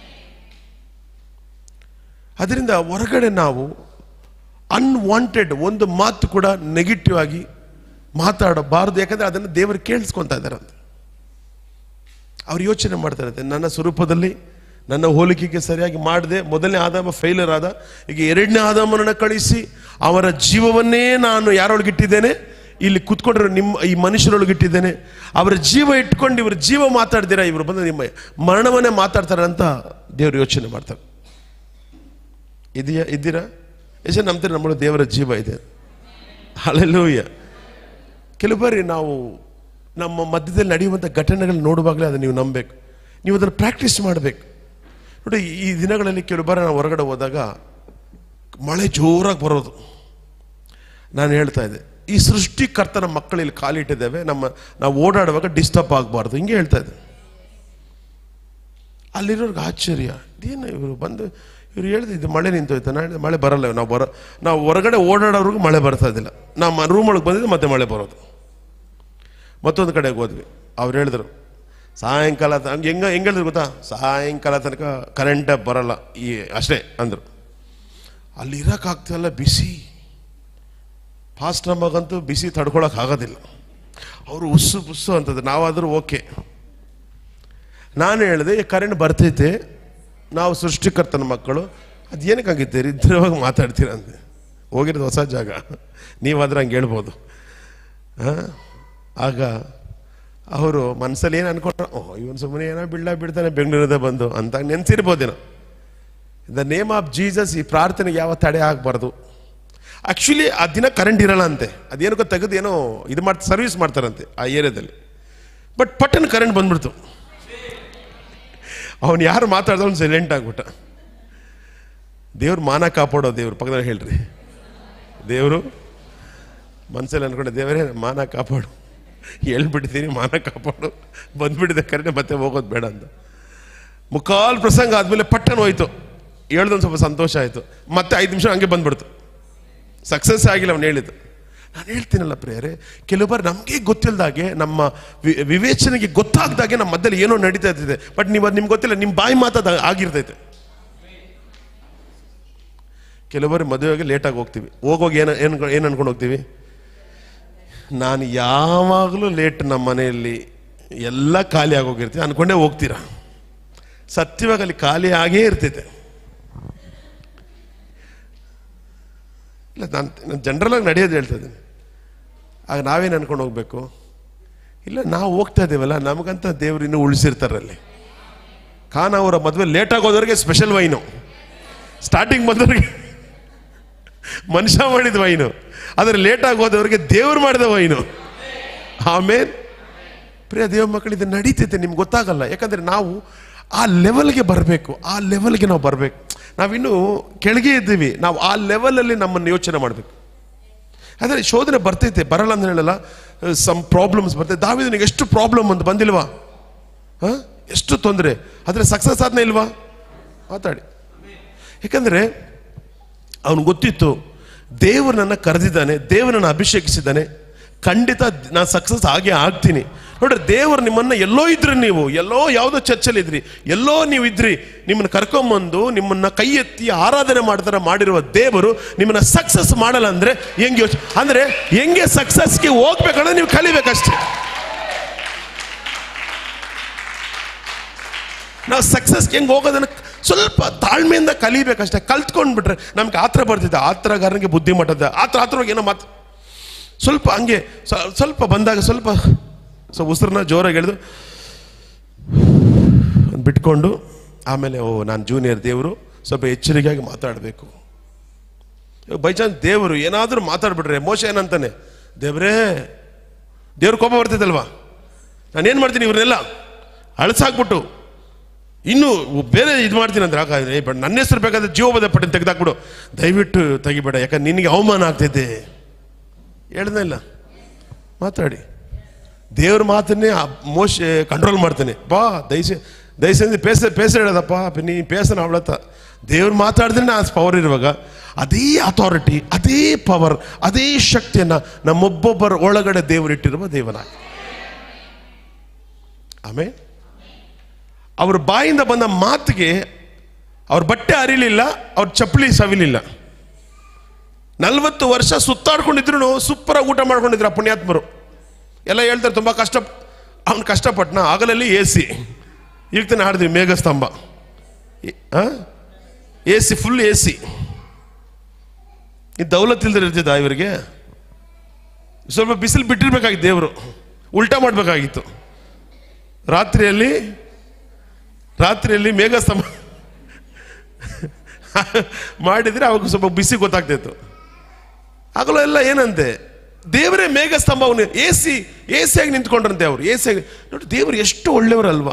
ಅದರಿಂದ ಹೊರಗಡೆ ನಾವು ಅನ್ವಾಂಟೆಡ್ ಒಂದು ಮಾತು ಕೂಡ ನೆಗೆಟಿವ್ ಆಗಿ ಮಾತಾಡಬಾರದು ಯಾಕಂದ್ರೆ ಅದನ್ನು ದೇವರು ಕೇಳಿಸ್ಕೊತಾ ಇದ್ದಾರಂತೆ ಅವ್ರು ಯೋಚನೆ ಮಾಡ್ತಾ ಇರುತ್ತೆ ನನ್ನ ಸ್ವರೂಪದಲ್ಲಿ ನನ್ನ ಹೋಲಿಕೆಗೆ ಸರಿಯಾಗಿ ಮಾಡದೆ ಮೊದಲನೇ ಆದಾಮ ಫೇಲರ್ ಆದ ಈಗ ಎರಡನೇ ಆದಾಮನನ್ನು ಕಳಿಸಿ ಅವರ ಜೀವವನ್ನೇ ನಾನು ಯಾರೊಳಗಿಟ್ಟಿದ್ದೇನೆ ಇಲ್ಲಿ ಕುತ್ಕೊಂಡಿರೋ ನಿಮ್ಮ ಈ ಮನುಷ್ಯರೊಳಗಿಟ್ಟಿದ್ದೇನೆ ಅವರ ಜೀವ ಇಟ್ಕೊಂಡು ಇವ್ರ ಜೀವ ಮಾತಾಡ್ತೀರಾ ಇವರು ಬಂದು ನಿಮ್ಮ ಮರಣವನ್ನೇ ಮಾತಾಡ್ತಾರೆ ಅಂತ ದೇವರು ಯೋಚನೆ ಮಾಡ್ತಾರೆ ಇದೆಯಾ ಇದ್ದೀರಾ ಎಷ್ಟು ನಂಬ್ತೀರಿ ನಮ್ಮ ದೇವರ ಜೀವ ಇದೆ ಅಲ್ಲೆಲ್ಲೂಯ್ಯ ಕೆಲವು ಬಾರಿ ನಾವು ನಮ್ಮ ಮಧ್ಯದಲ್ಲಿ ನಡೆಯುವಂಥ ಘಟನೆಗಳು ನೋಡುವಾಗಲೇ ಅದನ್ನು ನೀವು ನಂಬಬೇಕು ನೀವು ಅದನ್ನು ಪ್ರಾಕ್ಟೀಸ್ ಮಾಡಬೇಕು ನೋಡಿ ಈ ದಿನಗಳಲ್ಲಿ ಕೆಲವು ಬಾರಿ ನಾವು ಹೊರಗಡೆ ಹೋದಾಗ ಮಳೆ ಜೋರಾಗಿ ಬರೋದು ನಾನು ಹೇಳ್ತಾ ಇದ್ದೆ ಈ ಸೃಷ್ಟಿಕರ್ತನ ಮಕ್ಕಳಲ್ಲಿ ಕಾಲಿಟ್ಟಿದ್ದೇವೆ ನಮ್ಮ ನಾವು ಓಡಾಡುವಾಗ ಡಿಸ್ಟರ್ಬ್ ಆಗಬಾರ್ದು ಹಿಂಗೆ ಹೇಳ್ತಾ ಇದ್ದೆ ಅಲ್ಲಿರೋರ್ಗೆ ಆಶ್ಚರ್ಯ ಏನು ಇವರು ಬಂದು ಇವ್ರು ಹೇಳಿದ್ರು ಇದು ಮಳೆ ನಿಂತೋಯ್ತು ನಾಳೆ ಮಳೆ ಬರಲ್ಲ ನಾವು ಬರೋ ನಾವು ಹೊರಗಡೆ ಓಡಾಡೋರ್ಗು ಮಳೆ ಬರ್ತಾ ಇದ್ದಿಲ್ಲ ನಾವು ರೂಮ್ ಒಳಗೆ ಬಂದಿದ್ದು ಮತ್ತೆ ಮಳೆ ಬರೋದು ಮತ್ತೊಂದು ಕಡೆಗೆ ಹೋದ್ವಿ ಅವ್ರು ಹೇಳಿದ್ರು ಸಾಯಂಕಾಲ ತ- ಹಂಗೆ ಹೆಂಗ ಹೆಂಗೆ ಹೇಳಿದ್ರು ಗೊತ್ತಾ ಸಾಯಂಕಾಲ ತನಕ ಕರೆಂಟೇ ಬರಲ್ಲ ಈ ಅಷ್ಟೇ ಅಂದರು ಅಲ್ಲಿ ಇರೋಕ್ಕಾಗ್ತಿಲ್ಲ ಬಿಸಿ ಫಾಸ್ಟ್ ನಮಗಂತೂ ಬಿಸಿ ತಡ್ಕೊಳಕ್ ಆಗೋದಿಲ್ಲ ಅವರು ಉಸ್ಸು ಬುಸ್ಸು ಅಂತದ್ದು ನಾವಾದರೂ ಓಕೆ ನಾನು ಹೇಳಿದೆ ಕರೆಂಟ್ ಬರ್ತೈತೆ ನಾವು ಸೃಷ್ಟಿಕರ್ತನ ಮಕ್ಕಳು ಅದು ಏನಕ್ಕೆ ಹಂಗಿದ್ದೀರಿ ಇದ್ರವಾಗ ಮಾತಾಡ್ತೀರ ಅಂದೆ ಹೋಗಿರೋದು ಹೊಸ ಜಾಗ ನೀವಾದ್ರೆ ಹಂಗೆ ಹೇಳ್ಬೋದು ಆ? ಆಗ ಅವರು ಮನಸ್ಸಲ್ಲಿ ಏನು ಅನ್ಕೊಂಡ್ರು ಓ ಇವನು ಸುಮ್ಮನೆ ಏನೋ ಬಿಡ್ಲ ಬಿಡ್ತಾನೆ ಬೆಂಗಳೂರದ ಬಂದು ಅಂತ ನೆನ್ಸಿರ್ಬೋದೇನೋ ದ ನೇಮ್ ಆಫ್ ಜೀಸಸ್ ಈ ಪ್ರಾರ್ಥನೆಗೆ ಯಾವ ತಡೆ ಆಗಬಾರ್ದು ಆ್ಯಕ್ಚುಲಿ ಆ ದಿನ ಕರೆಂಟ್ ಇರಲ್ಲ ಅಂತೆ ಅದೇನಕ್ಕೋ ತೆಗೆದು ಏನೋ ಇದು ಮಾಡಿ ಸರ್ವಿಸ್ ಮಾಡ್ತಾರಂತೆ ಆ ಏರಿಯಾದಲ್ಲಿ ಬಟ್ ಪಟ್ಟನ್ ಕರೆಂಟ್ ಬಂದ್ಬಿಡ್ತು ಅವನು ಯಾರು ಮಾತಾಡ್ದವನು ಸೈಲೆಂಟ್ ಆಗ್ಬಿಟ್ಟ ದೇವ್ರು ಮಾನ ಕಾಪಾಡೋ ದೇವ್ರು ಪಕ್ಕದಲ್ಲಿ ಹೇಳ್ರಿ ದೇವರು ಮನಸ್ಸಲ್ಲಿ ಅನ್ಕೊಂಡೆ ದೇವರೇ ಮಾನ ಕಾಪಾಡು ಹೇಳ್ಬಿಟ್ಟಿದ್ದೀನಿ ಮಾನ ಕಾಪಾಡು ಬಂದ್ಬಿಟ್ಟಿದೆ ಕರೆಂಟ್ ಮತ್ತೆ ಹೋಗೋದು ಬೇಡ ಅಂತ ಮುಕ್ಕಾಲ್ ಪ್ರಸಂಗ ಆದಮೇಲೆ ಪಟ್ಟಣ ಹೋಯ್ತು ಹೇಳ್ದೊಂದು ಸ್ವಲ್ಪ ಸಂತೋಷ ಆಯಿತು ಮತ್ತೆ ಐದು ನಿಮಿಷ ಹಂಗೆ ಬಂದ್ಬಿಡ್ತು ಸಕ್ಸಸ್ ಆಗಿಲ್ಲ ಅವ್ನು ಹೇಳಿದ್ದು ನಾನು ಹೇಳ್ತೀನಲ್ಲ ಪ್ರೇಯರೇ ಕೆಲವು ಬಾರಿ ನಮಗೆ ಗೊತ್ತಿಲ್ಲದಾಗೆ ನಮ್ಮ ವಿ- ವಿವೇಚನೆಗೆ ಗೊತ್ತಾಗ್ದಾಗೆ ನಮ್ಮ ಮಧ್ಯದಲ್ಲಿ ಏನೋ ನಡೀತಾ ಇರ್ತೈತೆ ಬಟ್ ನೀವು ನಿಮ್ಗೆ ಗೊತ್ತಿಲ್ಲ ನಿಮ್ಮ ಬಾಯಿ ಮಾತದ ಆಗಿರ್ತೈತೆ ಕೆಲವು ಬಾರಿ ಮದುವೆಗೆ ಲೇಟಾಗಿ ಹೋಗ್ತೀವಿ ಹೋಗೋಗಿ ಏನು ಏನು ಏನು ಅನ್ಕೊಂಡು ಹೋಗ್ತೀವಿ ನಾನು ಯಾವಾಗಲೂ ಲೇಟ್ ನಮ್ಮ ಮನೆಯಲ್ಲಿ ಎಲ್ಲ ಖಾಲಿ ಆಗೋಗಿರ್ತೀವಿ ಅನ್ಕೊಂಡೇ ಹೋಗ್ತೀರಾ ಸತ್ಯವಾಗಿ ಅಲ್ಲಿ ಖಾಲಿ ಆಗೇ ಇರ್ತೈತೆ ಇಲ್ಲ ನಾನು ನಾನು ಜನರಲಾಗಿ ನಡೆಯೋದು ಹೇಳ್ತಾ ಇದ್ದೀನಿ ಆಗ ನಾವೇನು ಅನ್ಕೊಂಡು ಹೋಗ್ಬೇಕು ಇಲ್ಲ ನಾವು ಹೋಗ್ತಾ ಇದ್ದೀವಲ್ಲ ನಮಗಂತ ದೇವ್ರು ಇನ್ನೂ ಉಳಿಸಿರ್ತಾರಲ್ಲಿ ಖಾನ್ ಅವರ ಮದುವೆ ಲೇಟಾಗಿ ಹೋದವ್ರಿಗೆ ಸ್ಪೆಷಲ್ ವೈನು ಸ್ಟಾರ್ಟಿಂಗ್ ಬಂದವ್ರಿಗೆ ಮನುಷ್ಯ ಮಾಡಿದ ವೈನು ಆದರೆ ಲೇಟಾಗಿ ಹೋದವ್ರಿಗೆ ದೇವ್ರು ಮಾಡಿದ ವೈನು ಆಮೇಲೆ ಪ್ರಿಯ ದೇವ ಮಕ್ಕಳು ಇದು ನಡೀತೈತೆ ನಿಮ್ಗೆ ಗೊತ್ತಾಗಲ್ಲ ಯಾಕಂದ್ರೆ ನಾವು ಆ ಲೆವೆಲ್ಗೆ ಬರಬೇಕು ಆ ಲೆವೆಲ್ಗೆ ನಾವು ಬರಬೇಕು ನಾವಿನ್ನೂ ಕೆಳಗೆ ಇದ್ದೀವಿ ನಾವು ಆ ಲೆವೆಲಲ್ಲಿ ನಮ್ಮನ್ನು ಯೋಚನೆ ಮಾಡಬೇಕು ಆದರೆ ಶೋಧನೆ ಬರ್ತೈತೆ ಬರಲ್ಲ ಅಂತ ಹೇಳಲ್ಲ ಸಮ್ ಪ್ರಾಬ್ಲಮ್ಸ್ ಬರ್ತೈತೆ ದಾವಿದನಿಗೆ ಎಷ್ಟು ಪ್ರಾಬ್ಲಮ್ ಅಂತ ಬಂದಿಲ್ವಾ ಹಾ ಎಷ್ಟು ತೊಂದರೆ ಆದರೆ ಸಕ್ಸಸ್ ಆದ್ನೇ ಇಲ್ವಾ ಮಾತಾಡಿ ಯಾಕಂದ್ರೆ ಅವನು ಗೊತ್ತಿತ್ತು ದೇವರು ನನ್ನ ಕರೆದಿದ್ದಾನೆ ದೇವರನ್ನ ಅಭಿಷೇಕಿಸಿದ್ದಾನೆ ಖಂಡಿತ ನಾನು ಸಕ್ಸಸ್ ಆಗೇ ಆಗ್ತೀನಿ ನೋಡ್ರಿ ದೇವರು ನಿಮ್ಮನ್ನ ಎಲ್ಲೋ ಇದ್ರಿ ನೀವು ಎಲ್ಲೋ ಯಾವುದೋ ಚರ್ಚಲ್ಲಿ ಇದ್ರಿ ಎಲ್ಲೋ ನೀವು ಇದ್ರಿ ನಿಮ್ಮನ್ನ ಕರ್ಕೊಂಬಂದು ನಿಮ್ಮನ್ನ ಕೈ ಎತ್ತಿ ಆರಾಧನೆ ಮಾಡ್ತಾರ ಮಾಡಿರುವ ದೇವರು ನಿಮ್ಮನ್ನ ಸಕ್ಸಸ್ ಮಾಡಲ್ಲ ಅಂದ್ರೆ ಹೆಂಗೆ ಯೋಚನೆ ಅಂದ್ರೆ ಹೆಂಗೆ ಸಕ್ಸಸ್ಗೆ ಹೋಗ್ಬೇಕಂದ್ರೆ ನೀವು ಕಲಿಬೇಕಷ್ಟೇ ನಾವು ಸಕ್ಸಸ್ಗೆ ಹೆಂಗೆ ಹೋಗೋದನ್ನ ಸ್ವಲ್ಪ ತಾಳ್ಮೆಯಿಂದ ಕಲಿಬೇಕಷ್ಟೇ ಕಲ್ತ್ಕೊಂಡ್ಬಿಟ್ರೆ ನಮ್ಗೆ ಆತ್ರ ಬರ್ತಿದ್ದೆ ಆತ್ರಗಾರನಿಗೆ ಬುದ್ಧಿ ಮಟ್ಟದ ಆತ್ರ ಆತ್ರವಾಗಿ ಏನೋ ಮಾತು ಸ್ವಲ್ಪ ಹಂಗೆ ಸ್ವ- ಸ್ವಲ್ಪ ಬಂದಾಗ ಸ್ವಲ್ಪ ಸೊ ಉಸಿರನ್ನ ಜೋರಾಗಿ ಎಳೆದು ಬಿಟ್ಕೊಂಡು ಆಮೇಲೆ ಓ ನಾನು ಜೂನಿಯರ್ ದೇವರು ಸ್ವಲ್ಪ ಎಚ್ಚರಿಕೆಯಾಗಿ ಮಾತಾಡಬೇಕು ಬೈ ಚಾನ್ಸ್ ದೇವರು ಏನಾದರೂ ಮಾತಾಡ್ಬಿಟ್ರೆ ಮೋಶ ಏನಂತಾನೆ ದೇವ್ರೇ ದೇವ್ರ ಕೋಪ ಬರ್ತೈತಲ್ವಾ ನಾನೇನು ಮಾಡ್ತೀನಿ ಇವ್ರನ್ನೆಲ್ಲ ಅಳಸಾಕ್ಬಿಟ್ಟು ಇನ್ನು ಬೇರೆ ಇದು ಮಾಡ್ತೀನಿ ಅಂದ್ರೆ ಆಗ ಏ, ಬಟ್ ನನ್ನ ಹೆಸರು ಬೇಕಾದ್ರೆ ಜೀವಬದ ಪಟ್ಟಿನ ತೆಗೆದಾಕ್ಬಿಡು ದಯವಿಟ್ಟು ತೆಗಿಬೇಡ ಯಾಕಂದ್ರೆ ನಿನಗೆ ಅವಮಾನ ಆಗ್ತೈತೆ ಹೇಳ್ದೆ ಇಲ್ಲ ಮಾತಾಡಿ ದೇವ್ರ ಮಾತನ್ನೇ ಆ ಮೋಶ ಕಂಟ್ರೋಲ್ ಮಾಡ್ತಾನೆ ಬಾ ದಯಸೆ ದಯಸೆ ಪೇಸ ಪೇಸ ಹೇಳೋದಪ್ಪ ನೀ ಪೇಸನ ಅವಳತ್ತ ದೇವ್ರು ಮಾತಾಡಿದ್ರೆ ಆ ಪವರ್ ಇರುವಾಗ ಅದೇ ಅಥಾರಿಟಿ ಅದೇ ಪವರ್ ಅದೇ ಶಕ್ತಿಯನ್ನ ನಮ್ಮೊಬ್ಬೊಬ್ಬರ ಒಳಗಡೆ ದೇವರಿಟ್ಟಿರುವ ದೇವನ ಆಮೇಲೆ ಅವ್ರ ಬಾಯಿಂದ ಬಂದ ಮಾತಿಗೆ ಅವ್ರ ಬಟ್ಟೆ ಅರಿಲಿಲ್ಲ ಅವ್ರ ಚಪ್ಪಲಿ ಸವಿಲಿಲ್ಲ ನಲ್ವತ್ತು ವರ್ಷ ಸುತ್ತಾಡ್ಕೊಂಡಿದ್ರು ಸೂಪರಾಗಿ ಊಟ ಮಾಡ್ಕೊಂಡಿದ್ರು ಆ ಪುಣ್ಯಾತ್ಮರು ಎಲ್ಲ ಹೇಳ್ತಾರೆ ತುಂಬ ಕಷ್ಟ ಅವ್ನು ಕಷ್ಟಪಟ್ನ ಆಗಲಲ್ಲಿ ಎ ಸಿ ಈಗ ತಾನೆ ಹಾಡಿದ್ವಿ ಮೇಘಸ್ತಂಭ A C full A C ಈ ದೌಲತ್ ಇಲ್ದ್ರೆ ಇರ್ತಿದ್ದ ಇವರಿಗೆ ಸ್ವಲ್ಪ ಬಿಸಿಲು ಬಿಟ್ಟಿರ್ಬೇಕಾಗಿತ್ತು ದೇವರು ಉಲ್ಟಾ ಮಾಡಬೇಕಾಗಿತ್ತು ರಾತ್ರಿಯಲ್ಲಿ ರಾತ್ರಿಯಲ್ಲಿ ಮೇಘಸ್ತಂಭ ಮಾಡಿದ್ರೆ ಅವಾಗ ಸ್ವಲ್ಪ ಬಿಸಿ ಗೊತ್ತಾಗ್ತಿತ್ತು ಆಗಲೂ ಎಲ್ಲ ಏನಂತೆ ದೇವರೇ ಮೇಘಸ್ತಂಭ ಅವನು ಎ ಸಿ ಎ ಸಿ ಆಗಿ ನಿಂತ್ಕೊಂಡ್ರಂತೆ ಅವರು ಎ ಸಿ ಆಗಿ ನೋಡಿ ದೇವರು ಎಷ್ಟು ಒಳ್ಳೆಯವರಲ್ವಾ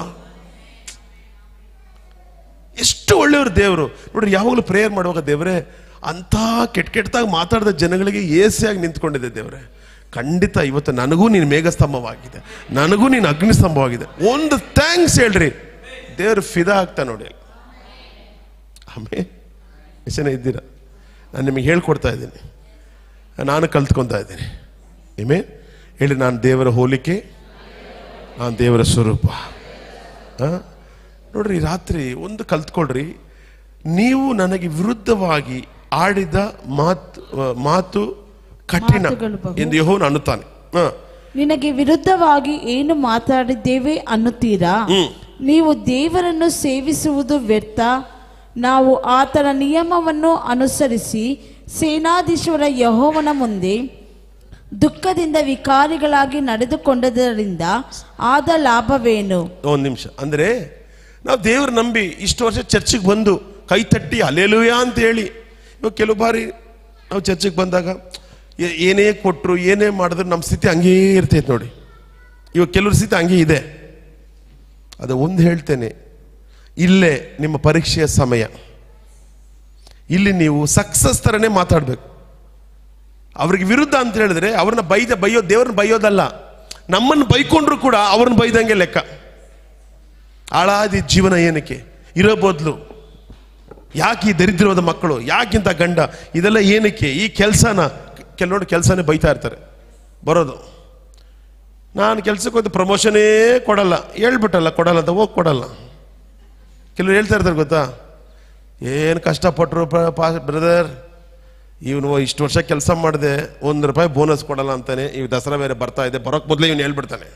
ಎಷ್ಟು ಒಳ್ಳೆಯವರು ದೇವರು ನೋಡ್ರಿ ಯಾವಾಗಲೂ ಪ್ರೇಯರ್ ಮಾಡುವಾಗ ದೇವರೇ ಅಂಥ ಕೆಟ್ಟ ಕೆಟ್ಟದಾಗ ಮಾತಾಡಿದ ಜನಗಳಿಗೆ ಎ ಸಿ ಆಗಿ ನಿಂತ್ಕೊಂಡಿದೆ ದೇವರೇ ಖಂಡಿತ ಇವತ್ತು ನನಗೂ ನೀನು ಮೇಘಸ್ತಂಭವಾಗಿದೆ ನನಗೂ ನೀನು ಅಗ್ನಿಸ್ತಂಭವಾಗಿದೆ ಒಂದು ಥ್ಯಾಂಕ್ಸ್ ಹೇಳ್ರಿ ದೇವರು ಫಿದಾ ಆಗ್ತಾ ನೋಡಿ ಆಮೇಲೆ ಎಷ್ಟು ಜನ ಇದ್ದೀರಾ ನಾನು ನಿಮಗೆ ಹೇಳ್ಕೊಡ್ತಾ ಇದ್ದೀನಿ ನಾನು ಕಲ್ತ್ಕೊತಾ ಇದ್ದೀನಿ ನಿಮೇ ಹೇಳಿ ನಾನು ದೇವರ ಹೋಲಿಕೆ ನಾನು ದೇವರ ಸ್ವರೂಪ ಆ? ನೋಡ್ರಿ ರಾತ್ರಿ ಒಂದು ಕಲ್ತ್ಕೊಳ್ರಿ ನೀವು ನನಗೆ ವಿರುದ್ಧವಾಗಿ ಆಡಿದ ಮಾತು ಮಾತು ಕಠಿಣ ಮಾತುಗಳು ಬಹು. ಎಂದು ಯೆಹೋವನು ಅನ್ನುತ್ತಾನೆ ಹ. ನಿನಗೆ ವಿರುದ್ಧವಾಗಿ ಏನು ಮಾತಾಡಿದ್ದೇವೆ ಅನ್ನುತ್ತೀರಾ ನೀವು ದೇವರನ್ನು ಸೇವಿಸುವುದು ವ್ಯರ್ಥ ನಾವು ಆತನ ನಿಯಮವನ್ನು ಅನುಸರಿಸಿ ಸೇನಾಧೀಶ್ವರ ಯಹೋವನ ಮುಂದೆ ದುಃಖದಿಂದ ವಿಕಾರಿಗಳಾಗಿ ನಡೆದುಕೊಂಡದರಿಂದ ಆದ ಲಾಭವೇನು ಒಂದು ನಿಮಿಷ ಅಂದರೆ ನಾವು ದೇವ್ರ ನಂಬಿ ಇಷ್ಟು ವರ್ಷ ಚರ್ಚಿಗೆ ಬಂದು ಕೈ ತಟ್ಟಿ ಅಲೆಲುಯ ಅಂತ ಹೇಳಿ ಇವಾಗ ಕೆಲವು ಬಾರಿ ನಾವು ಚರ್ಚಿಗೆ ಬಂದಾಗ ಏ- ಏನೇ ಕೊಟ್ಟರು ಏನೇ ಮಾಡಿದ್ರು ನಮ್ಮ ಸ್ಥಿತಿ ಹಂಗೇ ಇರ್ತೈತೆ ನೋಡಿ ಇವಾಗ ಕೆಲವ್ರ ಸ್ಥಿತಿ ಹಂಗೆ ಇದೆ ಅದು ಒಂದು ಹೇಳ್ತೇನೆ ಇಲ್ಲೇ ನಿಮ್ಮ ಪರೀಕ್ಷೆಯ ಸಮಯ ಇಲ್ಲಿ ನೀವು ಸಕ್ಸಸ್ ಥರನೇ ಮಾತಾಡಬೇಕು ಅವ್ರಿಗೆ ವಿರುದ್ಧ ಅಂತ ಹೇಳಿದ್ರೆ ಅವ್ರನ್ನ ಬೈದ ಬೈಯೋ ದೇವ್ರನ್ನ ಬೈಯೋದಲ್ಲ ನಮ್ಮನ್ನು ಬೈಕೊಂಡ್ರು ಕೂಡ ಅವ್ರನ್ನ ಬೈದಂಗೆ ಲೆಕ್ಕ ಹಾಳಾದಿ ಜೀವನ ಏನಕ್ಕೆ ಇರೋ ಬದಲು ಯಾಕೆ ಈ ದರಿದ್ರವಾದ ಮಕ್ಕಳು ಯಾಕಿಂತ ಗಂಡ ಇದೆಲ್ಲ ಏನಕ್ಕೆ ಈ ಕೆಲಸನ ಕೆಲವರು ಕೆಲಸನೇ ಬೈತಾ ಇರ್ತಾರೆ ಬರೋದು ನಾನು ಕೆಲಸಕ್ಕೆ ಹೋದ ಪ್ರಮೋಷನೇ ಕೊಡಲ್ಲ ಹೇಳ್ಬಿಟ್ಟಲ್ಲ ಕೊಡಲ್ಲ ಅಂತ ಹೋಗಿ ಕೊಡಲ್ಲ ಕೆಲವರು ಹೇಳ್ತಾ ಇರ್ತಾರೆ ಗೊತ್ತಾ ಏನು ಕಷ್ಟಪಟ್ಟರು ಪಾ ಬ್ರದರ್ ಇವನು ಇಷ್ಟು ವರ್ಷ ಕೆಲಸ ಮಾಡಿದೆ ಒಂದು ರೂಪಾಯಿ ಬೋನಸ್ ಕೊಡಲ್ಲ ಅಂತಾನೆ ಇವ್ ದಸರಾ ಬೇರೆ ಬರ್ತಾ ಇದೆ ಬರೋಕ್ ಮೊದಲೇ ಇವನು ಹೇಳ್ಬಿಡ್ತಾನೆ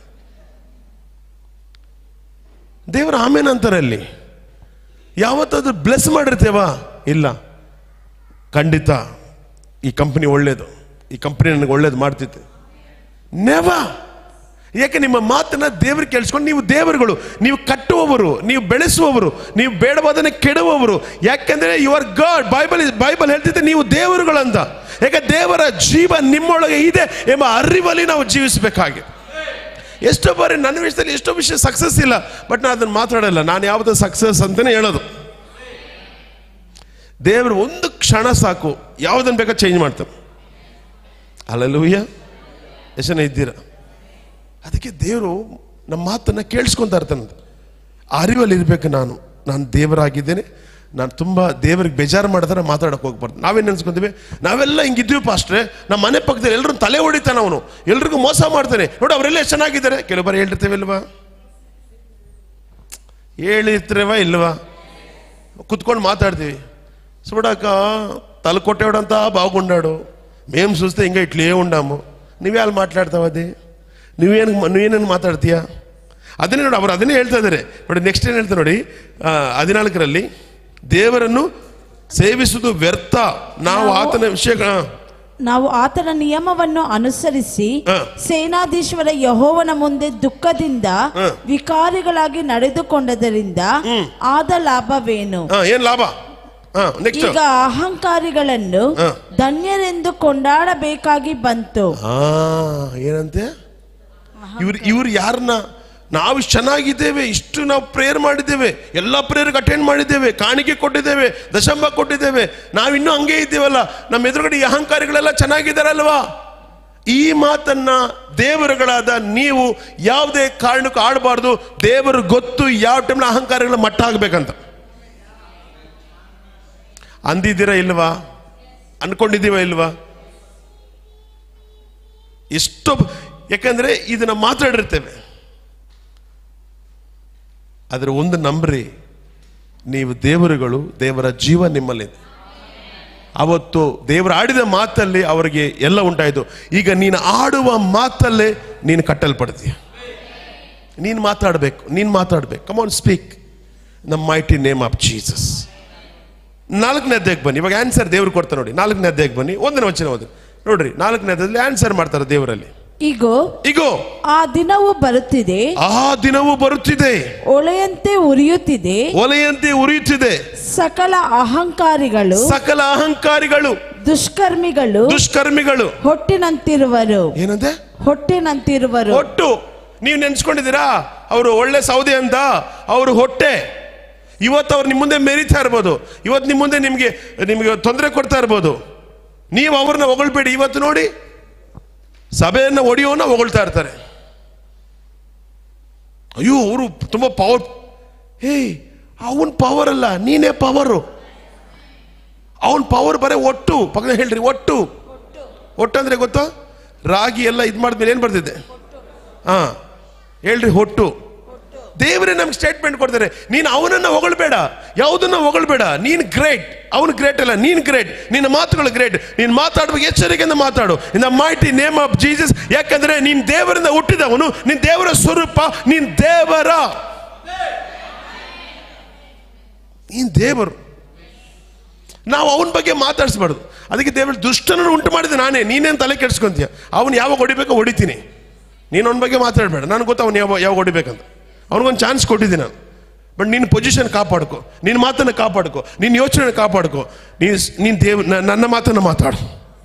ದೇವರು ಆಮೇಲೆ ಅಂತಾರೆ ಅಲ್ಲಿ ಯಾವತ್ತಾದ್ರೂ ಬ್ಲೆಸ್ ಮಾಡಿರ್ತೇವಾ ಇಲ್ಲ ಖಂಡಿತ ಈ ಕಂಪನಿ ಒಳ್ಳೇದು ಈ ಕಂಪನಿ ನನಗೆ ಒಳ್ಳೇದು ಮಾಡ್ತಿತ್ತು ನೆವ ಯಾಕೆ ನಿಮ್ಮ ಮಾತನ್ನ ದೇವರು ಕೇಳಿಸ್ಕೊಂಡು ನೀವು ದೇವರುಗಳು ನೀವು ಕಟ್ಟುವವರು ನೀವು ಬೆಳೆಸುವವರು ನೀವು ಬೇಡವಾದನೆ ಕೆಡುವವರು ಯಾಕೆಂದ್ರೆ you are God Bible Bible ಹೇಳ್ತಿದ್ದೆ ನೀವು ದೇವರುಗಳಂತ ಯಾಕೆ ದೇವರ ಜೀವ ನಿಮ್ಮೊಳಗೆ ಇದೆ ಎಂಬ ಅರಿವಲ್ಲಿ ನಾವು ಜೀವಿಸಬೇಕಾಗಿದೆ ಎಷ್ಟೋ ಬಾರಿ ನನ್ನ ವಿಷಯದಲ್ಲಿ ಎಷ್ಟೋ ವಿಷಯ ಸಕ್ಸಸ್ ಇಲ್ಲ ಬಟ್ ನಾನು ಅದನ್ನು ಮಾತಾಡಲ್ಲ ನಾನು ಯಾವುದು ಸಕ್ಸಸ್ ಅಂತಲೇ ಹೇಳೋದು ದೇವರು ಒಂದು ಕ್ಷಣ ಸಾಕು ಯಾವುದನ್ನು ಬೇಕಾ ಚೇಂಜ್ ಮಾಡ್ತಾನೆ ಅಲ್ಲೂಯ್ಯ ಎಷ್ಟು ಜನ ಇದ್ದೀರಾ ಅದಕ್ಕೆ ದೇವರು ನಮ್ಮ ಮಾತನ್ನು ಕೇಳಿಸ್ಕೊಂತ ಇರ್ತಾನಂತೆ ಆ ಅರಿವಲ್ಲಿ ಇರಬೇಕು ನಾನು ನಾನು ದೇವರಾಗಿದ್ದೇನೆ ನಾನು ತುಂಬ ದೇವರಿಗೆ ಬೇಜಾರು ಮಾಡಿದ್ರೆ ಮಾತಾಡಕ್ಕೆ ಹೋಗ್ಬಾರ್ದು ನಾವೇನು ನೆನ್ಸ್ಕೊಂತೀವಿ ನಾವೆಲ್ಲ ಹಿಂಗಿದ್ದೀವಿ ಪಾಸ್ಟ್ರೆ ನಮ್ಮ ಮನೆ ಪಕ್ಕದಲ್ಲಿ ಎಲ್ಲರೂ ತಲೆ ಹೊಡಿತಾನೆ ಅವನು ಎಲ್ರಿಗೂ ಮೋಸ ಮಾಡ್ತಾನೆ ನೋಡಿ ಅವರೆಲ್ಲ ಎಷ್ಟು ಚೆನ್ನಾಗಿದ್ದಾರೆ ಕೆಲವು ಬಾರಿ ಹೇಳಿರ್ತೇವೆ ಇಲ್ವಾ ಹೇಳಿರ್ತೀರವ ಇಲ್ವಾ ಕುತ್ಕೊಂಡು ಮಾತಾಡ್ತೀವಿ చూడక తల కొట్టేవాడంతా బాగుండాడు మేము చూస్తే ఇంకా ఇట్లే ఉండాము నువ్వే వాళ్ళు మాట్లాడతావు అది నువ్వేನು నువ్ವೇನೇನು ಮಾತಾಡ್ತೀಯಾ ಅದನ್ನೇ ನೋಡಿ ಅವರು ಅದನ್ನೇ ಹೇಳ್ತಾ ಇದ್ದಾರೆ ನೋಡಿ ನೆಕ್ಸ್ಟ್ ಏನು ಹೇಳ್ತಾರೆ ನೋಡಿ ಆ, ಹದಿನಾಲ್ಕರಲ್ಲಿ ದೇವರನ್ನು ಸೇವಿಸುವುದು ವ್ಯರ್ಥ ನಾವು ಆತನ ವಿಷಯಗಳ ನಾವು ಆತನ ನಿಯಮವನ್ನು ಅನುಸರಿಸಿ ಹ. ಸೇನಾಧೀಶ್ವರ ಯಹೋವನ ಮುಂದೆ ದುಃಖದಿಂದ ಹ. ವಿಕಾರಿಗಳಾಗಿ ನಡೆದುಕೊಂಡದರಿಂದ ಆದ ಲಾಭವೇನು ಹಾ ಏನ್ ಲಾಭ ಹಾ ನೆಕ್ಸ್ಟ್ ಈಗ ಅಹಂಕಾರಿಗಳನ್ನು ಹ. ಧನ್ಯರೆಂದು ಕೊಂಡಾಡಬೇಕಾಗಿ ಬಂತು ಆ ಏನಂತೆ ಇವ್ರು ಇವ್ರು ಯಾರನ್ನ ನಾವು ಇಷ್ಟ್ ಚೆನ್ನಾಗಿದ್ದೇವೆ ಇಷ್ಟು ನಾವು ಪ್ರೇಯರ್ ಮಾಡಿದ್ದೇವೆ ಎಲ್ಲ ಪ್ರೇಯರ್ಗೆ ಅಟೆಂಡ್ ಮಾಡಿದ್ದೇವೆ ಕಾಣಿಕೆ ಕೊಟ್ಟಿದ್ದೇವೆ ದಶಂಬ ಕೊಟ್ಟಿದ್ದೇವೆ ನಾವಿನ್ನೂ ಹಂಗೆ ಇದ್ದೇವಲ್ಲ ನಮ್ಮ ಎದುರುಗಡೆ ಈ ಅಹಂಕಾರಿಗಳೆಲ್ಲ ಚೆನ್ನಾಗಿದ್ದಾರಲ್ವಾ ಈ ಮಾತನ್ನ ದೇವರುಗಳಾದ ನೀವು ಯಾವುದೇ ಕಾರಣಕ್ಕೂ ಆಡಬಾರ್ದು ದೇವರು ಗೊತ್ತು ಯಾವ ಟೈಮ್ನ ಅಹಂಕಾರಿಗಳ ಮಟ್ಟ ಆಗ್ಬೇಕಂತ ಅಂದಿದ್ದೀರಾ ಇಲ್ವಾ ಅನ್ಕೊಂಡಿದ್ದೀವ ಇಲ್ವಾ ಎಷ್ಟೋ ಯಾಕಂದ್ರೆ ಇದನ್ನ ಮಾತಾಡಿರ್ತೇವೆ ಆದರೆ ಒಂದು ನಂಬ್ರಿ ನೀವು ದೇವರುಗಳು ದೇವರ ಜೀವ ನಿಮ್ಮಲ್ಲಿದೆ ಅವತ್ತು ದೇವರು ಆಡಿದ ಮಾತಲ್ಲಿ ಅವರಿಗೆ ಎಲ್ಲ ಉಂಟಾಯಿತು ಈಗ ನೀನು ಆಡುವ ಮಾತಲ್ಲೇ ನೀನು ಕಟ್ಟಲ್ಪಡ್ತೀಯ ನೀನು ಮಾತಾಡಬೇಕು ನೀನು ಮಾತಾಡಬೇಕು come on speak the mighty name of Jesus ನಾಲ್ಕನೇ ಅಧ್ಯಾಯಕ್ಕೆ ಬನ್ನಿ ಇವಾಗ ಆನ್ಸರ್ ದೇವ್ರು ಕೊಡ್ತಾರೆ ನೋಡಿ ನಾಲ್ಕನೇ ಅಧ್ಯಾಯಕ್ಕೆ ಬನ್ನಿ ಒಂದನೇ ವಚನ ಓದಿ ನೋಡ್ರಿ ನಾಲ್ಕನೇ ಅಧ್ಯಾಯದಲ್ಲಿ ಆನ್ಸರ್ ಮಾಡ್ತಾರೆ ದೇವರಲ್ಲಿ ಇಗೋ ಇಗೋ ಆ ದಿನವು ಬರುತ್ತಿದೆ ಆ ದಿನವೂ ಬರುತ್ತಿದೆ ಒಳೆಯಂತೆ ಉರಿಯುತ್ತಿದೆ ಒಲೆಯಂತೆ ಉರಿಯುತ್ತಿದೆ ಸಕಲ ಅಹಂಕಾರಿಗಳು ಸಕಲ ಅಹಂಕಾರಿಗಳು ದುಷ್ಕರ್ಮಿಗಳು ದುಷ್ಕರ್ಮಿಗಳು ಹೊಟ್ಟಿನಂತಿರುವರು ಏನಂತೆ ಹೊಟ್ಟಿನಂತಿರುವರು ಒಟ್ಟು ನೀವು ನೆನ್ಸ್ಕೊಂಡಿದ್ದೀರಾ ಅವರು ಒಳ್ಳೆ ಸೌದೆ ಅಂತ ಅವರು ಹೊಟ್ಟೆ ಇವತ್ತು ಅವ್ರು ನಿಮ್ಮ ಮುಂದೆ ಮೆರಿತಾ ಇರ್ಬೋದು ಇವತ್ತು ನಿಮ್ಮ ಮುಂದೆ ನಿಮಗೆ ನಿಮಗೆ ತೊಂದರೆ ಕೊಡ್ತಾ ಇರ್ಬೋದು ನೀವು ಅವ್ರನ್ನ ಹೊಗಳ್ಬೇಡಿ ಇವತ್ತು ನೋಡಿ ಸಭೆಯನ್ನು ಒಡೆಯೋನ ಹೊಗಳ್ತಾ ಇರ್ತಾರೆ ಅಯ್ಯೋ ಅವರು ತುಂಬ ಪವರ್ ಹೇ ಅವನ್ ಪವರ್ ಅಲ್ಲ ನೀನೇ ಪವರು ಅವನ್ ಪವರ್ ಬರೇ ಒಟ್ಟು ಪಕ್ಕದ ಹೇಳ್ರಿ ಒಟ್ಟು ಒಟ್ಟು ಅಂದ್ರೆ ಗೊತ್ತಾ ರಾಗಿ ಎಲ್ಲ ಇದು ಮಾಡಿದ್ಮೇಲೆ ಏನು ಬರ್ತಿದೆ ಹಾ ಹೇಳ್ರಿ ಹೊಟ್ಟು ದೇವರೇ ನಮ್ಗೆ ಸ್ಟೇಟ್ಮೆಂಟ್ ಕೊಡ್ತಾರೆ ನೀನು ಅವನನ್ನ ಹೊಗಳ್ಬೇಡ ಯಾವುದನ್ನ ಹೊಗಳ್ಬೇಡ ನೀನು ಗ್ರೇಟ್ ಅವನು ಗ್ರೇಟ್ ಅಲ್ಲ ನೀನು ಗ್ರೇಟ್ ನಿನ್ನ ಮಾತುಗಳು ಗ್ರೇಟ್ ನೀನು ಮಾತಾಡುವಾಗ ಎಚ್ಚರಿಕೆಯಿಂದ ಮಾತಾಡು in the mighty name of Jesus ಯಾಕಂದ್ರೆ ನೀನು ದೇವರಿಂದ ಹುಟ್ಟಿದವನು ನೀನು ದೇವರ ಸ್ವರೂಪ ನೀನು ದೇವರ ನೀನು ದೇವರು ನಾವು ಅವನ ಬಗ್ಗೆ ಮಾತಾಡಿಸ್ಬಾರ್ದು ಅದಕ್ಕೆ ದೇವರು ದುಷ್ಟನನ್ನು ಉಂಟು ಮಾಡಿದೆ ನಾನೇ ನೀನೇನು ತಲೆ ಕೆಡ್ಸ್ಕೊಂತೀಯ ಅವನು ಯಾವಾಗ ಹೊಡಿಬೇಕೋ ಹೊಡಿತೀನಿ ನೀನು ಅವನ ಬಗ್ಗೆ ಮಾತಾಡಬೇಡ ನನಗೆ ಗೊತ್ತು ಅವನು ಯಾವ ಯಾವಾಗ ಹೊಡಿಬೇಕಂತ ಅವನಿಗೊಂದು ಚಾನ್ಸ್ ಕೊಟ್ಟಿದ್ದೀನಿ ನಾನು ಬಟ್ ನಿನ್ನ ಪೊಸಿಷನ್ ಕಾಪಾಡ್ಕೊ ನಿನ್ನ ಮಾತನ್ನು ಕಾಪಾಡ್ಕೊ ನಿನ್ನ ಯೋಚನೆ ಕಾಪಾಡ್ಕೊ ನೀನು ನೀನು ದೇವ್ ನ- ನನ್ನ ಮಾತನ್ನು ಮಾತಾಡು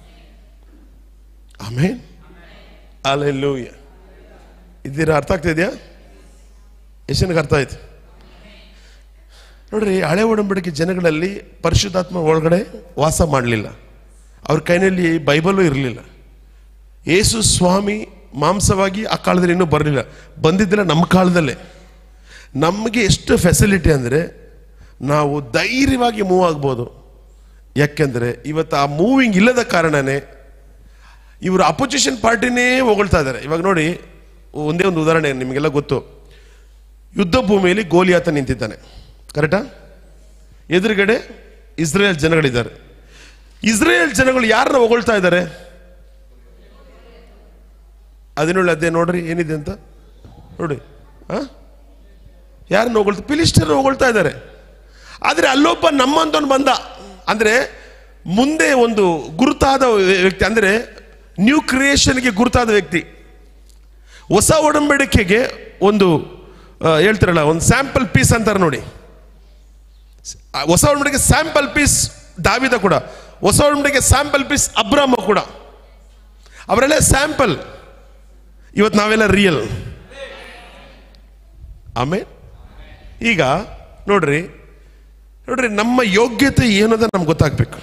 ಆಮೇಲೆ ಅಲ್ಲೆಲ್ಲೂಯ್ಯ ಇದ್ದೀರಾ ಅರ್ಥ ಆಗ್ತಿದ್ಯಾ ಎಷ್ಟು ಜನಕ್ಕೆ ಅರ್ಥ ಆಯ್ತು ನೋಡ್ರಿ ಹಳೆ ಒಡಂಬಡಿಕೆ ಜನಗಳಲ್ಲಿ ಪರಿಶುದ್ಧಾತ್ಮ ಒಳಗಡೆ ವಾಸ ಮಾಡಲಿಲ್ಲ ಅವ್ರ ಕೈನಲ್ಲಿ ಬೈಬಲು ಇರಲಿಲ್ಲ ಯೇಸು ಸ್ವಾಮಿ ಮಾಂಸವಾಗಿ ಆ ಕಾಲದಲ್ಲಿ ಇನ್ನೂ ಬರಲಿಲ್ಲ ಬಂದಿದ್ದಿಲ್ಲ ನಮ್ಮ ಕಾಲದಲ್ಲೇ ನಮಗೆ ಎಷ್ಟು ಫೆಸಿಲಿಟಿ ಅಂದರೆ ನಾವು ಧೈರ್ಯವಾಗಿ ಮೂವ್ ಆಗ್ಬೋದು ಯಾಕೆಂದರೆ ಇವತ್ತು ಆ ಮೂವಿಂಗ್ ಇಲ್ಲದ ಕಾರಣನೇ ಇವರು ಅಪೋಸಿಷನ್ ಪಾರ್ಟಿನೇ ಹೊಗಳ್ತಾ ಇದ್ದಾರೆ ಇವಾಗ ನೋಡಿ ಒಂದೇ ಒಂದು ಉದಾಹರಣೆ ನಿಮಗೆಲ್ಲ ಗೊತ್ತು ಯುದ್ಧ ಭೂಮಿಯಲ್ಲಿ ಗೋಲಿಯಾತ ನಿಂತಿದ್ದಾನೆ ಕರೆಕ್ಟಾ ಎದುರುಗಡೆ ಇಸ್ರೇಲ್ ಜನಗಳಿದ್ದಾರೆ ಇಸ್ರೇಲ್ ಜನಗಳು ಯಾರನ್ನ ಹೊಗಳ್ತಾ ಇದ್ದಾರೆ ಹದಿನೇಳು ಅದೇ ನೋಡ್ರಿ ಏನಿದೆ ಅಂತ ನೋಡಿ ಆ ಯಾರನ್ನ ಹೊಗಳ್ತಾ ಫಿಲಿಸ್ಟರ್ ಹೊಗಳ್ತಾ ಇದ್ದಾರೆ ಆದರೆ ಅಲ್ಲೊಬ್ಬ ನಮ್ಮಂತವನು ಬಂದ ಅಂದರೆ ಮುಂದೆ ಒಂದು ಗುರುತಾದ ವ್ಯಕ್ತಿ ಅಂದರೆ ನ್ಯೂ ಕ್ರಿಯೇಷನ್ಗೆ ಗುರುತಾದ ವ್ಯಕ್ತಿ ಹೊಸ ಒಡಂಬಡಿಕೆಗೆ ಒಂದು ಆ, ಹೇಳ್ತಾರಲ್ಲ ಒಂದು ಸ್ಯಾಂಪಲ್ ಪೀಸ್ ಅಂತಾರೆ ನೋಡಿ ಆ ಹೊಸ ಒಡಂಬಡಿಕೆ ಸ್ಯಾಂಪಲ್ ಪೀಸ್ ದಾವಿದ ಕೂಡ ಹೊಸ ಒಡಂಬಡಿಕೆ ಸ್ಯಾಂಪಲ್ ಪೀಸ್ ಅಬ್ರಾಮ ಕೂಡ ಅವರೆಲ್ಲ ಸ್ಯಾಂಪಲ್ ಇವತ್ತು ನಾವೆಲ್ಲ ರಿಯಲ್ ಆಮೇಲೆ ಈಗ ನೋಡ್ರಿ ನೋಡ್ರಿ ನಮ್ಮ ಯೋಗ್ಯತೆ ಏನದ ನಮ್ಗೆ ಗೊತ್ತಾಗ್ಬೇಕು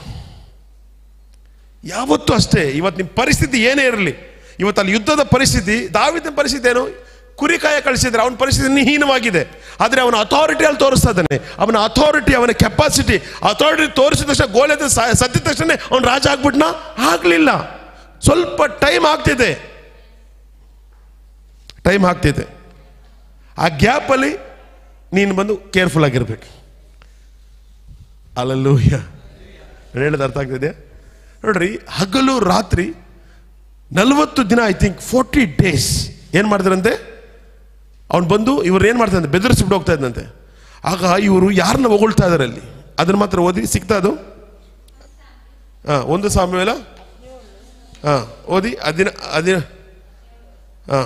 ಯಾವತ್ತೂ ಅಷ್ಟೇ ಇವತ್ತು ನಿಮ್ಮ ಪರಿಸ್ಥಿತಿ ಏನೇ ಇರಲಿ ಇವತ್ತು ಅಲ್ಲಿ ಯುದ್ಧದ ಪರಿಸ್ಥಿತಿ ದಾವಿದನ ಪರಿಸ್ಥಿತಿ ಏನು ಕುರಿಕಾಯ ಕಳಿಸಿದ್ರೆ ಅವನ ಪರಿಸ್ಥಿತಿ ಹೀನವಾಗಿದೆ ಆದರೆ ಅವನ ಅಥಾರಿಟಿ ಅಲ್ಲಿ ತೋರಿಸ್ತಾ ಇದ್ದಾನೆ ಅವನ ಅಥಾರಿಟಿ ಅವನ ಕೆಪಾಸಿಟಿ ಅಥಾರಿಟಿ ತೋರಿಸಿದ ತಕ್ಷಣ ಗೋಲೆದ ಸತ್ತಿದ ತಕ್ಷಣ ಅವನು ರಾಜ ಆಗ್ಬಿಟ್ನಾ ಆಗ್ಲಿಲ್ಲ ಸ್ವಲ್ಪ ಟೈಮ್ ಆಗ್ತಿದೆ ಟೈಮ್ ಆಗ್ತಿದೆ ಆ ಗ್ಯಾಪಲ್ಲಿ ನೀನು ಬಂದು ಕೇರ್ಫುಲ್ ಆಗಿರ್ಬೇಕು ಅಲ್ಲಲ್ಲೂಯ್ಯ ನಾನು ಹೇಳೋದು ಅರ್ಥ ಆಗ್ತಿದೆಯಾ ನೋಡ್ರಿ ಹಗಲು ರಾತ್ರಿ ನಲವತ್ತು ದಿನ ಐ ಥಿಂಕ್ ಫೋರ್ಟಿ ಡೇಸ್ ಏನು ಮಾಡಿದ್ರಂತೆ ಅವ್ನು ಬಂದು ಇವ್ರು ಏನು ಮಾಡ್ತಾರೆ ಬೆದರಿಸ್ಬಿಟ್ಟು ಹೋಗ್ತಾ ಇದ್ದಂತೆ ಆಗ ಇವರು ಯಾರನ್ನ ಹೊಗಳ್ತಾ ಇದ್ದಾರೆ ಅಲ್ಲಿ ಅದನ್ನ ಮಾತ್ರ ಓದಿ ಸಿಗ್ತಾ ಅದು ಹಾ ಒಂದು ಸಾಮ್ಯವೇಲ ಹಾ ಓದಿ ಅದಿನ ಅದಿನ ಹಾ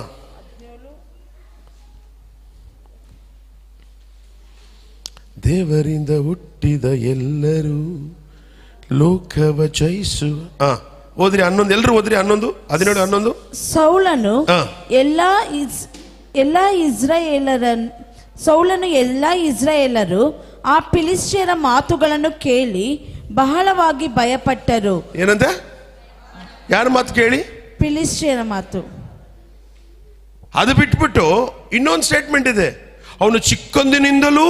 ದೇವರಿಂದ ಹುಟ್ಟಿದ ಎಲ್ಲರೂ ಲೋಕವ ಜಯಿಸು ಹಾ ಓದ್ರಿ ಹನ್ನೊಂದು ಎಲ್ಲರೂ ಓದ್ರಿ ಹನ್ನೊಂದು ಹದಿನೇಳು ಹನ್ನೊಂದು ಸೌಲನು ಹಾ. ಎಲ್ಲಾ ಇಸ್ ಎಲ್ಲಾ ಇಸ್ರಾಯೇಲರ ಸೌಲನು ಎಲ್ಲಾ ಇಸ್ರಾಯೇಲರು ಆ ಫಿಲಿಸ್ಟಿಯರ ಮಾತುಗಳನ್ನು ಕೇಳಿ ಬಹಳವಾಗಿ ಭಯಪಟ್ಟರು ಏನಂತೆ ಯಾರ ಮಾತು ಕೇಳಿ ಫಿಲಿಸ್ಟಿಯರ ಮಾತು ಅದು ಬಿಟ್ಬಿಟ್ಟು ಇನ್ನೊಂದು ಸ್ಟೇಟ್ಮೆಂಟ್ ಇದೆ ಅವನು ಚಿಕ್ಕಂದಿನಿಂದಲೂ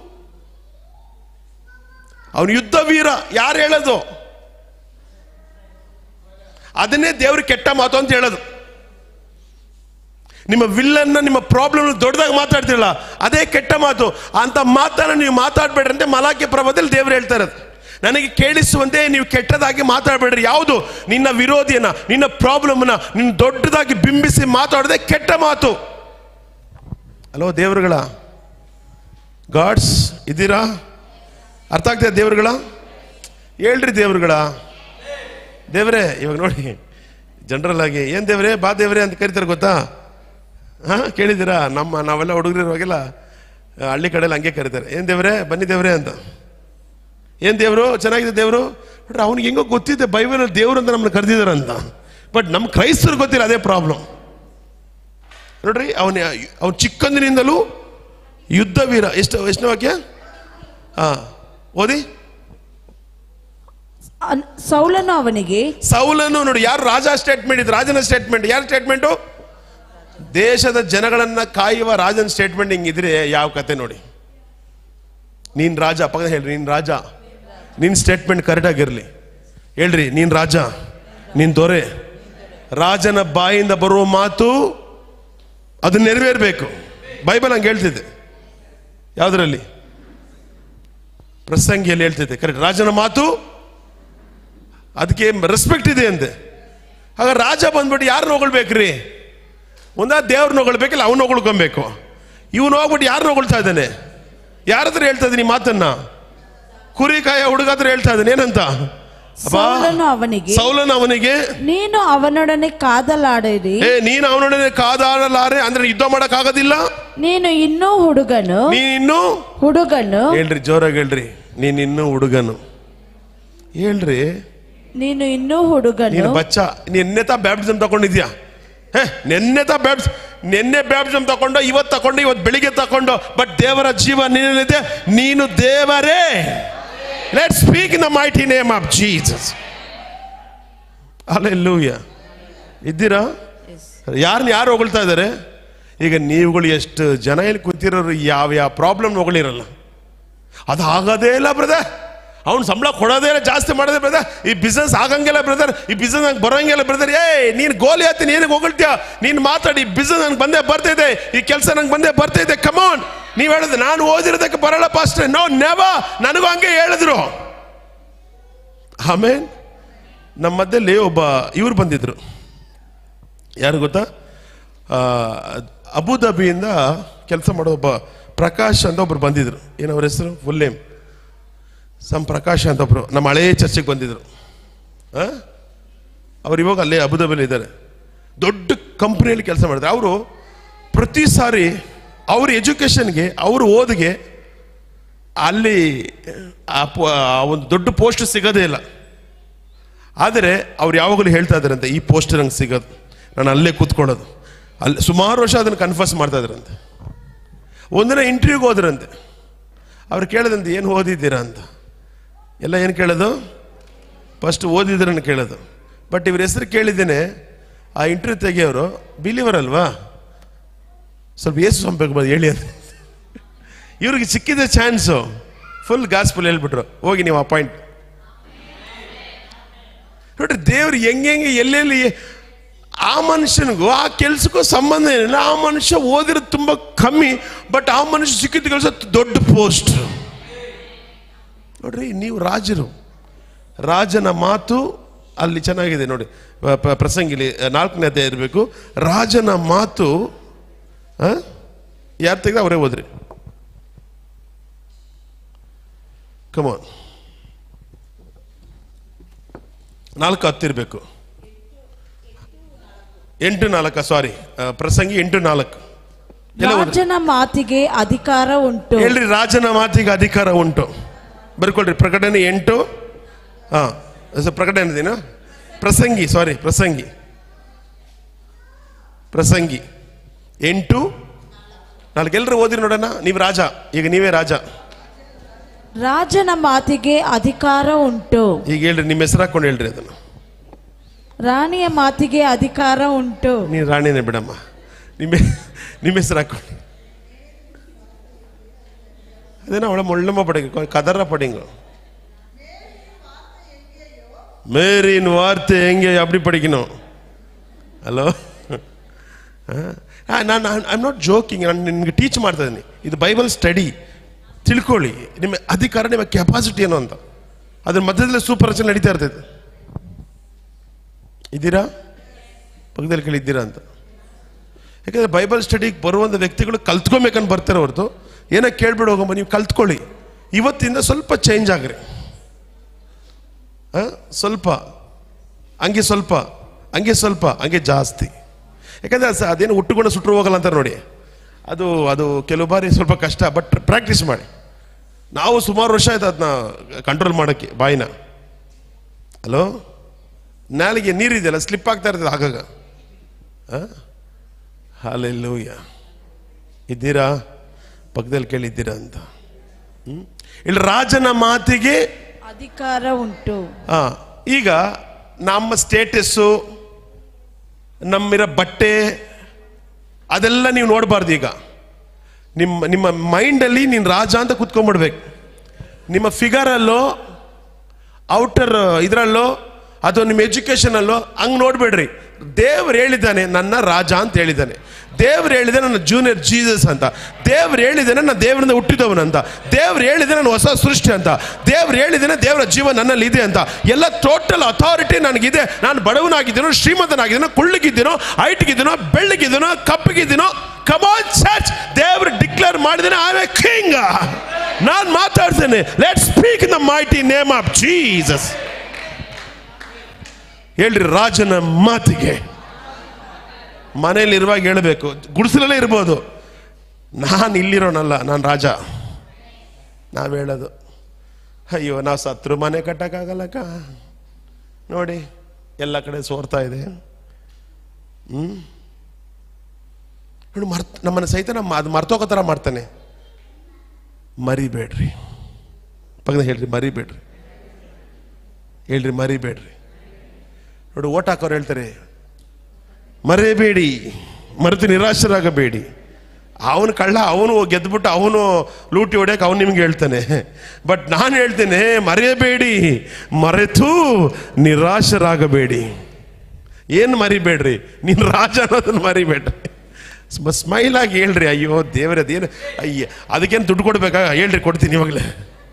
ಅವನು ಯುದ್ಧ ವೀರ ಯಾರು ಹೇಳೋದು ಅದನ್ನೇ ದೇವ್ರಿಗೆ ಕೆಟ್ಟ ಮಾತು ಅಂತ ಹೇಳೋದು ನಿಮ್ಮ ವಿಲ್ಲನ್ನ ನಿಮ್ಮ ಪ್ರಾಬ್ಲಮ್ ದೊಡ್ಡದಾಗಿ ಮಾತಾಡ್ತಿರಲ್ಲ ಅದೇ ಕೆಟ್ಟ ಮಾತು ಅಂತ ಮಾತನ್ನ ನೀವು ಮಾತಾಡ್ಬೇಡ್ರಿ ಅಂತ ಮಲಾಖೆ ಪ್ರಭದಲ್ಲಿ ದೇವ್ರು ಹೇಳ್ತಾ ಇರೋದು ನನಗೆ ಕೇಳಿಸುವಂತೆ ನೀವು ಕೆಟ್ಟದಾಗಿ ಮಾತಾಡಬೇಡ್ರಿ ಯಾವುದು ನಿನ್ನ ವಿರೋಧಿಯನ್ನ ನಿನ್ನ ಪ್ರಾಬ್ಲಮ್ನ ನಿನ್ನ ದೊಡ್ಡದಾಗಿ ಬಿಂಬಿಸಿ ಮಾತಾಡದೆ ಕೆಟ್ಟ ಮಾತು ಹಲೋ ದೇವರುಗಳ ಗಾಡ್ಸ್ ಇದ್ದೀರಾ ಅರ್ಥ ಆಗ್ತದೆ ದೇವರುಗಳ ಹೇಳ್ರಿ ದೇವರುಗಳ ದೇವರೇ ಇವಾಗ ನೋಡಿ ಜನರಲ್ ಆಗಿ ಏನು ದೇವರೇ ಬಾ ದೇವರೇ ಅಂತ ಕರಿತಾರೆ ಗೊತ್ತಾ ಹಾ ಕೇಳಿದ್ದೀರಾ ನಮ್ಮ ನಾವೆಲ್ಲ ಹುಡುಗರಿರುವಾಗೆಲ್ಲ ಆ, ಹಳ್ಳಿ ಕಡೆಯಲ್ಲಿ ಹಂಗೆ ಕರೀತಾರೆ ಏನು ದೇವರೇ ಬನ್ನಿ ದೇವರೇ ಅಂತ ಏನು ದೇವರು ಚೆನ್ನಾಗಿದೆ ದೇವರು ನೋಡ್ರಿ ಅವ್ನಿಗೆ ಹೆಂಗೋ ಗೊತ್ತಿದೆ ಬೈಬಲಲ್ಲಿ ದೇವರು ಅಂತ ನಮ್ಮನ್ನ ಕರೆದಿದ್ದಾರೆ ಅಂತ ಬಟ್ ನಮ್ಮ ಕ್ರೈಸ್ತರು ಗೊತ್ತಿಲ್ಲ ಅದೇ ಪ್ರಾಬ್ಲಮ್ ನೋಡ್ರಿ ಅವನ ಅವನು ಚಿಕ್ಕಂದಿನಿಂದಲೂ ಯುದ್ಧ ವೀರ ಎಷ್ಟು ಎಷ್ಟು ವಾಕ್ಯ ಹಾ ಓದಿ ಅನ್- ಸೌಲನು ಅವನಿಗೆ ಸೌಲನು ನೋಡಿ ಯಾರು ರಾಜ ಸ್ಟೇಟ್ಮೆಂಟ್ ಇದು ರಾಜನ ಸ್ಟೇಟ್ಮೆಂಟ್ ಯಾರ ಸ್ಟೇಟ್ಮೆಂಟು ದೇಶದ ಜನಗಳನ್ನ ಕಾಯುವ ರಾಜನ ಸ್ಟೇಟ್ಮೆಂಟ್ ಹಿಂಗಿದ್ರೆ ಯಾವ ಕತೆ ನೋಡಿ ನೀನ್ ರಾಜ ಪಕ್ಕದ ಹೇಳ್ರಿ ನೀನ್ ರಾಜ ನಿನ್ ಸ್ಟೇಟ್ಮೆಂಟ್ ಕರೆಕ್ಟ್ ಆಗಿರ್ಲಿ ಹೇಳ್ರಿ ನೀನ್ ರಾಜ ನೀನ್ ದೊರೆ ರಾಜನ ಬಾಯಿಂದ ಬರುವ ಮಾತು ಅದು ನೆರವೇರ್ಬೇಕು ಬೈಬಲ್ ಹಂಗೆ ಹೇಳ್ತಿದ್ದೆ ಯಾವ್ದ್ರಲ್ಲಿ ಪ್ರಸಂಗಿಯಲ್ಲಿ ಹೇಳ್ತಿದ್ದೆ ಕರೆಕ್ಟ್ ರಾಜನ ಮಾತು ಅದಕ್ಕೆ ರೆಸ್ಪೆಕ್ಟ್ ಇದೆ ಅಂತೆ ಆಗ ರಾಜ ಬಂದ್ಬಿಟ್ಟು ಯಾರನ್ನ ಹೊಗಳ್ಬೇಕ್ರಿ ಒಂದ ದೇವ್ರನ್ನ ಹೊಗಳ್ಬೇಕಿಲ್ಲ ಅವ್ನ ಹೊಗಳ್ಕೊಬೇಕು ಇವನು ಹೋಗ್ಬಿಟ್ಟು ಯಾರನ್ನ ಹೊಗಳ್ತಾ ಇದ್ದಾನೆ ಯಾರ ಹತ್ರ ಹೇಳ್ತಾ ಇದ್ದೀನಿ ಮಾತನ್ನ ಕುರಿಕಾಯ ಹುಡುಗ ಹತ್ರ ಹೇಳ್ತಾ ಇದ್ದಾನೆ ಏನಂತ ಅಪ್ಪ ಸೌಲನು ಅವನಿಗೆ ಸೌಲನ ಅವನಿಗೆ ನೀನು ಅವನೊಡನೆ ಕಾದಲಾಡಿರಿ ಏ ನೀನು ಅವನೊಡನೆ ಕಾದಾಡಲಾರೆ ಅಂದ್ರೆ ಯುದ್ಧ ಮಾಡಕ್ ಆಗೋದಿಲ್ಲ ನೀನು ಇನ್ನೂ ಹುಡುಗನು ನೀನ್ ಇನ್ನೂ ಹುಡುಗನು ಹೇಳ್ರಿ ಜೋರಾಗಿ ಹೇಳ್ರಿ ನೀನ್ ಇನ್ನೂ ಹುಡುಗನು ಹೇಳ್ರಿ ನೀನು ಇನ್ನೂ ಹುಡುಗನು ನೀನು ಬಚ್ಚ ನಿನ್ನೆ ತಾ ಬ್ಯಾಪ್ಟಿಸಮ್ ತಗೊಂಡಿದ್ಯಾ ಹೇ ನಿನ್ನೆ ತಾ ಬ್ಯಾಪ್ಸ್ ನಿನ್ನೆ ಬ್ಯಾಪ್ಟಿಸಮ್ ತಗೊಂಡು ಇವತ್ತು ತಗೊಂಡು ಇವತ್ತು ಬೆಳಿಗ್ಗೆ ತಗೊಂಡು ಬಟ್ ದೇವರ ಜೀವ ನೀನಿದೆ ನೀನು ದೇವರೇ let speak in the mighty name of Jesus hallelujah ಇದ್ದೀರಾ ಯಾರನ್ನ ಯಾರು ಹೊಗಳ್ತಾ ಇದ್ದಾರೆ ಈಗ ನೀವುಗಳು ಎಷ್ಟು ಜನ ಇಲ್ಲಿ ಕೂತಿರೋರು ಯಾವ ಯಾವ ಪ್ರಾಬ್ಲಮ್ ಹೊಗಳಿರಲ್ಲ ಅದು ಆಗೋದೇ ಇಲ್ಲ ಬ್ರದರ್ ಅವ್ನು ಸಂಬಳ ಕೊಡೋದೇ ಇಲ್ಲ ಜಾಸ್ತಿ ಮಾಡೋದೇ ಬ್ರದರ್ ಈ ಬಿಸ್ನೆಸ್ ಆಗಂಗಿಲ್ಲ ಬ್ರದರ್ ಈ ಬಿಸ್ನೆಸ್ ನಂಗೆ ಬರೋಂಗಿಲ್ಲ ಬ್ರದರ್ ಏ ನೀನು ಗೋಲಿ ಹತ್ತಿ ನೀನು ಹೊಗಳ್ತೀಯ ನೀನು ಮಾತಾಡಿ ಬಿಸ್ನೆಸ್ ನಂಗೆ ಬಂದೇ ಬರ್ತಿದೆ ಈ ಕೆಲಸ ನಂಗೆ ಬಂದೇ ಬರ್ತಿದೆ ಕಮಾನ್ ನೀವು ಹೇಳಿದ್ರೆ ನಾನು ಓದಿರೋದಕ್ಕೆ ಬರಲ್ಲ ಪಾಸ್ಟ್ರೆ ನೋ ನೆವ ನನಗೂ ಹಂಗೆ ಹೇಳಿದ್ರು ಆಮೇಲೆ ನಮ್ಮ ಮಧ್ಯದಲ್ಲಿ ಒಬ್ಬ ಇವ್ರು ಬಂದಿದ್ರು ಯಾರು ಗೊತ್ತಾ ಆ, ಅಬುದಾಬಿಯಿಂದ ಕೆಲಸ ಮಾಡೋ ಒಬ್ಬ ಪ್ರಕಾಶ್ ಅಂತ ಒಬ್ರು ಬಂದಿದ್ರು ಏನು ಅವ್ರ ಹೆಸರು ಫುಲ್ ನೇಮ್ ಸಮ್ ಪ್ರಕಾಶ್ ಅಂತ ಒಬ್ರು ನಮ್ಮ ಹಳೇ ಚರ್ಚೆಗೆ ಬಂದಿದ್ರು ಆ? ಅವ್ರು ಇವಾಗ ಅಲ್ಲೇ ಅಬುದಾಬಿಲಿ ಇದ್ದಾರೆ ದೊಡ್ಡ ಕಂಪ್ನಿಯಲ್ಲಿ ಕೆಲಸ ಮಾಡಿದ್ರು ಅವರು ಪ್ರತಿ ಸಾರಿ ಅವ್ರ ಎಜುಕೇಷನ್ಗೆ ಅವ್ರ ಓದಿಗೆ ಅಲ್ಲಿ ಆ ಪೊ- ಆ ಒಂದು ದೊಡ್ಡ ಪೋಸ್ಟ್ ಸಿಗೋದೇ ಇಲ್ಲ ಆದರೆ ಅವ್ರು ಯಾವಾಗಲೂ ಹೇಳ್ತಾ ಇದ್ದಾರಂತೆ ಈ ಪೋಸ್ಟ್ ನಂಗೆ ಸಿಗೋದು ನಾನು ಅಲ್ಲೇ ಕೂತ್ಕೊಳ್ಳೋದು ಅಲ್ಲಿ ಸುಮಾರು ವರ್ಷ ಅದನ್ನು ಕನ್ಫರ್ಸ್ ಮಾಡ್ತಾ ಇದ್ರಂತೆ ಒಂದಿನ ಇಂಟರ್ವ್ಯೂಗೆ ಹೋದ್ರಂತೆ ಅವ್ರು ಕೇಳಿದಂತೆ ಏನು ಓದಿದ್ದೀರಾ ಅಂತ ಎಲ್ಲ ಏನು ಕೇಳೋದು ಫಸ್ಟ್ ಓದಿದ್ರನ್ನು ಕೇಳೋದು ಬಟ್ ಇವ್ರ ಹೆಸರು ಕೇಳಿದ್ದೇನೆ ಆ ಇಂಟರ್ವ್ಯೂ ತೆಗಿಯೋರು ಬಿಲಿವರ್ ಅಲ್ವಾ ಸ್ವಲ್ಪ ಏಸು ಸಂಪರ್ಕ ಬಂದು ಹೇಳಿ ಅಂತ ಇವ್ರಿಗೆ ಸಿಕ್ಕಿದ ಚಾನ್ಸು ಫುಲ್ ಗಾಸ್ಪುಲ್ ಹೇಳ್ಬಿಟ್ರು ಹೋಗಿ ನೀವು ಅಪಾಯಿಂಟ್ ನೋಡ್ರಿ ದೇವ್ರು ಹೆಂಗೆ ಹೆಂಗೆ ಎಲ್ಲೆಲ್ಲಿ ಆ ಮನುಷ್ಯನಿಗೂ ಆ ಕೆಲ್ಸಕ್ಕೂ ಸಂಬಂಧ ಏನಿಲ್ಲ ಆ ಮನುಷ್ಯ ಓದಿರೋದು ತುಂಬ ಕಮ್ಮಿ ಬಟ್ ಆ ಮನುಷ್ಯ ಸಿಕ್ಕಿದ ಕೆಲಸ ದೊಡ್ಡ ಪೋಸ್ಟ್ ನೋಡ್ರಿ ನೀವು ರಾಜರು ರಾಜನ ಮಾತು ಅಲ್ಲಿ ಚೆನ್ನಾಗಿದೆ ನೋಡಿ ಪ- ಪ- ಪ್ರಸಂಗಿಲಿ ನಾಲ್ಕನೇ ಅಧ್ಯಾಯ ಇರಬೇಕು ರಾಜನ ಮಾತು ಯಾರು ತೆಗೆದ ಅವರೇ ಓದ್ರಿ ಕಮಾನ್ ನಾಲ್ಕು ಹತ್ತಿರಬೇಕು ಎಂಟು ನಾಲ್ಕ ಸಾರಿ ಪ್ರಸಂಗಿ ಎಂಟು ನಾಲ್ಕು ಎಲ್ಲ ಓದ್ರಿ. ರಾಜನ ಮಾತಿಗೆ ಅಧಿಕಾರ ಉಂಟು ಹೇಳ್ರಿ ರಾಜನ ಮಾತಿಗೆ ಅಧಿಕಾರ ಉಂಟು ಬರ್ಕೊಳ್ರಿ ಪ್ರಕಟಣೆ ಎಂಟು ಹಾ ಸ- ಪ್ರಕಟಣೆ ದಿನ ಪ್ರಸಂಗಿ ಸಾರಿ ಪ್ರಸಂಗಿ ಪ್ರಸಂಗಿ ಎಂಟು ನಾಲ್ಕು ಎಲ್ಲರೂ ಓದಿರಿ ನೋಡೋಣ ನೀವು ರಾಜ ಈಗ ನೀವೇ ರಾಜ ರಾಜನ ಮಾತಿಗೆ ಅಧಿಕಾರ ಉಂಟು ಈಗ ಹೇಳ್ರಿ ನಿಮ್ಮ ಹೆಸರು ಹಾಕೊಂಡು ಹೇಳ್ರಿ ಅದನ್ನು ರಾಣಿಯ ಮಾತಿಗೆ ಅಧಿಕಾರ ಉಂಟು ನೀನು ರಾಣಿನೇ ಬಿಡಮ್ಮ ನಿಮ್ಮ ನಿಮ್ಮ ಹೆಸರು ಹಾಕೊಳ್ಳಿ ಅದೇನೋ ಅವಳ ಮುಳ್ಳಮ್ಮ ಪಡಿಂಗ್ ಕದರ ಪಡಿಂಗು ಮೇರಿನ್ ವಾರ್ತೆ ಹೆಂಗೆ ಅಪ್ಪಡಿ ಪಡಿಕணும் ಹಲೋ ನಾನು ಐ ಆಮ್ ನಾಟ್ ಜೋಕಿಂಗ್ ನಾನು ನಿಮ್ಗೆ ಟೀಚ್ ಮಾಡ್ತಾ ಇದ್ದೀನಿ ಇದು ಬೈಬಲ್ ಸ್ಟಡಿ ತಿಳ್ಕೊಳ್ಳಿ ನಿಮ್ಮ ಅಧಿಕಾರ ನಿಮ್ಮ ಕೆಪಾಸಿಟಿ ಏನು ಅಂತ ಅದ್ರ ಮಧ್ಯದಲ್ಲಿ ಸೂಪರ್ ರಚನೆ ನಡೀತಾ ಇರ್ತೈತೆ ಇದ್ದೀರಾ ಪಕ್ಕದಲ್ಲಿ ಕೇಳಿ ಇದ್ದೀರಾ ಅಂತ ಯಾಕಂದ್ರೆ ಬೈಬಲ್ ಸ್ಟಡಿಗೆ ಬರುವಂಥ ವ್ಯಕ್ತಿಗಳು ಕಲ್ತ್ಕೊಬೇಕಂತ ಬರ್ತಾರೆ ಹೊರತು ಏನೋ ಕೇಳ್ಬಿಡು ಹೋಗಮ್ಮ ನೀವು ಕಲ್ತ್ಕೊಳ್ಳಿ ಇವತ್ತಿಂದ ಸ್ವಲ್ಪ ಚೇಂಜ್ ಆಗ್ರಿ ಆ? ಸ್ವಲ್ಪ ಹಂಗೆ ಸ್ವಲ್ಪ ಹಂಗೆ ಸ್ವಲ್ಪ ಹಂಗೆ ಜಾಸ್ತಿ ಯಾಕಂದ್ರೆ ಅದು ಸ- ಅದೇನು ಹುಟ್ಟುಕೊಂಡು ಸುಟ್ಟರು ಹೋಗಲ್ಲ ಅಂತಾರೆ ನೋಡಿ ಅದು ಅದು ಕೆಲವು ಬಾರಿ ಸ್ವಲ್ಪ ಕಷ್ಟ ಬಟ್ ಪ್ರಾಕ್ಟೀಸ್ ಮಾಡಿ ನಾವು ಸುಮಾರು ವರ್ಷ ಆಯ್ತು ಅದನ್ನ ಕಂಟ್ರೋಲ್ ಮಾಡೋಕ್ಕೆ ಬಾಯಿನ ಹಲೋ ನಾಲಿಗೆ ನೀರಿದೆಯಲ್ಲ ಸ್ಲಿಪ್ ಆಗ್ತಾ ಇರ್ತದೆ ಆಗಾಗ ಹಾಲೆಲ್ಲೂಯ ಇದ್ದೀರಾ ಪಕ್ಕದಲ್ಲಿ ಕೇಳಿದ್ದೀರಾ ಅಂತ ಹ್ಮ್? ಇಲ್ಲಿ ರಾಜನ ಮಾತಿಗೆ ಅಧಿಕಾರ ಉಂಟು ಆ, ಈಗ ನಮ್ಮ ಸ್ಟೇಟಸ್ಸು ನಮ್ಮಿರೋ ಬಟ್ಟೆ ಅದೆಲ್ಲ ನೀವು ನೋಡಬಾರ್ದು ಈಗ ನಿಮ್ಮ ನಿಮ್ಮ ಮೈಂಡಲ್ಲಿ ನೀನು ರಾಜ ಅಂತ ಕುತ್ಕೊಂಡ್ಬಿಡ್ಬೇಕು ನಿಮ್ಮ ಫಿಗರಲ್ಲೋ ಔಟರ್ ಇದರಲ್ಲೋ ಅಥವಾ ನಿಮ್ಮ ಎಜುಕೇಷನಲ್ಲೋ ಹಂಗೆ ನೋಡ್ಬೇಡ್ರಿ ದೇವ್ರು ಹೇಳಿದ್ದಾನೆ ನನ್ನ ರಾಜ ಅಂತ ಹೇಳಿದ್ದಾನೆ ದೇವ್ರು ಹೇಳಿದೆ ನನ್ನ ಜೂನಿಯರ್ ಜೀಸಸ್ ಅಂತ ದೇವ್ರು ಹೇಳಿದ್ದಾನೆ ನನ್ನ ದೇವರಿಂದ ಹುಟ್ಟಿದವನಂತ ದೇವ್ರು ಹೇಳಿದೆ ನನ್ನ ಹೊಸ ಸೃಷ್ಟಿ ಅಂತ ದೇವ್ರು ಹೇಳಿದ್ದೇನೆ ದೇವರ ಜೀವ ನನ್ನಲ್ಲಿ ಇದೆ ಅಂತ ಎಲ್ಲ ಟೋಟಲ್ ಅಥಾರಿಟಿ ನನಗಿದೆ ನಾನು ಬಡವನಾಗಿದ್ದೀನೋ ಶ್ರೀಮಂತನಾಗಿದ್ದೀನೋ ಕುಳ್ಳಿಗಿದ್ದೀನೋ ಹೈಟ್ಗಿದ್ದೀನೋ ಬೆಳ್ಳಗಿದ್ದೀನೋ ಕಪ್ಪಗಿದ್ದೀನೋ ಕಮಾನ್ ಚರ್ಚ್ ದೇವ್ರು ಡಿಕ್ಲೇರ್ ಮಾಡಿದ್ದೇನೆ ಐ ಎ ಕಿಂಗ್ ನಾನು ಮಾತಾಡ್ತೇನೆ let speak in the mighty name of Jesus ಹೇಳ್ರಿ ರಾಜನ ಮಾತಿಗೆ ಮನೇಲಿ ಇರುವಾಗ ಹೇಳಬೇಕು ಗುಡಿಸಲಲ್ಲೇ ಇರ್ಬೋದು ನಾನು ಇಲ್ಲಿರೋನಲ್ಲ ನಾನು ರಾಜ ನಾವು ಹೇಳೋದು ಅಯ್ಯೋ ನಾವು ಸತ್ರು ಮನೆ ಕಟ್ಟಕ್ಕಾಗಲ್ಲಕ್ಕ ನೋಡಿ ಎಲ್ಲ ಕಡೆ ಸೋರ್ತಾ ಇದೆ ಹ್ಮ್ ನೋಡಿ ಮರ್ತ್ ನಮ್ಮನ್ನ ಸಹಿತ ನಮ್ಮ ಅದು ಮರ್ತೋಗೋ ಥರ ಮಾಡ್ತಾನೆ ಮರಿಬೇಡ್ರಿ ಪಕ್ಕದ ಹೇಳ್ರಿ ಮರಿಬೇಡ್ರಿ ಹೇಳ್ರಿ ಮರಿಬೇಡ್ರಿ ನೋಡಿ ಓಟ್ ಹಾಕೋರು ಹೇಳ್ತಾರೆ ಮರೆಯಬೇಡಿ ಮರೆತು ನಿರಾಶರಾಗಬೇಡಿ ಅವನು ಕಳ್ಳ ಅವನು ಗೆದ್ದುಬಿಟ್ಟು ಅವನು ಲೂಟಿ ಹೊಡ್ಯಕ್ಕೆ ಅವನು ನಿಮ್ಗೆ ಹೇಳ್ತಾನೆ ಬಟ್ ನಾನು ಹೇಳ್ತೇನೆ ಮರೆಯಬೇಡಿ ಮರೆತು ನಿರಾಶರಾಗಬೇಡಿ ಏನು ಮರಿಬೇಡ್ರಿ ನೀನು ರಾಜ ಅನ್ನೋದನ್ನ ಮರಿಬೇಡ್ರಿ ಸ್ಮೈಲ್ ಆಗಿ ಹೇಳ್ರಿ ಅಯ್ಯೋ ದೇವರೇ ಅದೇನು ಅಯ್ಯ ಅದಕ್ಕೇನು ದುಡ್ಡು ಕೊಡ್ಬೇಕಾ ಹೇಳ್ರಿ ಕೊಡ್ತೀನಿ ಇವಾಗಲೇ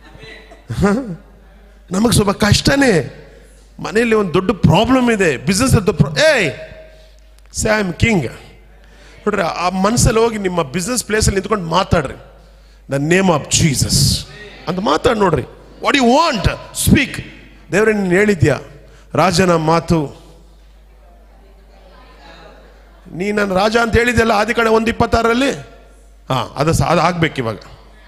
ನಮಗೆ ಸ್ವಲ್ಪ ಕಷ್ಟನೇ ಮನೆಯಲ್ಲಿ ಒಂದು ದೊಡ್ಡ ಪ್ರಾಬ್ಲಮ್ ಇದೆ ಬಿಸ್ನೆಸ್ ಏಯ್ ಸ್ಯಾಮ್ ಕಿಂಗ್ ನೋಡ್ರಿ ಆ ಮನಸ್ಸಲ್ಲಿ ಹೋಗಿ ನಿಮ್ಮ ಬಿಸ್ನೆಸ್ ಪ್ಲೇಸಲ್ಲಿ ನಿಂತ್ಕೊಂಡು ಮಾತಾಡ್ರಿ ದ ನೇಮ್ ಆಫ್ ಜೀಸಸ್ ಅಂತ ಮಾತಾಡಿ ನೋಡ್ರಿ ವಾಟ್ ಯು ವಾಂಟ್ ಸ್ಪೀಕ್ ದೇವ್ರೆ ನೀನು ಹೇಳಿದ್ಯಾ ರಾಜನ ಮಾತು ನೀ ನನ್ನ ರಾಜ ಅಂತ ಹೇಳಿದ್ಯಲ್ಲ ಆದಿ ಕಡೆ ಒಂದು ಇಪ್ಪತ್ತಾರರಲ್ಲಿ ಹಾಂ ಅದು ಸ ಅದು ಆಗ್ಬೇಕು ಇವಾಗ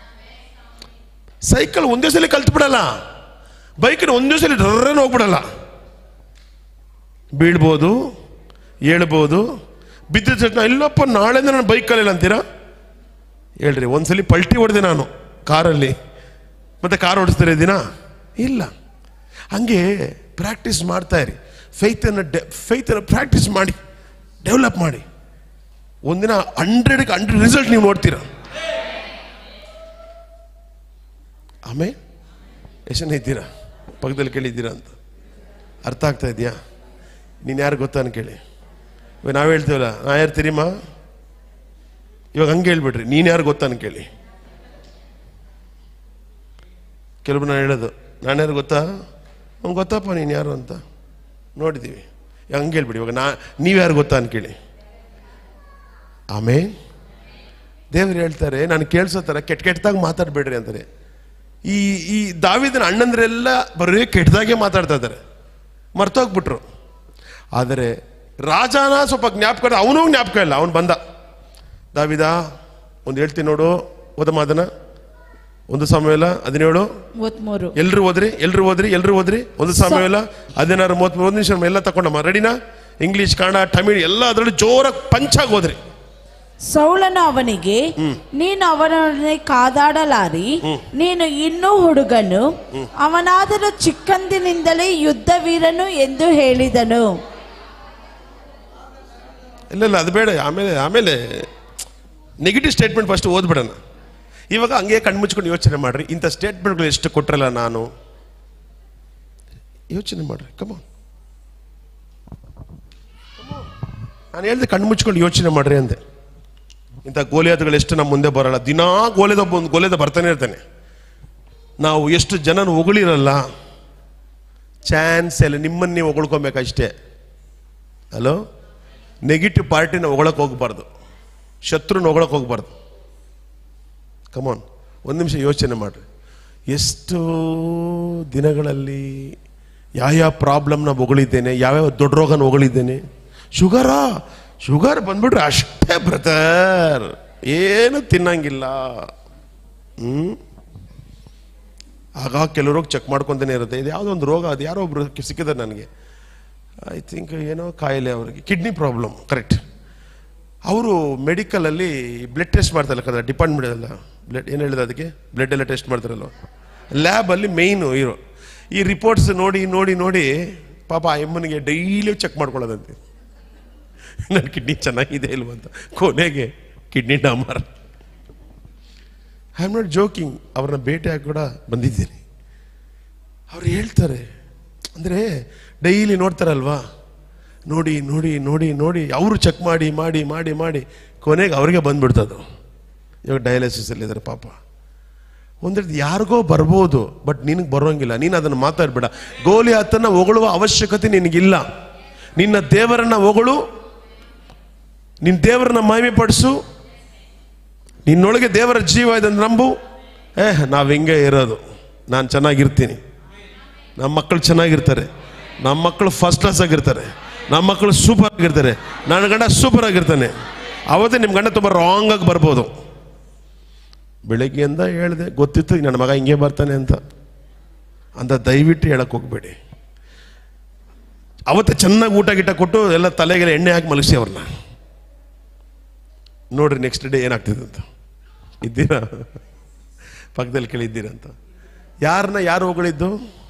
ಸೈಕಲ್ ಒಂದೇ ಸಲ ಕಲ್ತ್ಬಿಡಲ್ಲ ಬೈಕಿನ ಒಂದೇ ಸಲ ಡ್ರನ್ ಹೋಗ್ಬಿಡಲ್ಲ ಬೀಳ್ಬೋದು ಹೇಳ್ಬೋದು ಬಿದ್ದ ತಕ್ಷಣ ಇಲ್ಲಪ್ಪ ನಾಳೆಯಿಂದ ನಾನು ಬೈಕ್ ಕಲಿಯಲ್ಲ ಅಂತೀರಾ ಹೇಳ್ರಿ ಒಂದ್ಸಲಿ ಪಲ್ಟಿ ಹೊಡೆದೆ ನಾನು ಕಾರಲ್ಲಿ ಮತ್ತೆ ಕಾರ್ ಓಡಿಸ್ತಾರೆ ದಿನ ಇಲ್ಲ ಹಂಗೆ ಪ್ರಾಕ್ಟೀಸ್ ಮಾಡ್ತಾ ಇರಿ ಫೈತನ್ನು ಡೆ ಫೈತನ್ನು ಪ್ರಾಕ್ಟೀಸ್ ಮಾಡಿ ಡೆವಲಪ್ ಮಾಡಿ ಒಂದಿನ ಹಂಡ್ರೆಡ್ಗೆ ಹಂಡ್ರೆಡ್ ರಿಸಲ್ಟ್ ನೀವು ನೋಡ್ತೀರಾ ಆಮೇಲೆ ಎಷ್ಟು ಜನ ಇದ್ದೀರಾ ಪಕ್ಕದಲ್ಲಿ ಕೇಳಿದ್ದೀರಾ ಅಂತ ಅರ್ಥ ಆಗ್ತಾ ಇದೆಯಾ ನೀನು ಯಾರು ಗೊತ್ತಾ ಅಂತ ಕೇಳಿ ಇವಾಗ ನಾವು ಹೇಳ್ತೀವಲ್ಲ ನಾ ಯಾರು ತಿರಿಮ ಇವಾಗ ಹಂಗೆ ಹೇಳ್ಬಿಡ್ರಿ ನೀನು ಯಾರು ಗೊತ್ತಾ ಅಂತ ಕೇಳಿ ಕೆಲವು ನಾನು ಹೇಳೋದು ನಾನು ಯಾರು ಗೊತ್ತಾ ಅವ್ನು ಗೊತ್ತಪ್ಪ ನೀನು ಯಾರು ಅಂತ ನೋಡಿದ್ದೀವಿ ಹಂಗೆ ಹೇಳ್ಬಿಡಿ ಇವಾಗ ನಾ ನೀವು ಯಾರು ಗೊತ್ತಾ ಅಂತ ಕೇಳಿ ಆಮೇಲೆ ದೇವ್ರು ಹೇಳ್ತಾರೆ ನಾನು ಕೇಳಿಸೋ ಥರ ಕೆಟ್ಟ ಕೆಟ್ಟದಾಗ ಮಾತಾಡಬೇಡ್ರಿ ಅಂತಾರೆ ಈ ಈ ದಾವಿದನ ಅಣ್ಣಂದ್ರೆಲ್ಲ ಬರೀ ಕೆಟ್ಟದಾಗೆ ಮಾತಾಡ್ತಾ ಇದ್ದಾರೆ ಮರ್ತೋಗ್ಬಿಟ್ರು ಆದರೆ ರಾಜನ ಸ್ವಲ್ಪ ಜ್ಞಾಪಕ ಅವನೂ ಜ್ಞಾಪಕ ಇಲ್ಲ ಅವನು ಬಂದ ದಾವಿದ ಒಂದು ಹೇಳ್ತೀನಿ ನೋಡು ಓದಮ್ಮ ಅದನ್ನ ಒಂದು ಸಮಯ ಹದಿನೇಳು ಮೂವತ್ಮೂರು ಎಲ್ರು ಓದ್ರಿ ಎಲ್ರು ಓದ್ರಿ ಎಲ್ರು ಓದ್ರಿ ಒಂದು ಸಮಯ ಹದಿನಾರು ಮೂವತ್ಮೂರು ಒಂದು ನಿಮಿಷ ಎಲ್ಲ ತಕೊಂಡಮ್ಮ ರೆಡಿನಾ ಇಂಗ್ಲಿಷ್ ಕನ್ನಡ ತಮಿಳ್ ಎಲ್ಲ ಅದರಲ್ಲಿ ಜೋರಾಗಿ ಪಂಚಾಗಿ ಓದ್ರಿ ಸೌಳನು ಅವನಿಗೆ ನೀನು ಅವನೊಡನೆ ಕಾದಾಡಲಾರಿ ನೀನು ಇನ್ನೂ ಹುಡುಗನು ಅವನಾದರೂ ಚಿಕ್ಕಂದಿನಿಂದಲೇ ಯುದ್ಧ ವೀರನು ಎಂದು ಹೇಳಿದನು ಇಲ್ಲ ಇಲ್ಲ ಅದು ಬೇಡ ಆಮೇಲೆ ಆಮೇಲೆ ನೆಗೆಟಿವ್ ಸ್ಟೇಟ್ಮೆಂಟ್ ಫಸ್ಟ್ ಓದ್ಬಿಡೋಣ ಇವಾಗ ಹಂಗೆ ಕಣ್ಮುಚ್ಕೊಂಡು ಯೋಚನೆ ಮಾಡ್ರಿ ಇಂಥ ಸ್ಟೇಟ್ಮೆಂಟ್ಗಳು ಎಷ್ಟು ಕೊಟ್ರಲ್ಲ ನಾನು ಯೋಚನೆ ಮಾಡ್ರಿ ಕಮ ನಾನು ಹೇಳ್ದೆ ಕಣ್ಮುಚ್ಕೊಂಡು ಯೋಚನೆ ಮಾಡ್ರಿ ಅಂದೆ ಇಂಥ ಗೋಲಿಯಾದಗಳು ಎಷ್ಟು ನಮ್ಮ ಮುಂದೆ ಬರಲ್ಲ ದಿನಾ ಗೋಲೆದ ಒಂದು ಗೋಲೆದ ಬರ್ತಾನೆ ಇರ್ತಾನೆ ನಾವು ಎಷ್ಟು ಜನನ ಹೊಗಳಿರಲ್ಲ ಚಾನ್ಸ್ ಇಲ್ಲ ನಿಮ್ಮನ್ನು ನೀವು ಹೊಗಳ್ಕೊಬೇಕಷ್ಟೇ ಹಲೋ ನೆಗೆಟಿವ್ ಪಾರ್ಟಿನ ಹೊಗಳಕ್ಕೆ ಹೋಗ್ಬಾರ್ದು ಶತ್ರುನ ಹೊಗಳಕ್ಕೆ ಹೋಗ್ಬಾರ್ದು ಕಮಾನ್ ಒಂದು ನಿಮಿಷ ಯೋಚನೆ ಮಾಡ್ರಿ ಎಷ್ಟು ದಿನಗಳಲ್ಲಿ ಯಾವ್ಯಾವ ಪ್ರಾಬ್ಲಮ್ನ ಹೊಗಳಿದ್ದೇನೆ ಯಾವ್ಯಾವ ದೊಡ್ಡ ರೋಗನ ಹೊಗಳಿದ್ದೇನೆ ಶುಗರಾ ಶುಗರ್ ಬಂದ್ಬಿಟ್ರೆ ಅಷ್ಟೇ ಬ್ರದರ್ ಏನು ತಿನ್ನಂಗಿಲ್ಲ ಹ್ಮ್ ಆಗ ಕೆಲವ್ರಿಗೆ ಚೆಕ್ ಮಾಡ್ಕೊಂತಾನೆ ಇರುತ್ತೆ ಇದು ಯಾವುದೋ ಒಂದು ರೋಗ ಅದು ಯಾರೋ ಒಬ್ರು ಸಿಕ್ಕಿದ್ದಾರೆ ನನಗೆ ಐ ಥಿಂಕ್ ಏನೋ ಕಾಯಿಲೆ ಅವರಿಗೆ ಕಿಡ್ನಿ ಪ್ರಾಬ್ಲಮ್ ಕರೆಕ್ಟ್ ಅವರು ಮೆಡಿಕಲಲ್ಲಿ ಬ್ಲಡ್ ಟೆಸ್ಟ್ ಮಾಡ್ತಾರಲ್ಲ ಕದ ಡಿಪಾರ್ಟ್ಮೆಂಟ್ ಎಲ್ಲ ಬ್ಲಡ್ ಏನು ಹೇಳಿದ ಅದಕ್ಕೆ ಬ್ಲಡ್ ಎಲ್ಲ ಟೆಸ್ಟ್ ಮಾಡ್ತಾರಲ್ಲ ಲ್ಯಾಬಲ್ಲಿ ಮೇಯ್ನು ಇರೋ ಈ ರಿಪೋರ್ಟ್ಸ್ ನೋಡಿ ನೋಡಿ ನೋಡಿ ಪಾಪ ಆ ಎಮ್ಮನಿಗೆ ಡೈಲಿ ಚೆಕ್ ಮಾಡ್ಕೊಳ್ಳೋದಂತೆ ನನ್ನ ಕಿಡ್ನಿ ಚೆನ್ನಾಗಿದೆ ಇಲ್ವ ಅಂತ ಕೊನೆಗೆ ಕಿಡ್ನಿ ಡಾಮರ್ ಐ ಆಮ್ ನಾಟ್ ಜೋಕಿಂಗ್ ಅವ್ರನ್ನ ಭೇಟಿಯಾಗಿ ಕೂಡ ಬಂದಿದ್ದೀನಿ ಅವ್ರು ಹೇಳ್ತಾರೆ ಅಂದರೆ ಡೈಲಿ ನೋಡ್ತಾರಲ್ವಾ ನೋಡಿ ನೋಡಿ ನೋಡಿ ನೋಡಿ ಅವರು ಚೆಕ್ ಮಾಡಿ ಮಾಡಿ ಮಾಡಿ ಮಾಡಿ ಕೊನೆಗೆ ಅವ್ರಿಗೆ ಬಂದ್ಬಿಡ್ತದು ಇವಾಗ ಡಯಾಲಿಸಿಸಲ್ಲಿ ಇದ್ದಾರೆ ಪಾಪ ಒಂದ್ರದ್ದು ಯಾರಿಗೋ ಬರ್ಬೋದು ಬಟ್ ನಿನಗೆ ಬರೋಂಗಿಲ್ಲ ನೀನು ಅದನ್ನು ಮಾತಾಡ್ಬೇಡ ಗೋಲಿ ಹತ್ತನ್ನು ಹೊಗಳುವ ಅವಶ್ಯಕತೆ ನಿನಗಿಲ್ಲ ನಿನ್ನ ದೇವರನ್ನ ಹೊಗಳು ನಿನ್ನ ದೇವರನ್ನ ಮಹಿಮೆ ಪಡಿಸು ನಿನ್ನೊಳಗೆ ದೇವರ ಜೀವ ಇದೆ ಅಂತ ನಂಬು ಏ ನಾವು ಹಿಂಗೆ ಇರೋದು ನಾನು ಚೆನ್ನಾಗಿರ್ತೀನಿ ನಮ್ಮ ಮಕ್ಕಳು ಚೆನ್ನಾಗಿರ್ತಾರೆ ನಮ್ಮ ಮಕ್ಕಳು ಫಸ್ಟ್ ಕ್ಲಾಸ್ ಆಗಿರ್ತಾರೆ ನಮ್ಮ ಮಕ್ಕಳು ಸೂಪರ್ ಆಗಿರ್ತಾರೆ ನನ್ನ ಗಂಡ ಸೂಪರ್ ಆಗಿರ್ತಾನೆ ಅವತ್ತೇ ನಿಮ್ಮ ಗಂಡ ತುಂಬ ರಾಂಗ್ ಆಗಿ ಬರ್ಬೋದು ಬೆಳಗ್ಗೆಯಿಂದ ಹೇಳಿದೆ ಗೊತ್ತಿತ್ತು ನನ್ನ ಮಗ ಹಿಂಗೆ ಬರ್ತಾನೆ ಅಂತ ಅಂತ ದಯವಿಟ್ಟು ಹೇಳಕ್ಕೆ ಹೋಗ್ಬೇಡಿ ಅವತ್ತೇ ಚೆನ್ನಾಗಿ ಊಟ ಗಿಟ ಕೊಟ್ಟು ಎಲ್ಲ ತಲೆಗೆಲ್ಲ ಎಣ್ಣೆ ಹಾಕಿ ಮಲಗಿಸಿ ಅವ್ರನ್ನ ನೋಡ್ರಿ ನೆಕ್ಸ್ಟ್ ಡೇ ಏನಾಗ್ತಿದೆ ಅಂತ ಇದ್ದೀರಾ ಪಕ್ಕದಲ್ಲಿ ಕೇಳಿದ್ದೀರಾ ಅಂತ ಯಾರನ್ನ ಯಾರು ಹೊಗಳಿದ್ದು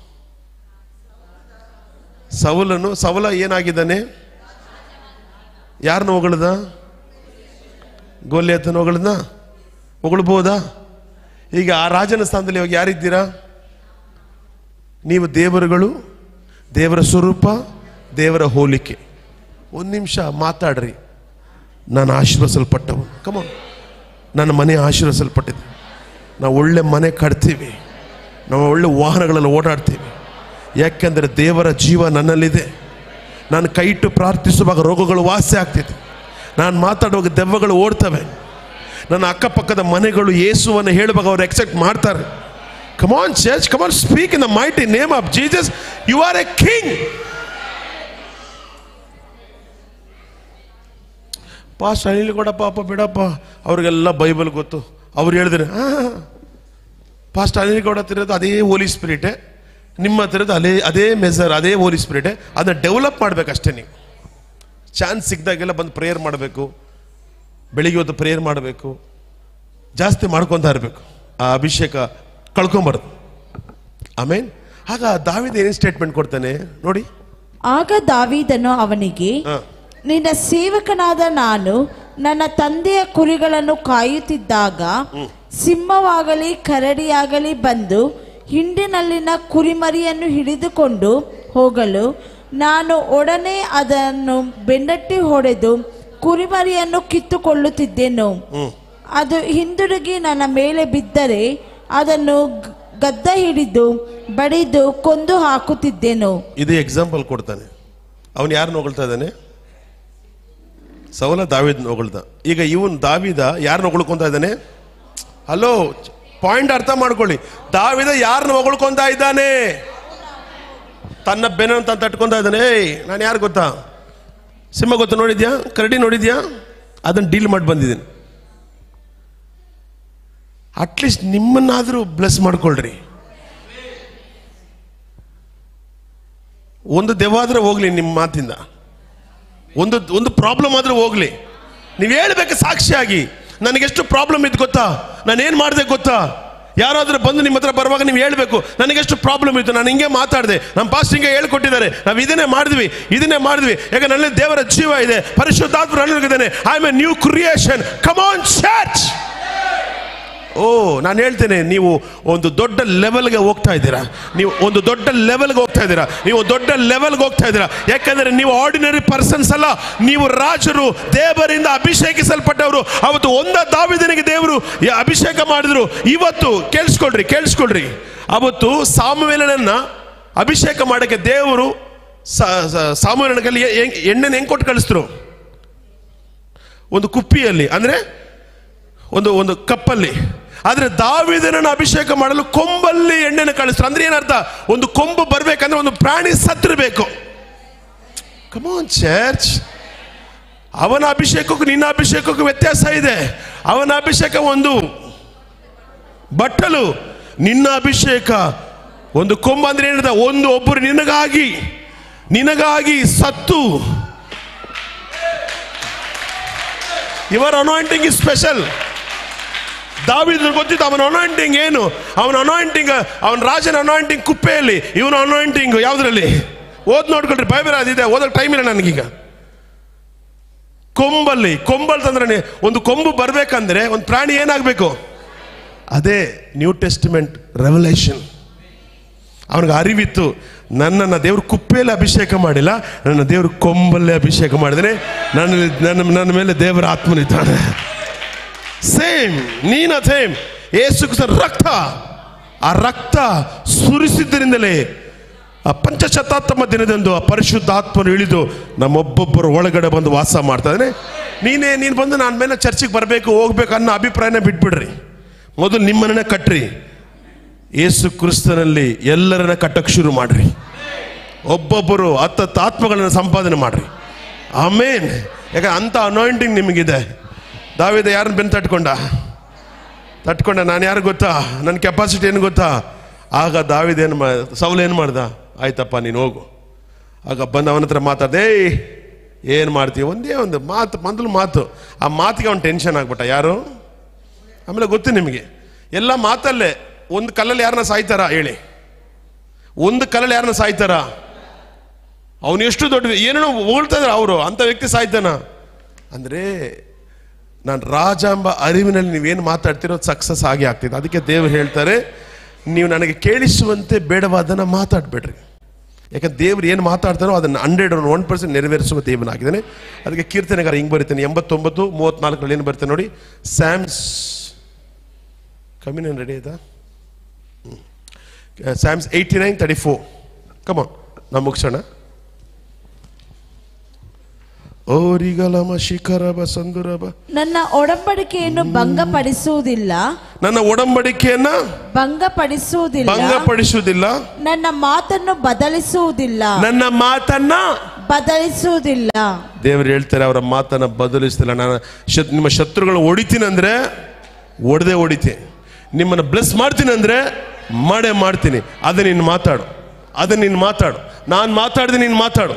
ಸೌಲನು ಸೌಲ ಏನಾಗಿದ್ದಾನೆ ಯಾರನ್ನ ಹೊಗಳದ ಗೋಲ್ಯಾತನ ಹೊಗಳದ ಹೊಗಳ್ಬೋದಾ ಈಗ ಆ ರಾಜನ ಸ್ಥಾನದಲ್ಲಿ ಇವಾಗ ಯಾರಿದ್ದೀರಾ ನೀವು ದೇವರುಗಳು ದೇವರ ಸ್ವರೂಪ ದೇವರ ಹೋಲಿಕೆ ಒಂದು ನಿಮಿಷ ಮಾತಾಡ್ರಿ ನಾನು ಆಶೀರ್ವಸಲ್ಪಟ್ಟವು ಕಮ ನನ್ನ ಮನೆ ಆಶೀರ್ವಸಲ್ಪಟ್ಟಿದೆ ನಾವು ಒಳ್ಳೆ ಮನೆ ಕಟ್ತೀವಿ ನಾವು ಒಳ್ಳೆ ವಾಹನಗಳಲ್ಲಿ ಓಡಾಡ್ತೀವಿ ಯಾಕೆಂದರೆ ದೇವರ ಜೀವ ನನ್ನಲ್ಲಿದೆ ನಾನು ಕೈ ಇಟ್ಟು ಪ್ರಾರ್ಥಿಸುವಾಗ ರೋಗಗಳು ವಾಸಿ ಆಗ್ತಿದೆ ನಾನು ಮಾತಾಡುವಾಗ ದೆವ್ವಗಳು ಓಡ್ತವೆ ನನ್ನ ಅಕ್ಕಪಕ್ಕದ ಮನೆಗಳು ಯೇಸುವನ್ನು ಹೇಳುವಾಗ ಅವ್ರು ಎಕ್ಸೆಪ್ಟ್ ಮಾಡ್ತಾರೆ come on church come on speak in the mighty name of Jesus you are a king pastor Anil ಕೂಡ ಪಾಪ ಬಿಡಪ್ಪ ಅವ್ರಿಗೆಲ್ಲ ಬೈಬಲ್ ಗೊತ್ತು ಅವ್ರು ಹೇಳಿದ್ರೆ ಹಾಂ ಪಾಸ್ಟ್ ಅನಿಲ್ ಗೌಡ ತಿರೋದು ಅದೇ ಹೋಲಿ ಸ್ಪಿರಿಟೇ ನಿಮ್ಮ ಹತ್ತಿರದ್ದು ಅದೇ ಅದೇ ಮೆಸರ್ ಅದೇ ಹೋಲಿ ಸ್ಪಿರಿಟೇ ಅದನ್ನ ಡೆವಲಪ್ ಮಾಡ್ಬೇಕಷ್ಟೇ ನೀವು ಚಾನ್ಸ್ ಸಿಕ್ಕಿದಾಗೆಲ್ಲ ಬಂದು ಪ್ರೇಯರ್ ಮಾಡಬೇಕು ಬೆಳಿಗ್ಗೆ ಹೊತ್ತು ಪ್ರೇಯರ್ ಮಾಡಬೇಕು ಜಾಸ್ತಿ ಮಾಡ್ಕೊತಾ ಇರಬೇಕು ಆ ಅಭಿಷೇಕ ಕಳ್ಕೊಂಬಾರ್ದು ಆಮೇನ್ ಆಗ ದಾವಿದ ಏನೇನು ಸ್ಟೇಟ್ಮೆಂಟ್ ಕೊಡ್ತಾನೆ ನೋಡಿ ಆಗ ದಾವೀದನು ಅವನಿಗೆ ಹಾ. ನಿನ್ನ ಸೇವಕನಾದ ನಾನು ನನ್ನ ತಂದೆಯ ಕುರಿಗಳನ್ನು ಕಾಯುತ್ತಿದ್ದಾಗ ಸಿಂಹವಾಗಲಿ ಕರಡಿಯಾಗಲಿ ಬಂದು ಹಿಂಡಿನಲ್ಲಿನ ಕುರಿಮರಿಯನ್ನು ಹಿಡಿದುಕೊಂಡು ಹೋಗಲು ನಾನು ಒಡನೆ ಅದನ್ನು ಬೆನ್ನಟ್ಟಿ ಹೊಡೆದು ಕುರಿಮರಿಯನ್ನು ಕಿತ್ತುಕೊಳ್ಳುತ್ತಿದ್ದೆನು ಅದು ಹಿಂದಿರುಗಿ ನನ್ನ ಮೇಲೆ ಬಿದ್ದರೆ ಅದನ್ನು ಗ- ಗದ್ದ ಹಿಡಿದು ಬಡಿದು ಕೊಂದು ಹಾಕುತ್ತಿದ್ದೆನು ಇದು ಎಕ್ಸಾಂಪಲ್ ಕೊಡ್ತಾನೆ ಅವನು ಯಾರನ್ನ ಹೊಗಳ್ತಾ ಇದ್ದಾನೆ ಸವಲ ದಾವಿದ್ ಹೊಗಳ್ದ ಈಗ ಇವನ್ ದಾವಿದ ಯಾರನ್ನ ಹೊಗಳ್ಕೊಂತ ಇದ್ದಾನೆ ಹಲೋ ಪಾಯಿಂಟ್ ಅರ್ಥ ಮಾಡ್ಕೊಳ್ಳಿ ದಾವಿದ ಯಾರನ್ನ ಹೊಗಳ್ಕೊಂತ ಇದ್ದಾನೆ ತನ್ನ ಬೆನ್ನ ತಾನು ತಟ್ಕೊಂತ ಇದ್ದಾನೆ ಏಯ್ ನಾನು ಯಾರು ಗೊತ್ತಾ ಸಿಂಹ ಗೊತ್ತಾ ನೋಡಿದ್ಯಾ ಕರಡಿ ನೋಡಿದ್ಯಾ ಅದನ್ನು ಡೀಲ್ ಮಾಡಿ ಬಂದಿದ್ದೀನಿ ಅಟ್ಲೀಸ್ಟ್ ನಿಮ್ಮನ್ನಾದರೂ ಬ್ಲೆಸ್ ಮಾಡ್ಕೊಳ್ರಿ ಒಂದು ದೆವ್ವಾದ್ರೆ ಹೋಗ್ಲಿ ನಿಮ್ಮ ಮಾತಿಂದ ಒಂದು ಒಂದು ಪ್ರಾಬ್ಲಮ್ ಆದ್ರೂ ಹೋಗ್ಲಿ ನೀವು ಹೇಳ್ಬೇಕು ಸಾಕ್ಷಿಯಾಗಿ ನನಗೆಷ್ಟು ಪ್ರಾಬ್ಲಮ್ ಇತ್ತು ಗೊತ್ತಾ ನಾನು ಏನು ಮಾಡಿದೆ ಗೊತ್ತಾ ಯಾರಾದ್ರೂ ಬಂದು ನಿಮ್ಮ ಹತ್ರ ಬರುವಾಗ ನೀವು ಹೇಳ್ಬೇಕು ನನಗೆಷ್ಟು ಪ್ರಾಬ್ಲಮ್ ಇತ್ತು ನಾನು ಹಿಂಗೆ ಮಾತಾಡಿದೆ ನಮ್ಮ ಪಾಸ್ಟ್ ಹಿಂಗೆ ಹೇಳ್ಕೊಟ್ಟಿದ್ದಾರೆ ನಾವು ಇದನ್ನೇ ಮಾಡಿದ್ವಿ ಇದನ್ನೇ ಮಾಡಿದ್ವಿ ಯಾಕೆ ನನ್ನಲ್ಲಿ ದೇವರ ಜೀವ ಇದೆ ಪರಿಶುದ್ಧಾತ್ಮ ನನ್ನಲ್ಲಿದ್ದಾನೆ I am a new creation come on church ಓ ನಾನು ಹೇಳ್ತೇನೆ ನೀವು ಒಂದು ದೊಡ್ಡ ಲೆವೆಲ್ಗೆ ಹೋಗ್ತಾ ಇದ್ದೀರಾ ನೀವು ಒಂದು ದೊಡ್ಡ ಲೆವೆಲ್ಗೆ ಹೋಗ್ತಾ ಇದ್ದೀರಾ ನೀವು ದೊಡ್ಡ ಲೆವೆಲ್ಗೆ ಹೋಗ್ತಾ ಇದ್ದೀರಾ ಯಾಕಂದ್ರೆ ನೀವು ಆರ್ಡಿನರಿ ಪರ್ಸನ್ಸ್ ಅಲ್ಲ ನೀವು ರಾಜರು ದೇವರಿಂದ ಅಭಿಷೇಕಿಸಲ್ಪಟ್ಟವರು ಅವತ್ತು ಒಂದ ದಾವಿದನಿಗೆ ದೇವರು ಯ- ಅಭಿಷೇಕ ಮಾಡಿದ್ರು ಇವತ್ತು ಕೇಳಿಸ್ಕೊಳ್ರಿ ಕೇಳಿಸ್ಕೊಳ್ರಿ ಅವತ್ತು ಸಾಮವೇಲನನ್ನ ಅಭಿಷೇಕ ಮಾಡಕ್ಕೆ ದೇವರು ಸಾಮವೇಲನ ಕೈಲಿ ಎ- ಎ- ಎಣ್ಣೆನ ಹೆಂಗ್ ಕೊಟ್ಟು ಕಳಿಸಿದ್ರು ಒಂದು ಕುಪ್ಪಿಯಲ್ಲಿ ಅಂದ್ರೆ ಒಂದು ಒಂದು ಕಪ್ಪಲ್ಲಿ ಆದ್ರೆ ದಾವಿದನನ್ನು ಅಭಿಷೇಕ ಮಾಡಲು ಕೊಂಬಲ್ಲಿ ಎಣ್ಣೆನ ಕಳಿಸ್ತಾರೆ ಅಂದ್ರೆ ಏನರ್ಥ ಒಂದು ಕೊಂಬು ಬರ್ಬೇಕಂದ್ರೆ ಒಂದು ಪ್ರಾಣಿ ಸತ್ತಿರಬೇಕು ಕಮೋನ್ ಚರ್ಚ್ ಅವನ ಅಭಿಷೇಕಕ್ಕೂ ನಿನ್ನ ಅಭಿಷೇಕಕ್ಕೂ ವ್ಯತ್ಯಾಸ ಇದೆ ಅವನ ಅಭಿಷೇಕ ಒಂದು ಬಟ್ಟಲು ನಿನ್ನ ಅಭಿಷೇಕ ಒಂದು ಕೊಂಬ ಅಂದ್ರೆ ಏನಿದೆ ಒಂದು ಒಬ್ಬರು ನಿನಗಾಗಿ ನಿನಗಾಗಿ ಸತ್ತು ಇವರ ಅನಾಯಿಂಟಿಂಗ್ ಇಸ್ ಸ್ಪೆಷಲ್ ದಾವಿದ್ರ ಗೊತ್ತಿತ್ತು ಅವನ ಅನಾಯಿಂಟಿಂಗ್ ಏನು ಅವನ ಅನಾಯಿಂಟಿಂಗ್ ಅವನ ರಾಜನ ಅನಾಯಿಂಟಿಂಗ್ ಕುಪ್ಪೆಯಲ್ಲಿ ಇವನ ಅನಾಯಿಂಟಿಂಗ್ ಯಾವ್ದ್ರಲ್ಲಿ ಓದ್ ನೋಡ್ಕೊಳ್ರಿ ಬೈಬಲ್ ಅದಿದೆ ಓದೋಕೆ ಟೈಮ್ ಇಲ್ಲ ನನಗೀಗ ಕೊಂಬಲ್ಲಿ ಕೊಂಬಲ್ ತಂದ್ರೆ ಒಂದು ಕೊಂಬು ಬರ್ಬೇಕಂದ್ರೆ ಒಂದು ಪ್ರಾಣಿ ಏನಾಗಬೇಕು ಅದೇ ನ್ಯೂ ಟೆಸ್ಟಿಮೆಂಟ್ ರೆವಲ್ಯೂಷನ್ ಅವನಿಗೆ ಅರಿವಿತ್ತು ನನ್ನನ್ನು ದೇವರು ಕುಪ್ಪೆಯಲ್ಲಿ ಅಭಿಷೇಕ ಮಾಡಿಲ್ಲ ನನ್ನ ದೇವರು ಕೊಂಬಲ್ಲೇ ಅಭಿಷೇಕ ಮಾಡಿದರೆ ನನ್ನ ನನ್ನ ನನ್ನ ಮೇಲೆ ದೇವರ ಆತ್ಮನಿದ್ದಾನೆ ಸೇಮ್ ನೀನ ಸೇಮ್ ಏಸು ಕ್ರಿಸ್ತನ ರಕ್ತ ಆ ರಕ್ತ ಸುರಿಸಿದ್ದರಿಂದಲೇ ಆ ಪಂಚಶತಾತ್ಮ ದಿನದಂದು ಆ ಪರಿಶುದ್ಧ ಆತ್ಮನು ಇಳಿದು ನಮ್ಮೊಬ್ಬೊಬ್ಬರ ಒಳಗಡೆ ಬಂದು ವಾಸ ಮಾಡ್ತಾ ಇದ್ದಾನೆ ನೀನೇ ನೀನು ಬಂದು ನಾನು ಮೇಲೆ ಚರ್ಚಿಗೆ ಬರಬೇಕು ಹೋಗ್ಬೇಕು ಅನ್ನೋ ಅಭಿಪ್ರಾಯನ ಬಿಟ್ಬಿಡ್ರಿ ಮೊದಲು ನಿಮ್ಮನ್ನೇ ಕಟ್ರಿ ಯೇಸು ಕ್ರಿಸ್ತನಲ್ಲಿ ಎಲ್ಲರನ್ನ ಕಟ್ಟಕ್ಕೆ ಶುರು ಮಾಡ್ರಿ ಒಬ್ಬೊಬ್ಬರು ಹತ್ತತ್ತು ಆತ್ಮಗಳನ್ನು ಸಂಪಾದನೆ ಮಾಡ್ರಿ ಆಮೇನ್ ಯಾಕೆ ಅಂಥ ಅನಾಯಿಂಟಿಂಗ್ ನಿಮಗಿದೆ ದಾವಿದ ಯಾರನ್ನ ಬೆನ್ನು ತಟ್ಕೊಂಡ ತಟ್ಕೊಂಡ ನಾನು ಯಾರು ಗೊತ್ತಾ ನನ್ನ ಕೆಪಾಸಿಟಿ ಏನು ಗೊತ್ತಾ ಆಗ ದಾವಿದ ಏನು ಮಾ ಸೌಲ್ ಏನು ಮಾಡ್ದ ಆಯ್ತಪ್ಪ ನೀನು ಹೋಗು ಆಗ ಬಂದು ಅವನ ಹತ್ರ ಮಾತಾಡ್ದೆ ಏಯ್ ಏನು ಮಾಡ್ತೀವಿ ಒಂದೇ ಒಂದು ಮಾತು ಮೊದಲು ಮಾತು ಆ ಮಾತಿಗೆ ಅವ್ನು ಟೆನ್ಷನ್ ಆಗ್ಬಿಟ್ಟ ಯಾರು ಆಮೇಲೆ ಗೊತ್ತು ನಿಮಗೆ ಎಲ್ಲ ಮಾತಲ್ಲೇ ಒಂದು ಕಲ್ಲಲ್ಲಿ ಯಾರನ್ನ ಸಾಯ್ತಾರ ಹೇಳಿ ಒಂದು ಕಲ್ಲಲ್ಲಿ ಯಾರನ್ನ ಸಾಯ್ತಾರ ಅವನು ಎಷ್ಟು ದೊಡ್ಡ ಏನೇನೋ ಹೊಗಳ್ತಾ ಇದ್ದಾರೆ ಅವರು ಅಂತ ವ್ಯಕ್ತಿ ಸಾಯ್ತಾನ ಅಂದ್ರೆ ನಾನು ರಾಜ ಎಂಬ ಅರಿವಿನಲ್ಲಿ ನೀವೇನು ಮಾತಾಡ್ತಿರೋ ಸಕ್ಸಸ್ ಆಗಿ ಆಗ್ತಿದೆ ಅದಕ್ಕೆ ದೇವರು ಹೇಳ್ತಾರೆ ನೀವು ನನಗೆ ಕೇಳಿಸುವಂತೆ ಬೇಡವಾದನ್ನ ಮಾತಾಡ್ಬೇಡ್ರಿ ಯಾಕಂದ್ರೆ ದೇವ್ರು ಏನು ಮಾತಾಡ್ತಾರೋ ಅದನ್ನು ಹಂಡ್ರೆಡ್ ಒನ್ ಪರ್ಸೆಂಟ್ ನೆರವೇರಿಸುವ ದೇವನಾಗಿದ್ದಾನೆ ಅದಕ್ಕೆ ಕೀರ್ತನೆಗಾರ ಹಿಂಗೆ ಬರೀತಾನೆ ಎಂಬತ್ತೊಂಬತ್ತು ಮೂವತ್ನಾಲ್ಕರಲ್ಲಿ ಏನು ಬರ್ತೇನೆ ನೋಡಿ ಸ್ಯಾಮ್ಸ್ ಕಮ್ಮಿನ ರೆಡಿ ಆಯ್ತಾ Psalms eighty nine thirty four ಕಮ ನಾವು ಮುಗಿಸೋಣ ಓರಿಗಲಮ ಶಿಖರಬ ಸಂದುರಬ ನನ್ನ ಒಡಂಬಡಿಕೆಯನ್ನು ಭಂಗಪಡಿಸುವುದಿಲ್ಲ ನನ್ನ ಒಡಂಬಡಿಕೆಯನ್ನ ಭಂಗಪಡಿಸುವುದಿಲ್ಲ ಭಂಗಪಡಿಸುವುದಿಲ್ಲ ನನ್ನ ಮಾತನ್ನು ಬದಲಿಸುವುದಿಲ್ಲ ನನ್ನ ಮಾತನ್ನ ಬದಲಿಸುವುದಿಲ್ಲ ದೇವರು ಹೇಳ್ತಾರೆ ಅವರ ಮಾತನ್ನ ಬದಲಿಸ್ತಿಲ್ಲ ನಾನು ಶತ್ ನಿಮ್ಮ ಶತ್ರುಗಳು ಹೊಡಿತೀನಿ ಅಂದ್ರೆ ಹೊಡೆದೇ ಹೊಡಿತೀನಿ ನಿಮ್ಮನ್ನು ಬ್ಲೆಸ್ ಮಾಡ್ತೀನಿ ಅಂದ್ರೆ ಮಾಡೇ ಮಾಡ್ತೀನಿ ಅದು ನೀನು ಮಾತಾಡು ಅದು ನೀನು ಮಾತಾಡು ನಾನು ಮಾತಾಡಿದೆ ನೀನು ಮಾತಾಡು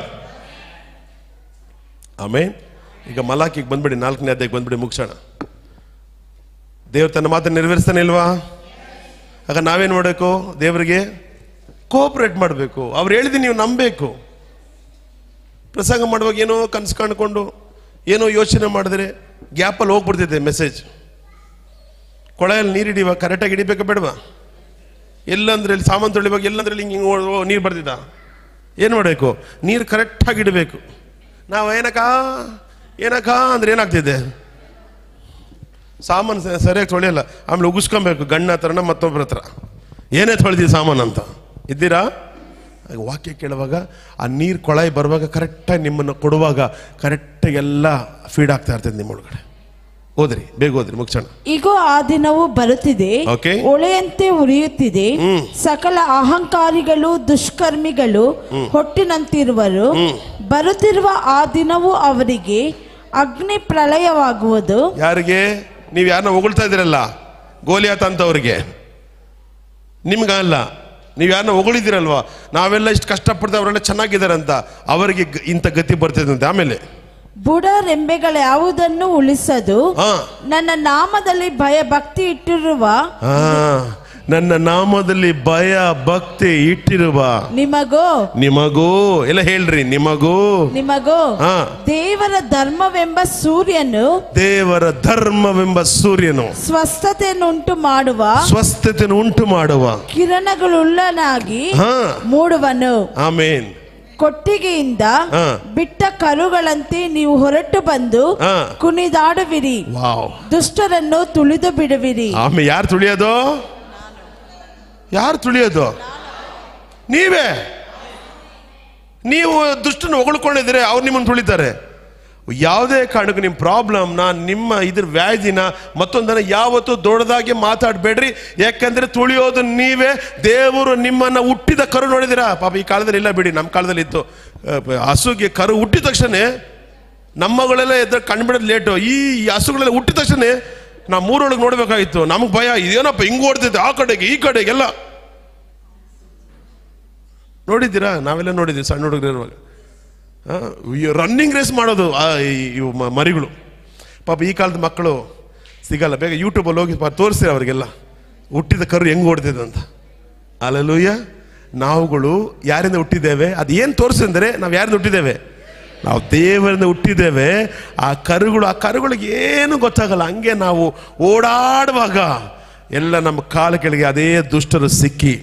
ಆಮೇಲೆ ಈಗ ಮಲಾಕಿಗೆ ಬಂದ್ಬಿಡಿ ನಾಲ್ಕನೇ ಅಧ್ಯಾಯಕ್ಕೆ ಬಂದ್ಬಿಡಿ ಮುಗಿಸೋಣ ದೇವ್ರು ತನ್ನ ಮಾತನ್ನು ನೆರವೇರಿಸ್ತಾನೆ ಇಲ್ವಾ ಆಗ ನಾವೇನು ಮಾಡಬೇಕು ದೇವರಿಗೆ ಕೋಆಪರೇಟ್ ಮಾಡಬೇಕು ಅವ್ರು ಹೇಳಿದ್ದು ನೀವು ನಂಬಬೇಕು ಪ್ರಸಂಗ ಮಾಡುವಾಗ ಏನೋ ಕನಸು ಕಾಣ್ಕೊಂಡು ಏನೋ ಯೋಚನೆ ಮಾಡಿದ್ರೆ ಗ್ಯಾಪಲ್ಲಿ ಹೋಗ್ಬಿಡ್ತೈತೆ ಮೆಸೇಜ್ ಕೊಳೆಯಲ್ಲಿ ನೀರು ಹಿಡಿಯುವಾಗ ಕರೆಕ್ಟಾಗಿ ಹಿಡಿಬೇಕಾ ಬೇಡವಾ ಎಲ್ಲಂದ್ರೆ ಇಲ್ಲಿ ಸಾಮಾನು ತೊಳಿವಾಗ ಎಲ್ಲಂದ್ರೆ ಇಲ್ಲಿ ಹಿಂಗೆ ಹಿಂಗೆ ನೀರು ಬರ್ತಿದ್ದ ಏನು ಮಾಡಬೇಕು ನೀರು ಕರೆಕ್ಟಾಗಿ ಇಡಬೇಕು ನಾವು ಏನಕ್ಕ ಏನಕ್ಕ ಅಂದ್ರೆ ಏನಾಗ್ತಿದೆ ಸಾಮಾನು ಸ- ಸರಿಯಾಗಿ ತೊಳೆಯಲ್ಲ ಆಮೇಲೆ ಉಗಿಸ್ಕೊಬೇಕು ಗಣ್ಣ ಹತ್ರನ ಮತ್ತೊಬ್ಬರ ಹತ್ರ ಏನೇ ತೊಳೆದಿ ಸಾಮಾನು ಅಂತ ಇದ್ದೀರಾ ಆಗ ವಾಕ್ಯ ಕೇಳುವಾಗ ಆ ನೀರು ಕೊಳಾಯಿ ಬರುವಾಗ ಕರೆಕ್ಟಾಗಿ ನಿಮ್ಮನ್ನು ಕೊಡುವಾಗ ಕರೆಕ್ಟಾಗಿ ಎಲ್ಲ ಫೀಡ್ ಆಗ್ತಾ ಇರ್ತದೆ ನಿಮ್ಮ ಒಳಗಡೆ ಓದ್ರಿ ಬೇಗ ಓದ್ರಿ ಮುಗಿಸೋಣ ಈಗ ಆ ದಿನವು ಬರುತ್ತಿದೆ Okay. ಒಳೆಯಂತೆ ಉರಿಯುತ್ತಿದೆ ಸಕಲ ಅಹಂಕಾರಿಗಳು ದುಷ್ಕರ್ಮಿಗಳು ಹೊಟ್ಟಿನಂತಿರುವರು ಬರುತ್ತಿರುವ ಆ ದಿನವು ಅವರಿಗೆ ಅಗ್ನಿ ಪ್ರಳಯವಾಗುವುದು ಯಾರಿಗೆ ನೀವು ಯಾರನ್ನ ಹೊಗಳ್ತಾ ಇದ್ದೀರಲ್ಲ ಗೋಲಿಯಾತ ಅಂತವ್ರಿಗೆ ನಿಮ್ಗಲ್ಲ ನೀವು ಯಾರನ್ನ ಹೊಗಳಿದ್ದೀರಲ್ವಾ ನಾವೆಲ್ಲ ಇಷ್ಟು ಕಷ್ಟಪಡ್ತಾ ಅವರೆಲ್ಲ ಚೆನ್ನಾಗಿದ್ದಾರೆ ಅಂತ ಅವರಿಗೆ ಗ- ಇಂಥ ಗತಿ ಬರ್ತಿದಂತೆ ಆಮೇಲೆ ಬುಡ ರೆಂಬೆಗಳ ಯಾವುದನ್ನು ಉಳಿಸದು ಹಾ ನನ್ನ ನಾಮದಲ್ಲಿ ಭಯ ಭಕ್ತಿ ಇಟ್ಟಿರುವ ಆ, ನನ್ನ ನಾಮದಲ್ಲಿ ಭಯ ಭಕ್ತಿ ಇಟ್ಟಿರುವ ನಿಮಗೋ ನಿಮಗೂ ಎಲ್ಲ ಹೇಳ್ರಿ ನಿಮಗೂ ನಿಮಗೋ ಹಾ. ದೇವರ ಧರ್ಮವೆಂಬ ಸೂರ್ಯನು ದೇವರ ಧರ್ಮವೆಂಬ ಸೂರ್ಯನು ಸ್ವಸ್ಥತೆಯನ್ನುಂಟು ಮಾಡುವ ಸ್ವಸ್ಥತೆಯನ್ನು ಉಂಟು ಮಾಡುವ ಕಿರಣಗಳುಳ್ಳನಾಗಿ ಹಾ ಮೂಡುವನು ಆಮೇನ್ ಕೊಟ್ಟಿಗೆಯಿಂದ ಹಾ. ಬಿಟ್ಟ ಕರುಗಳಂತೆ ನೀವು ಹೊರಟು ಬಂದು ಹಾ. ಕುಣಿದಾಡುವಿರಿ ವಾವ್ ದುಷ್ಟರನ್ನು ತುಳಿದು ಬಿಡುವಿರಿ ಆಮೇಲೆ ಯಾರು ತುಳಿಯೋದು ಯಾರು ತುಳಿಯೋದು ನೀವೇ ನೀವು ದುಷ್ಟನ್ನು ಹೊಗಳ್ಕೊಂಡಿದ್ರೆ ಅವ್ರು ನಿಮ್ಮನ್ನು ತುಳಿತಾರೆ ಯಾವುದೇ ಕಾರಣಕ್ಕೂ ನಿಮ್ಮ ಪ್ರಾಬ್ಲಮ್ ನಾನು ನಿಮ್ಮ ಇದ್ರ ವ್ಯಾಧಿನ ಮತ್ತೊಂದನ್ನ ಯಾವತ್ತೂ ದೊಡ್ಡದಾಗಿ ಮಾತಾಡಬೇಡ್ರಿ ಯಾಕಂದ್ರೆ ತುಳಿಯೋದು ನೀವೇ ದೇವರು ನಿಮ್ಮನ್ನ ಹುಟ್ಟಿದ ಕರು ನೋಡಿದಿರಾ ಪಾಪ ಈ ಕಾಲದಲ್ಲಿ ಇಲ್ಲ ಬಿಡಿ ನಮ್ಮ ಕಾಲದಲ್ಲಿ ಇತ್ತು ಅಹ್, ಹಸುಗೆ ಕರು ಹುಟ್ಟಿದ ತಕ್ಷಣ ನಮ್ಮಗಳೆಲ್ಲ ಎದ್ರ ಕಂಡುಬಿಡೋದು ಲೇಟು ಈ ಹಸುಗಳೆಲ್ಲ ಹುಟ್ಟಿದ ತಕ್ಷಣ ನಾವು ಮೂರೊಳಗೆ ನೋಡ್ಬೇಕಾಗಿತ್ತು ನಮಗೆ ಭಯ ಇದೇನಪ್ಪ ಹಿಂಗ್ ಓಡ್ತೈತೆ ಆ ಕಡೆಗೆ ಈ ಕಡೆಗೆಲ್ಲ ನೋಡಿದ್ದೀರಾ ನಾವೆಲ್ಲ ನೋಡಿದ್ದೀವಿ ಸಣ್ಣ ಹುಡುಗರು ಇರುವಾಗ ರನ್ನಿಂಗ್ ರೇಸ್ ಮಾಡೋದು ಆ, ಈ- ಇವು ಮ- ಮರಿಗಳು ಪಾಪ ಈ ಕಾಲದ ಮಕ್ಕಳು ಸಿಗಲ್ಲ ಬೇಗ ಯೂಟ್ಯೂಬಲ್ಲಿ ಹೋಗಿ ಪಾ ತೋರಿಸ್ತೀರ ಅವರಿಗೆಲ್ಲ ಹುಟ್ಟಿದ ಕರು ಹೆಂಗ್ ಓಡ್ತಿದೆ ಅಂತ ಅಲ್ಲೂಯ್ಯ ನಾವುಗಳು ಯಾರಿಂದ ಹುಟ್ಟಿದ್ದೇವೆ ಅದು ಏನು ತೋರಿಸಿದ್ರೆ ನಾವು ಯಾರಿಂದ ಹುಟ್ಟಿದ್ದೇವೆ ನಾವು ದೇವರಿಂದ ಹುಟ್ಟಿದ್ದೇವೆ ಆ ಕರುಗಳು ಆ ಕರುಗಳಿಗೆ ಏನು ಗೊತ್ತಾಗಲ್ಲ ಹಂಗೆ ನಾವು ಓಡಾಡುವಾಗ ಎಲ್ಲ ನಮ್ಮ ಕಾಲ ಕೆಳಗೆ ಅದೇ ದುಷ್ಟರು ಸಿಕ್ಕಿ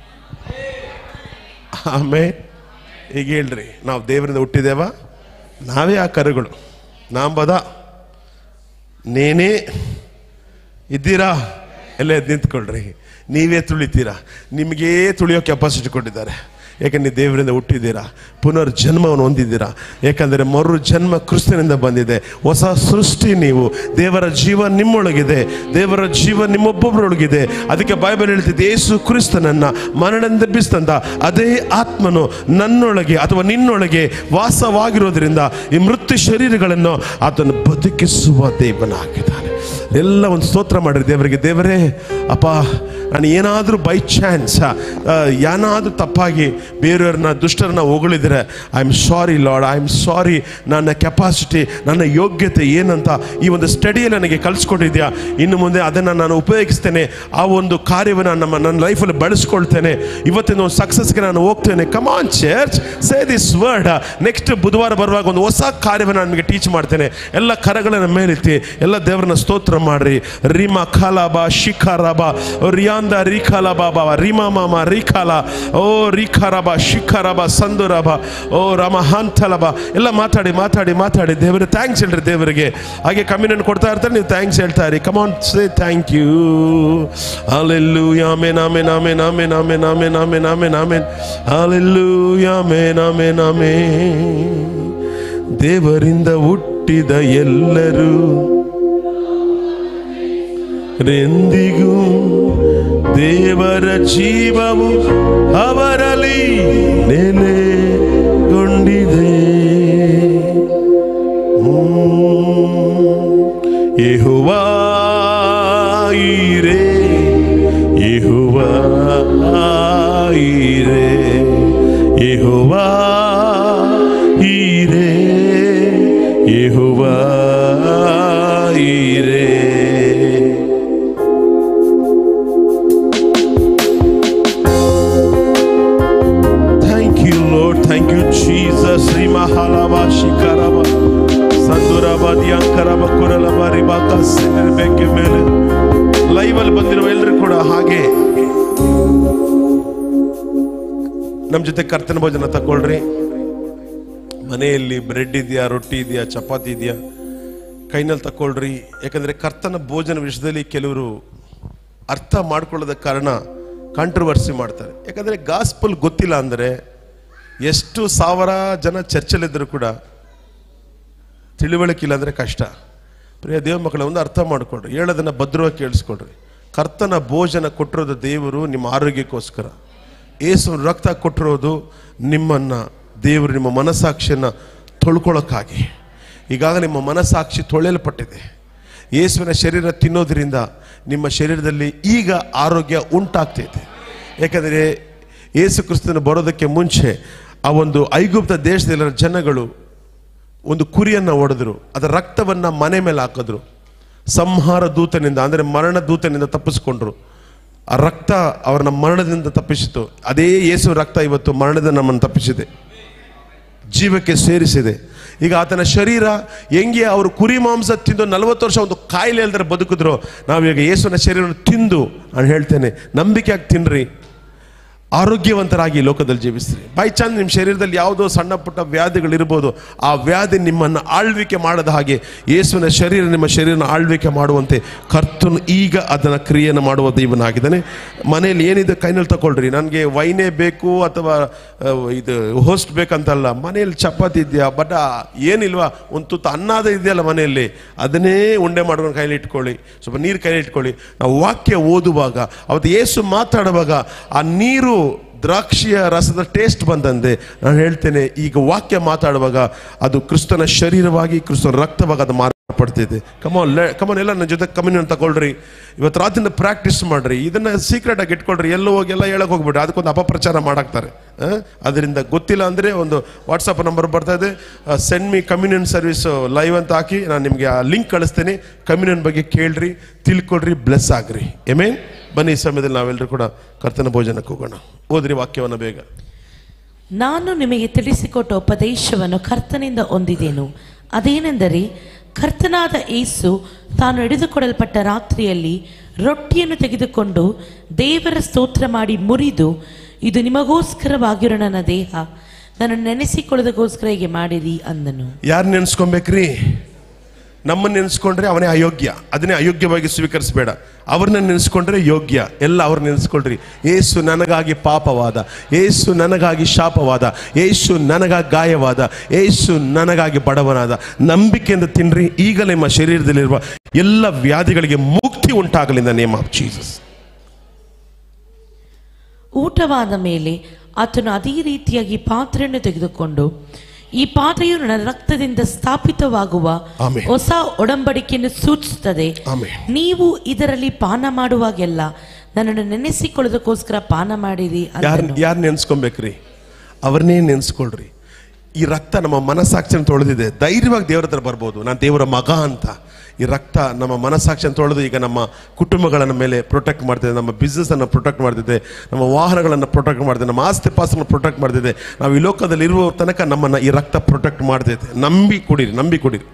ಆಮೇಲೆ ಈಗ ಹೇಳ್ರಿ ನಾವು ದೇವರಿಂದ ಹುಟ್ಟಿದೇವ ನಾವೇ ಆ ಕರುಗಳು ನಾಂಬದ ನೇನೇ ಇದ್ದೀರಾ ಎಲ್ಲ ಎದ್ದು ನಿಂತ್ಕೊಳ್ರಿ ನೀವೇ ತುಳಿತೀರಾ ನಿಮಗೇ ತುಳಿಯೋ ಕೆಪಾಸಿಟಿ ಕೊಟ್ಟಿದ್ದಾರೆ ಯಾಕಂದ್ರೆ ದೇವರಿಂದ ಹುಟ್ಟಿದ್ದೀರಾ ಪುನರ್ಜನ್ಮವನ್ನು ಹೊಂದಿದ್ದೀರಾ ಯಾಕಂದರೆ ಮರು ಜನ್ಮ ಕ್ರಿಸ್ತನಿಂದ ಬಂದಿದೆ ಹೊಸ ಸೃಷ್ಟಿ ನೀವು ದೇವರ ಜೀವ ನಿಮ್ಮೊಳಗಿದೆ ದೇವರ ಜೀವ ನಿಮ್ಮೊಬ್ಬೊಬ್ಬರೊಳಗಿದೆ ಅದಕ್ಕೆ ಬೈಬಲ್ ಹೇಳ್ತಿದೆ ಯೇಸು ಕ್ರಿಸ್ತನನ್ನ ಮರಣದಿಂದ ಬಿಸ್ತಂದ ಅದೇ ಆತ್ಮನು ನನ್ನೊಳಗೆ ಅಥವಾ ನಿನ್ನೊಳಗೆ ವಾಸವಾಗಿರೋದ್ರಿಂದ ಈ ಮೃತ್ಯು ಶರೀರಗಳನ್ನು ಆತನು ಬದುಕಿಸುವ ದೇವನಾಗಿದ್ದಾನೆ ಎಲ್ಲ ಒಂದು ಸ್ತೋತ್ರ ಮಾಡಿರಿ ದೇವರಿಗೆ ದೇವರೇ ಅಪ್ಪ ನಾನು ಏನಾದರೂ ಬೈ ಚಾನ್ಸ್ ಏನಾದರೂ ತಪ್ಪಾಗಿ ಬೇರೆಯವ್ರನ್ನ ದುಷ್ಟರನ್ನ ಹೊಗಳಿದ್ರೆ I am sorry Lord I am sorry ನನ್ನ ಕೆಪಾಸಿಟಿ ನನ್ನ ಯೋಗ್ಯತೆ ಏನಂತ ಈ ಒಂದು ಸ್ಟಡಿಯಲ್ಲಿ ನನಗೆ ಕಲಿಸ್ಕೊಟ್ಟಿದ್ಯಾ ಇನ್ನು ಮುಂದೆ ಅದನ್ನು ನಾನು ಉಪಯೋಗಿಸ್ತೇನೆ ಆ ಒಂದು ಕಾರ್ಯವನ್ನು ನಮ್ಮ ನನ್ನ ಲೈಫಲ್ಲಿ ಬಳಸ್ಕೊಳ್ತೇನೆ ಇವತ್ತಿನ ಒಂದು ಸಕ್ಸಸ್ಗೆ ನಾನು ಹೋಗ್ತೇನೆ come on church say this word next ಬುಧವಾರ ಬರುವಾಗ ಒಂದು ಹೊಸ ಕಾರ್ಯವನ್ನು ನಾನು ನಿಮಗೆ ಟೀಚ್ ಮಾಡ್ತೇನೆ ಎಲ್ಲ ಕರಗಳನ್ನು ಮೇಲೆತ್ತಿ ಎಲ್ಲ ದೇವರನ್ನ ಸ್ತೋತ್ರ ಮಾಡ್ರಿ ರೀಮಾ ಖಾಲಾಬಾ ಶಿಖಾರಾಬ ರಿಯಾಂದ ರೀಖಾಲಾಬಾ ಬಾಬಾ ರೀಮಾ ಮಾಮ ರೀಖಾಲ ಓ ರೀಖಾರಾಬ ಶಿಖಾರಾಬ ಸಂದುರಾಬ ಓ ರಮ ಹಂತಲಬ ಎಲ್ಲ ಮಾತಾಡಿ ಮಾತಾಡಿ ಮಾತಾಡಿ ದೇವರಿಗೆ ಥ್ಯಾಂಕ್ಸ್ ಹೇಳ್ರಿ ದೇವರಿಗೆ ಹಾಗೆ ಕಮ್ಯುನಿಯನ್ ಕೊಡ್ತಾ ಇರ್ತಾರೆ ನೀವು ಥ್ಯಾಂಕ್ಸ್ ಹೇಳ್ತಾ ಇರಿ come on say thank you Hallelujah, amen, amen, amen, amen, amen, amen, amen, amen, amen. Hallelujah, amen, amen, amen. ದೇವರಿಂದ ಹುಟ್ಟಿದ ಎಲ್ಲರೂ ಎಂದಿಗೂ ದೇವರ ಜೀವವು ಅವರಲ್ಲಿ ನೆಲೆಗೊಂಡಿದೆ Jehovah Jireh Jehovah Jireh Jehovah Jireh Jehovah Jireh Thank you, Lord. Thank you, Jesus. Rima halava shikaraba. ಸಂದುರಬ ದಿಯಾಂಕರಬ ಕುರಲಬ ರಿಬಾಕ ಸಿಂಗಲ್ ಬೆಂಕಿ ಮೇಲೆ ಲೈವ್ ಅಲ್ಲಿ ಬಂದಿರುವ ಎಲ್ಲರೂ ಕೂಡ ಹಾಗೆ ನಮ್ಮ ಜೊತೆ ಕರ್ತನ ಭೋಜನ ತಗೊಳ್ರಿ ಮನೆಯಲ್ಲಿ ಬ್ರೆಡ್ ಇದೆಯಾ ರೊಟ್ಟಿ ಇದೆಯಾ ಚಪಾತಿ ಇದೆಯಾ ಕೈನಲ್ಲಿ ತಗೊಳ್ರಿ ಯಾಕಂದ್ರೆ ಕರ್ತನ ಭೋಜನ ವಿಷಯದಲ್ಲಿ ಕೆಲವರು ಅರ್ಥ ಮಾಡ್ಕೊಳ್ಳೋದ ಕಾರಣ ಕಾಂಟ್ರವರ್ಸಿ ಮಾಡ್ತಾರೆ ಯಾಕಂದ್ರೆ ಗಾಸ್ಪಲ್ ಗೊತ್ತಿಲ್ಲ ಅಂದರೆ ಎಷ್ಟು ಸಾವಿರ ಜನ ಚರ್ಚಲ್ಲಿದ್ದರೂ ಕೂಡ ತಿಳುವಳಿಕೆ ಇಲ್ಲ ಅಂದರೆ ಕಷ್ಟ ಪ್ರಿಯ ದೇವ ಮಕ್ಕಳ ಒಂದು ಅರ್ಥ ಮಾಡ್ಕೊಳ್ರಿ ಹೇಳೋದನ್ನ ಭದ್ರವಾಗಿ ಕೇಳಿಸ್ಕೊಳ್ರಿ ಕರ್ತನ ಭೋಜನ ಕೊಟ್ಟಿರೋದು ದೇವರು ನಿಮ್ಮ ಆರೋಗ್ಯಕ್ಕೋಸ್ಕರ ಏಸು ರಕ್ತ ಕೊಟ್ಟಿರೋದು ನಿಮ್ಮನ್ನ ದೇವರು ನಿಮ್ಮ ಮನಸ್ಸಾಕ್ಷಿಯನ್ನು ತೊಳ್ಕೊಳ್ಳೋಕ್ಕಾಗಿ ಈಗಾಗಲೇ ನಿಮ್ಮ ಮನಸ್ಸಾಕ್ಷಿ ತೊಳೆಯಲ್ಪಟ್ಟಿದೆ ಯೇಸುವಿನ ಶರೀರ ತಿನ್ನೋದ್ರಿಂದ ನಿಮ್ಮ ಶರೀರದಲ್ಲಿ ಈಗ ಆರೋಗ್ಯ ಉಂಟಾಗ್ತಿದೆ ಯಾಕಂದರೆ ಯೇಸು ಕ್ರಿಸ್ತನ ಬರೋದಕ್ಕೆ ಮುಂಚೆ ಆ ಒಂದು ಐಗುಪ್ತ ದೇಶದಲ್ಲಿರೋ ಜನಗಳು ಒಂದು ಕುರಿಯನ್ನು ಹೊಡೆದ್ರು ಅದರ ರಕ್ತವನ್ನು ಮನೆ ಮೇಲೆ ಹಾಕಿದ್ರು ಸಂಹಾರ ದೂತನಿಂದ ಅಂದರೆ ಮರಣ ದೂತನಿಂದ ತಪ್ಪಿಸ್ಕೊಂಡ್ರು ಆ ರಕ್ತ ಅವರನ್ನ ಮರಣದಿಂದ ತಪ್ಪಿಸಿತು ಅದೇ ಯೇಸು ರಕ್ತ ಇವತ್ತು ಮರಣದಿಂದ ನಮ್ಮನ್ನು ತಪ್ಪಿಸಿದೆ ಜೀವಕ್ಕೆ ಸೇರಿಸಿದೆ ಈಗ ಆತನ ಶರೀರ ಹೆಂಗೆ ಅವರು ಕುರಿ ಮಾಂಸ ತಿಂದು ನಲವತ್ತು ವರ್ಷ ಒಂದು ಕಾಯಿಲೆ ಇಲ್ದರೆ ಬದುಕಿದ್ರು ನಾವೀಗ ಯೇಸುವಿನ ಶರೀರವನ್ನು ತಿಂದು ನಾನು ಹೇಳ್ತೇನೆ ನಂಬಿಕೆಯಾಗಿ ತಿನ್ರಿ ಆರೋಗ್ಯವಂತರಾಗಿ ಈ ಲೋಕದಲ್ಲಿ ಜೀವಿಸ್ರಿ ಬೈ ಚಾನ್ಸ್ ನಿಮ್ಮ ಶರೀರದಲ್ಲಿ ಯಾವುದೋ ಸಣ್ಣ ಪುಟ್ಟ ವ್ಯಾಧಿಗಳಿರ್ಬೋದು ಆ ವ್ಯಾಧಿ ನಿಮ್ಮನ್ನು ಆಳ್ವಿಕೆ ಮಾಡದ ಹಾಗೆ ಯೇಸುವಿನ ಶರೀರ ನಿಮ್ಮ ಶರೀರನ ಆಳ್ವಿಕೆ ಮಾಡುವಂತೆ ಕರ್ತನು ಈಗ ಅದನ್ನು ಕ್ರಿಯೆಯನ್ನು ಮಾಡುವ ದೇವನಾಗಿದ್ದಾನೆ ಮನೆಯಲ್ಲಿ ಏನಿದೆ ಕೈನಲ್ಲಿ ತಗೊಳ್ರಿ ನನಗೆ ವೈನೇ ಬೇಕು ಅಥವಾ ಆ, ಇದು ಹೋಸ್ಟ್ ಬೇಕಂತಲ್ಲ ಮನೆಯಲ್ಲಿ ಚಪಾತಿ ಇದೆಯಾ ಬಟ್ ಏನಿಲ್ವಾ ಒಂದು ತುತ್ತು ಅನ್ನದ ಇದೆಯಲ್ಲ ಮನೆಯಲ್ಲಿ ಅದನ್ನೇ ಉಂಡೆ ಮಾಡ್ಕೊಂಡು ಕೈಲಿ ಇಟ್ಕೊಳ್ಳಿ ಸ್ವಲ್ಪ ನೀರು ಕೈಲಿ ಇಟ್ಕೊಳ್ಳಿ ನಾವು ವಾಕ್ಯ ಓದುವಾಗ ಅವತ್ತು ಏಸು ಮಾತಾಡುವಾಗ ಆ ನೀರು ದ್ರಾಕ್ಷಿಯ ರಸದ ಟೇಸ್ಟ್ ಬಂದಂತೆ ನಾನು ಹೇಳ್ತೇನೆ ಈಗ ವಾಕ್ಯ ಮಾತಾಡುವಾಗ ಅದು ಕ್ರಿಸ್ತನ ಶರೀರವಾಗಿ ಕ್ರಿಸ್ತನ ರಕ್ತವಾಗಿ ಅದು ಮಾರ್ಪಡ್ತಿದೆ ಕಮಾನ್ ಕಮಾನ್ ಎಲ್ಲ ನನ್ನ ಜೊತೆ ಕಮ್ಯುನಿಯನ್ ತಗೊಳ್ರಿ ಇವತ್ತು ರಾತ್ರಿನ ಪ್ರಾಕ್ಟೀಸ್ ಮಾಡ್ರಿ ಇದನ್ನ ಸೀಕ್ರೆಟ್ ಆಗಿ ಇಟ್ಕೊಳ್ರಿ ಎಲ್ಲೋ ಹೋಗಿ ಎಲ್ಲ ಹೇಳಕ್ ಹೋಗ್ಬಿಡ್ರಿ ಅದಕ್ಕೊಂದು ಅಪಪ್ರಚಾರ ಮಾಡಾಕ್ತಾರೆ ಆ? ಅದರಿಂದ ಗೊತ್ತಿಲ್ಲ ಅಂದ್ರೆ ಒಂದು ವಾಟ್ಸಪ್ ನಂಬರ್ ಬರ್ತಾ ಇದೆ send me communion service live ಅಂತ ಹಾಕಿ ನಾನು ನಿಮಗೆ ಆ ಲಿಂಕ್ ಕಳಿಸ್ತೇನೆ ಕಮ್ಯುನಿಯನ್ ಬಗ್ಗೆ ಕೇಳ್ರಿ ತಿಳ್ಕೊಳ್ರಿ ಬ್ಲೆಸ್ ಆಗ್ರಿ ಎಮೇನ್ ಬನ್ನಿ ಈ ಸಮಯದಲ್ಲಿ ನಾವೆಲ್ಲರೂ ಕೂಡ ಕರ್ತನ ಭೋಜನಕ್ಕೆ ಹೋಗೋಣ ಓದ್ರಿ ವಾಕ್ಯವನ್ನು ಬೇಗ ನಾನು ನಿಮಗೆ ತಿಳಿಸಿಕೊಟ್ಟ ಉಪದೇಶವನ್ನು ಕರ್ತನಿಂದ ಹೊಂದಿದೆನು ಅದೇನೆಂದರೆ ಕರ್ತನಾದ ಏಸು ತಾನು ಹಿಡಿದುಕೊಡಲ್ಪಟ್ಟ ರಾತ್ರಿಯಲ್ಲಿ ರೊಟ್ಟಿಯನ್ನು ತೆಗೆದುಕೊಂಡು ದೇವರ ಸ್ತೋತ್ರ ಮಾಡಿ ಮುರಿದು ಇದು ನಿಮಗೋಸ್ಕರವಾಗಿರೋ ನನ್ನ ದೇಹ ನಾನು ನೆನೆಸಿಕೊಳ್ಳೋದಕ್ಕೋಸ್ಕರ ಹೀಗೆ ಮಾಡಿರಿ ಅಂದನು ಯಾರು ನೆನೆಸ್ಕೊಬೇಕ್ರಿ ನಮ್ಮನ್ನು ನೆನೆಸ್ಕೊಂಡ್ರೆ ಅವನೇ ಅಯೋಗ್ಯ ಅದನ್ನೇ ಅಯೋಗ್ಯವಾಗಿ ಸ್ವೀಕರಿಸಬೇಡ ಅವ್ರನ್ನ ನೆನೆಸ್ಕೊಂಡ್ರೆ ಯೋಗ್ಯ ಎಲ್ಲ ಅವ್ರು ನೆನೆಸ್ಕೊಳ್ರಿ ಏಸು ನನಗಾಗಿ ಪಾಪವಾದ ಏಸು ನನಗಾಗಿ ಶಾಪವಾದ ಏಸು ನನಗಾಗಿ ಗಾಯವಾದ ಏಸು ನನಗಾಗಿ ಬಡವನಾದ ನಂಬಿಕೆಯಿಂದ ತಿನ್ರಿ ಈಗಲೇ ನಿಮ್ಮ ಶರೀರದಲ್ಲಿರುವ ಎಲ್ಲ ವ್ಯಾಧಿಗಳಿಗೆ ಮುಕ್ತಿ ಉಂಟಾಗಲಿಂದ ನೇಮ್ ಆಫ್ ಜೀಸಸ್ ಊಟವಾದ ಮೇಲೆ ಆತನು ಅದೇ ರೀತಿಯಾಗಿ ಪಾತ್ರೆಯನ್ನು ತೆಗೆದುಕೊಂಡು ಈ ಪಾತ್ರೆಯು ನನ್ನ ರಕ್ತದಿಂದ ಸ್ಥಾಪಿತವಾಗುವ ಆಮೆನ್. ಹೊಸ ಒಡಂಬಡಿಕೆಯನ್ನು ಸೂಚಿಸುತ್ತದೆ ಆಮೆನ್. ನೀವು ಇದರಲ್ಲಿ ಪಾನ ಮಾಡುವಾಗೆಲ್ಲ ನನ್ನನ್ನು ನೆನೆಸಿಕೊಳ್ಳೋದಕ್ಕೋಸ್ಕರ ಪಾನ ಮಾಡಿರಿ ಯಾರು ಅಂದನು ಯಾರು ನೆನೆಸ್ಕೊಬೇಕ್ರಿ ಅವ್ರನ್ನೇ ನೆನೆಸ್ಕೊಳ್ರಿ ಈ ರಕ್ತ ನಮ್ಮ ಮನಸ್ಸಾಕ್ಷಿಯನ್ನು ತೊಳೆದಿದೆ ಧೈರ್ಯವಾಗಿ ದೇವರ ಹತ್ರ ಬರ್ಬೋದು ನಾನು ದೇವರ ಮಗ ಅಂತ ಈ ರಕ್ತ ನಮ್ಮ ಮನಸ್ಸಾಕ್ಷಿಯನ್ನು ತೊಳೆದು ಈಗ ನಮ್ಮ ಕುಟುಂಬಗಳನ್ನ ಮೇಲೆ ಪ್ರೊಟೆಕ್ಟ್ ಮಾಡ್ತಿದೆ ನಮ್ಮ ಬಿಸ್ನೆಸ್ ಅನ್ನು ಪ್ರೊಟೆಕ್ಟ್ ಮಾಡ್ತಿದೆ ನಮ್ಮ ವಾಹನಗಳನ್ನು ಪ್ರೊಟೆಕ್ಟ್ ಮಾಡ್ತಿದೆ ನಮ್ಮ ಆಸ್ತಿ ಪಾಸನ್ನು ಪ್ರೊಟೆಕ್ಟ್ ಮಾಡ್ತಿದೆ ನಾವು ಈ ಲೋಕದಲ್ಲಿ ಇರುವ ತನಕ ನಮ್ಮನ್ನ ಈ ರಕ್ತ ಪ್ರೊಟೆಕ್ಟ್ ಮಾಡ್ತೈತೆ ನಂಬಿ ಕುಡೀರಿ ನಂಬಿ ಕುಡೀರಿ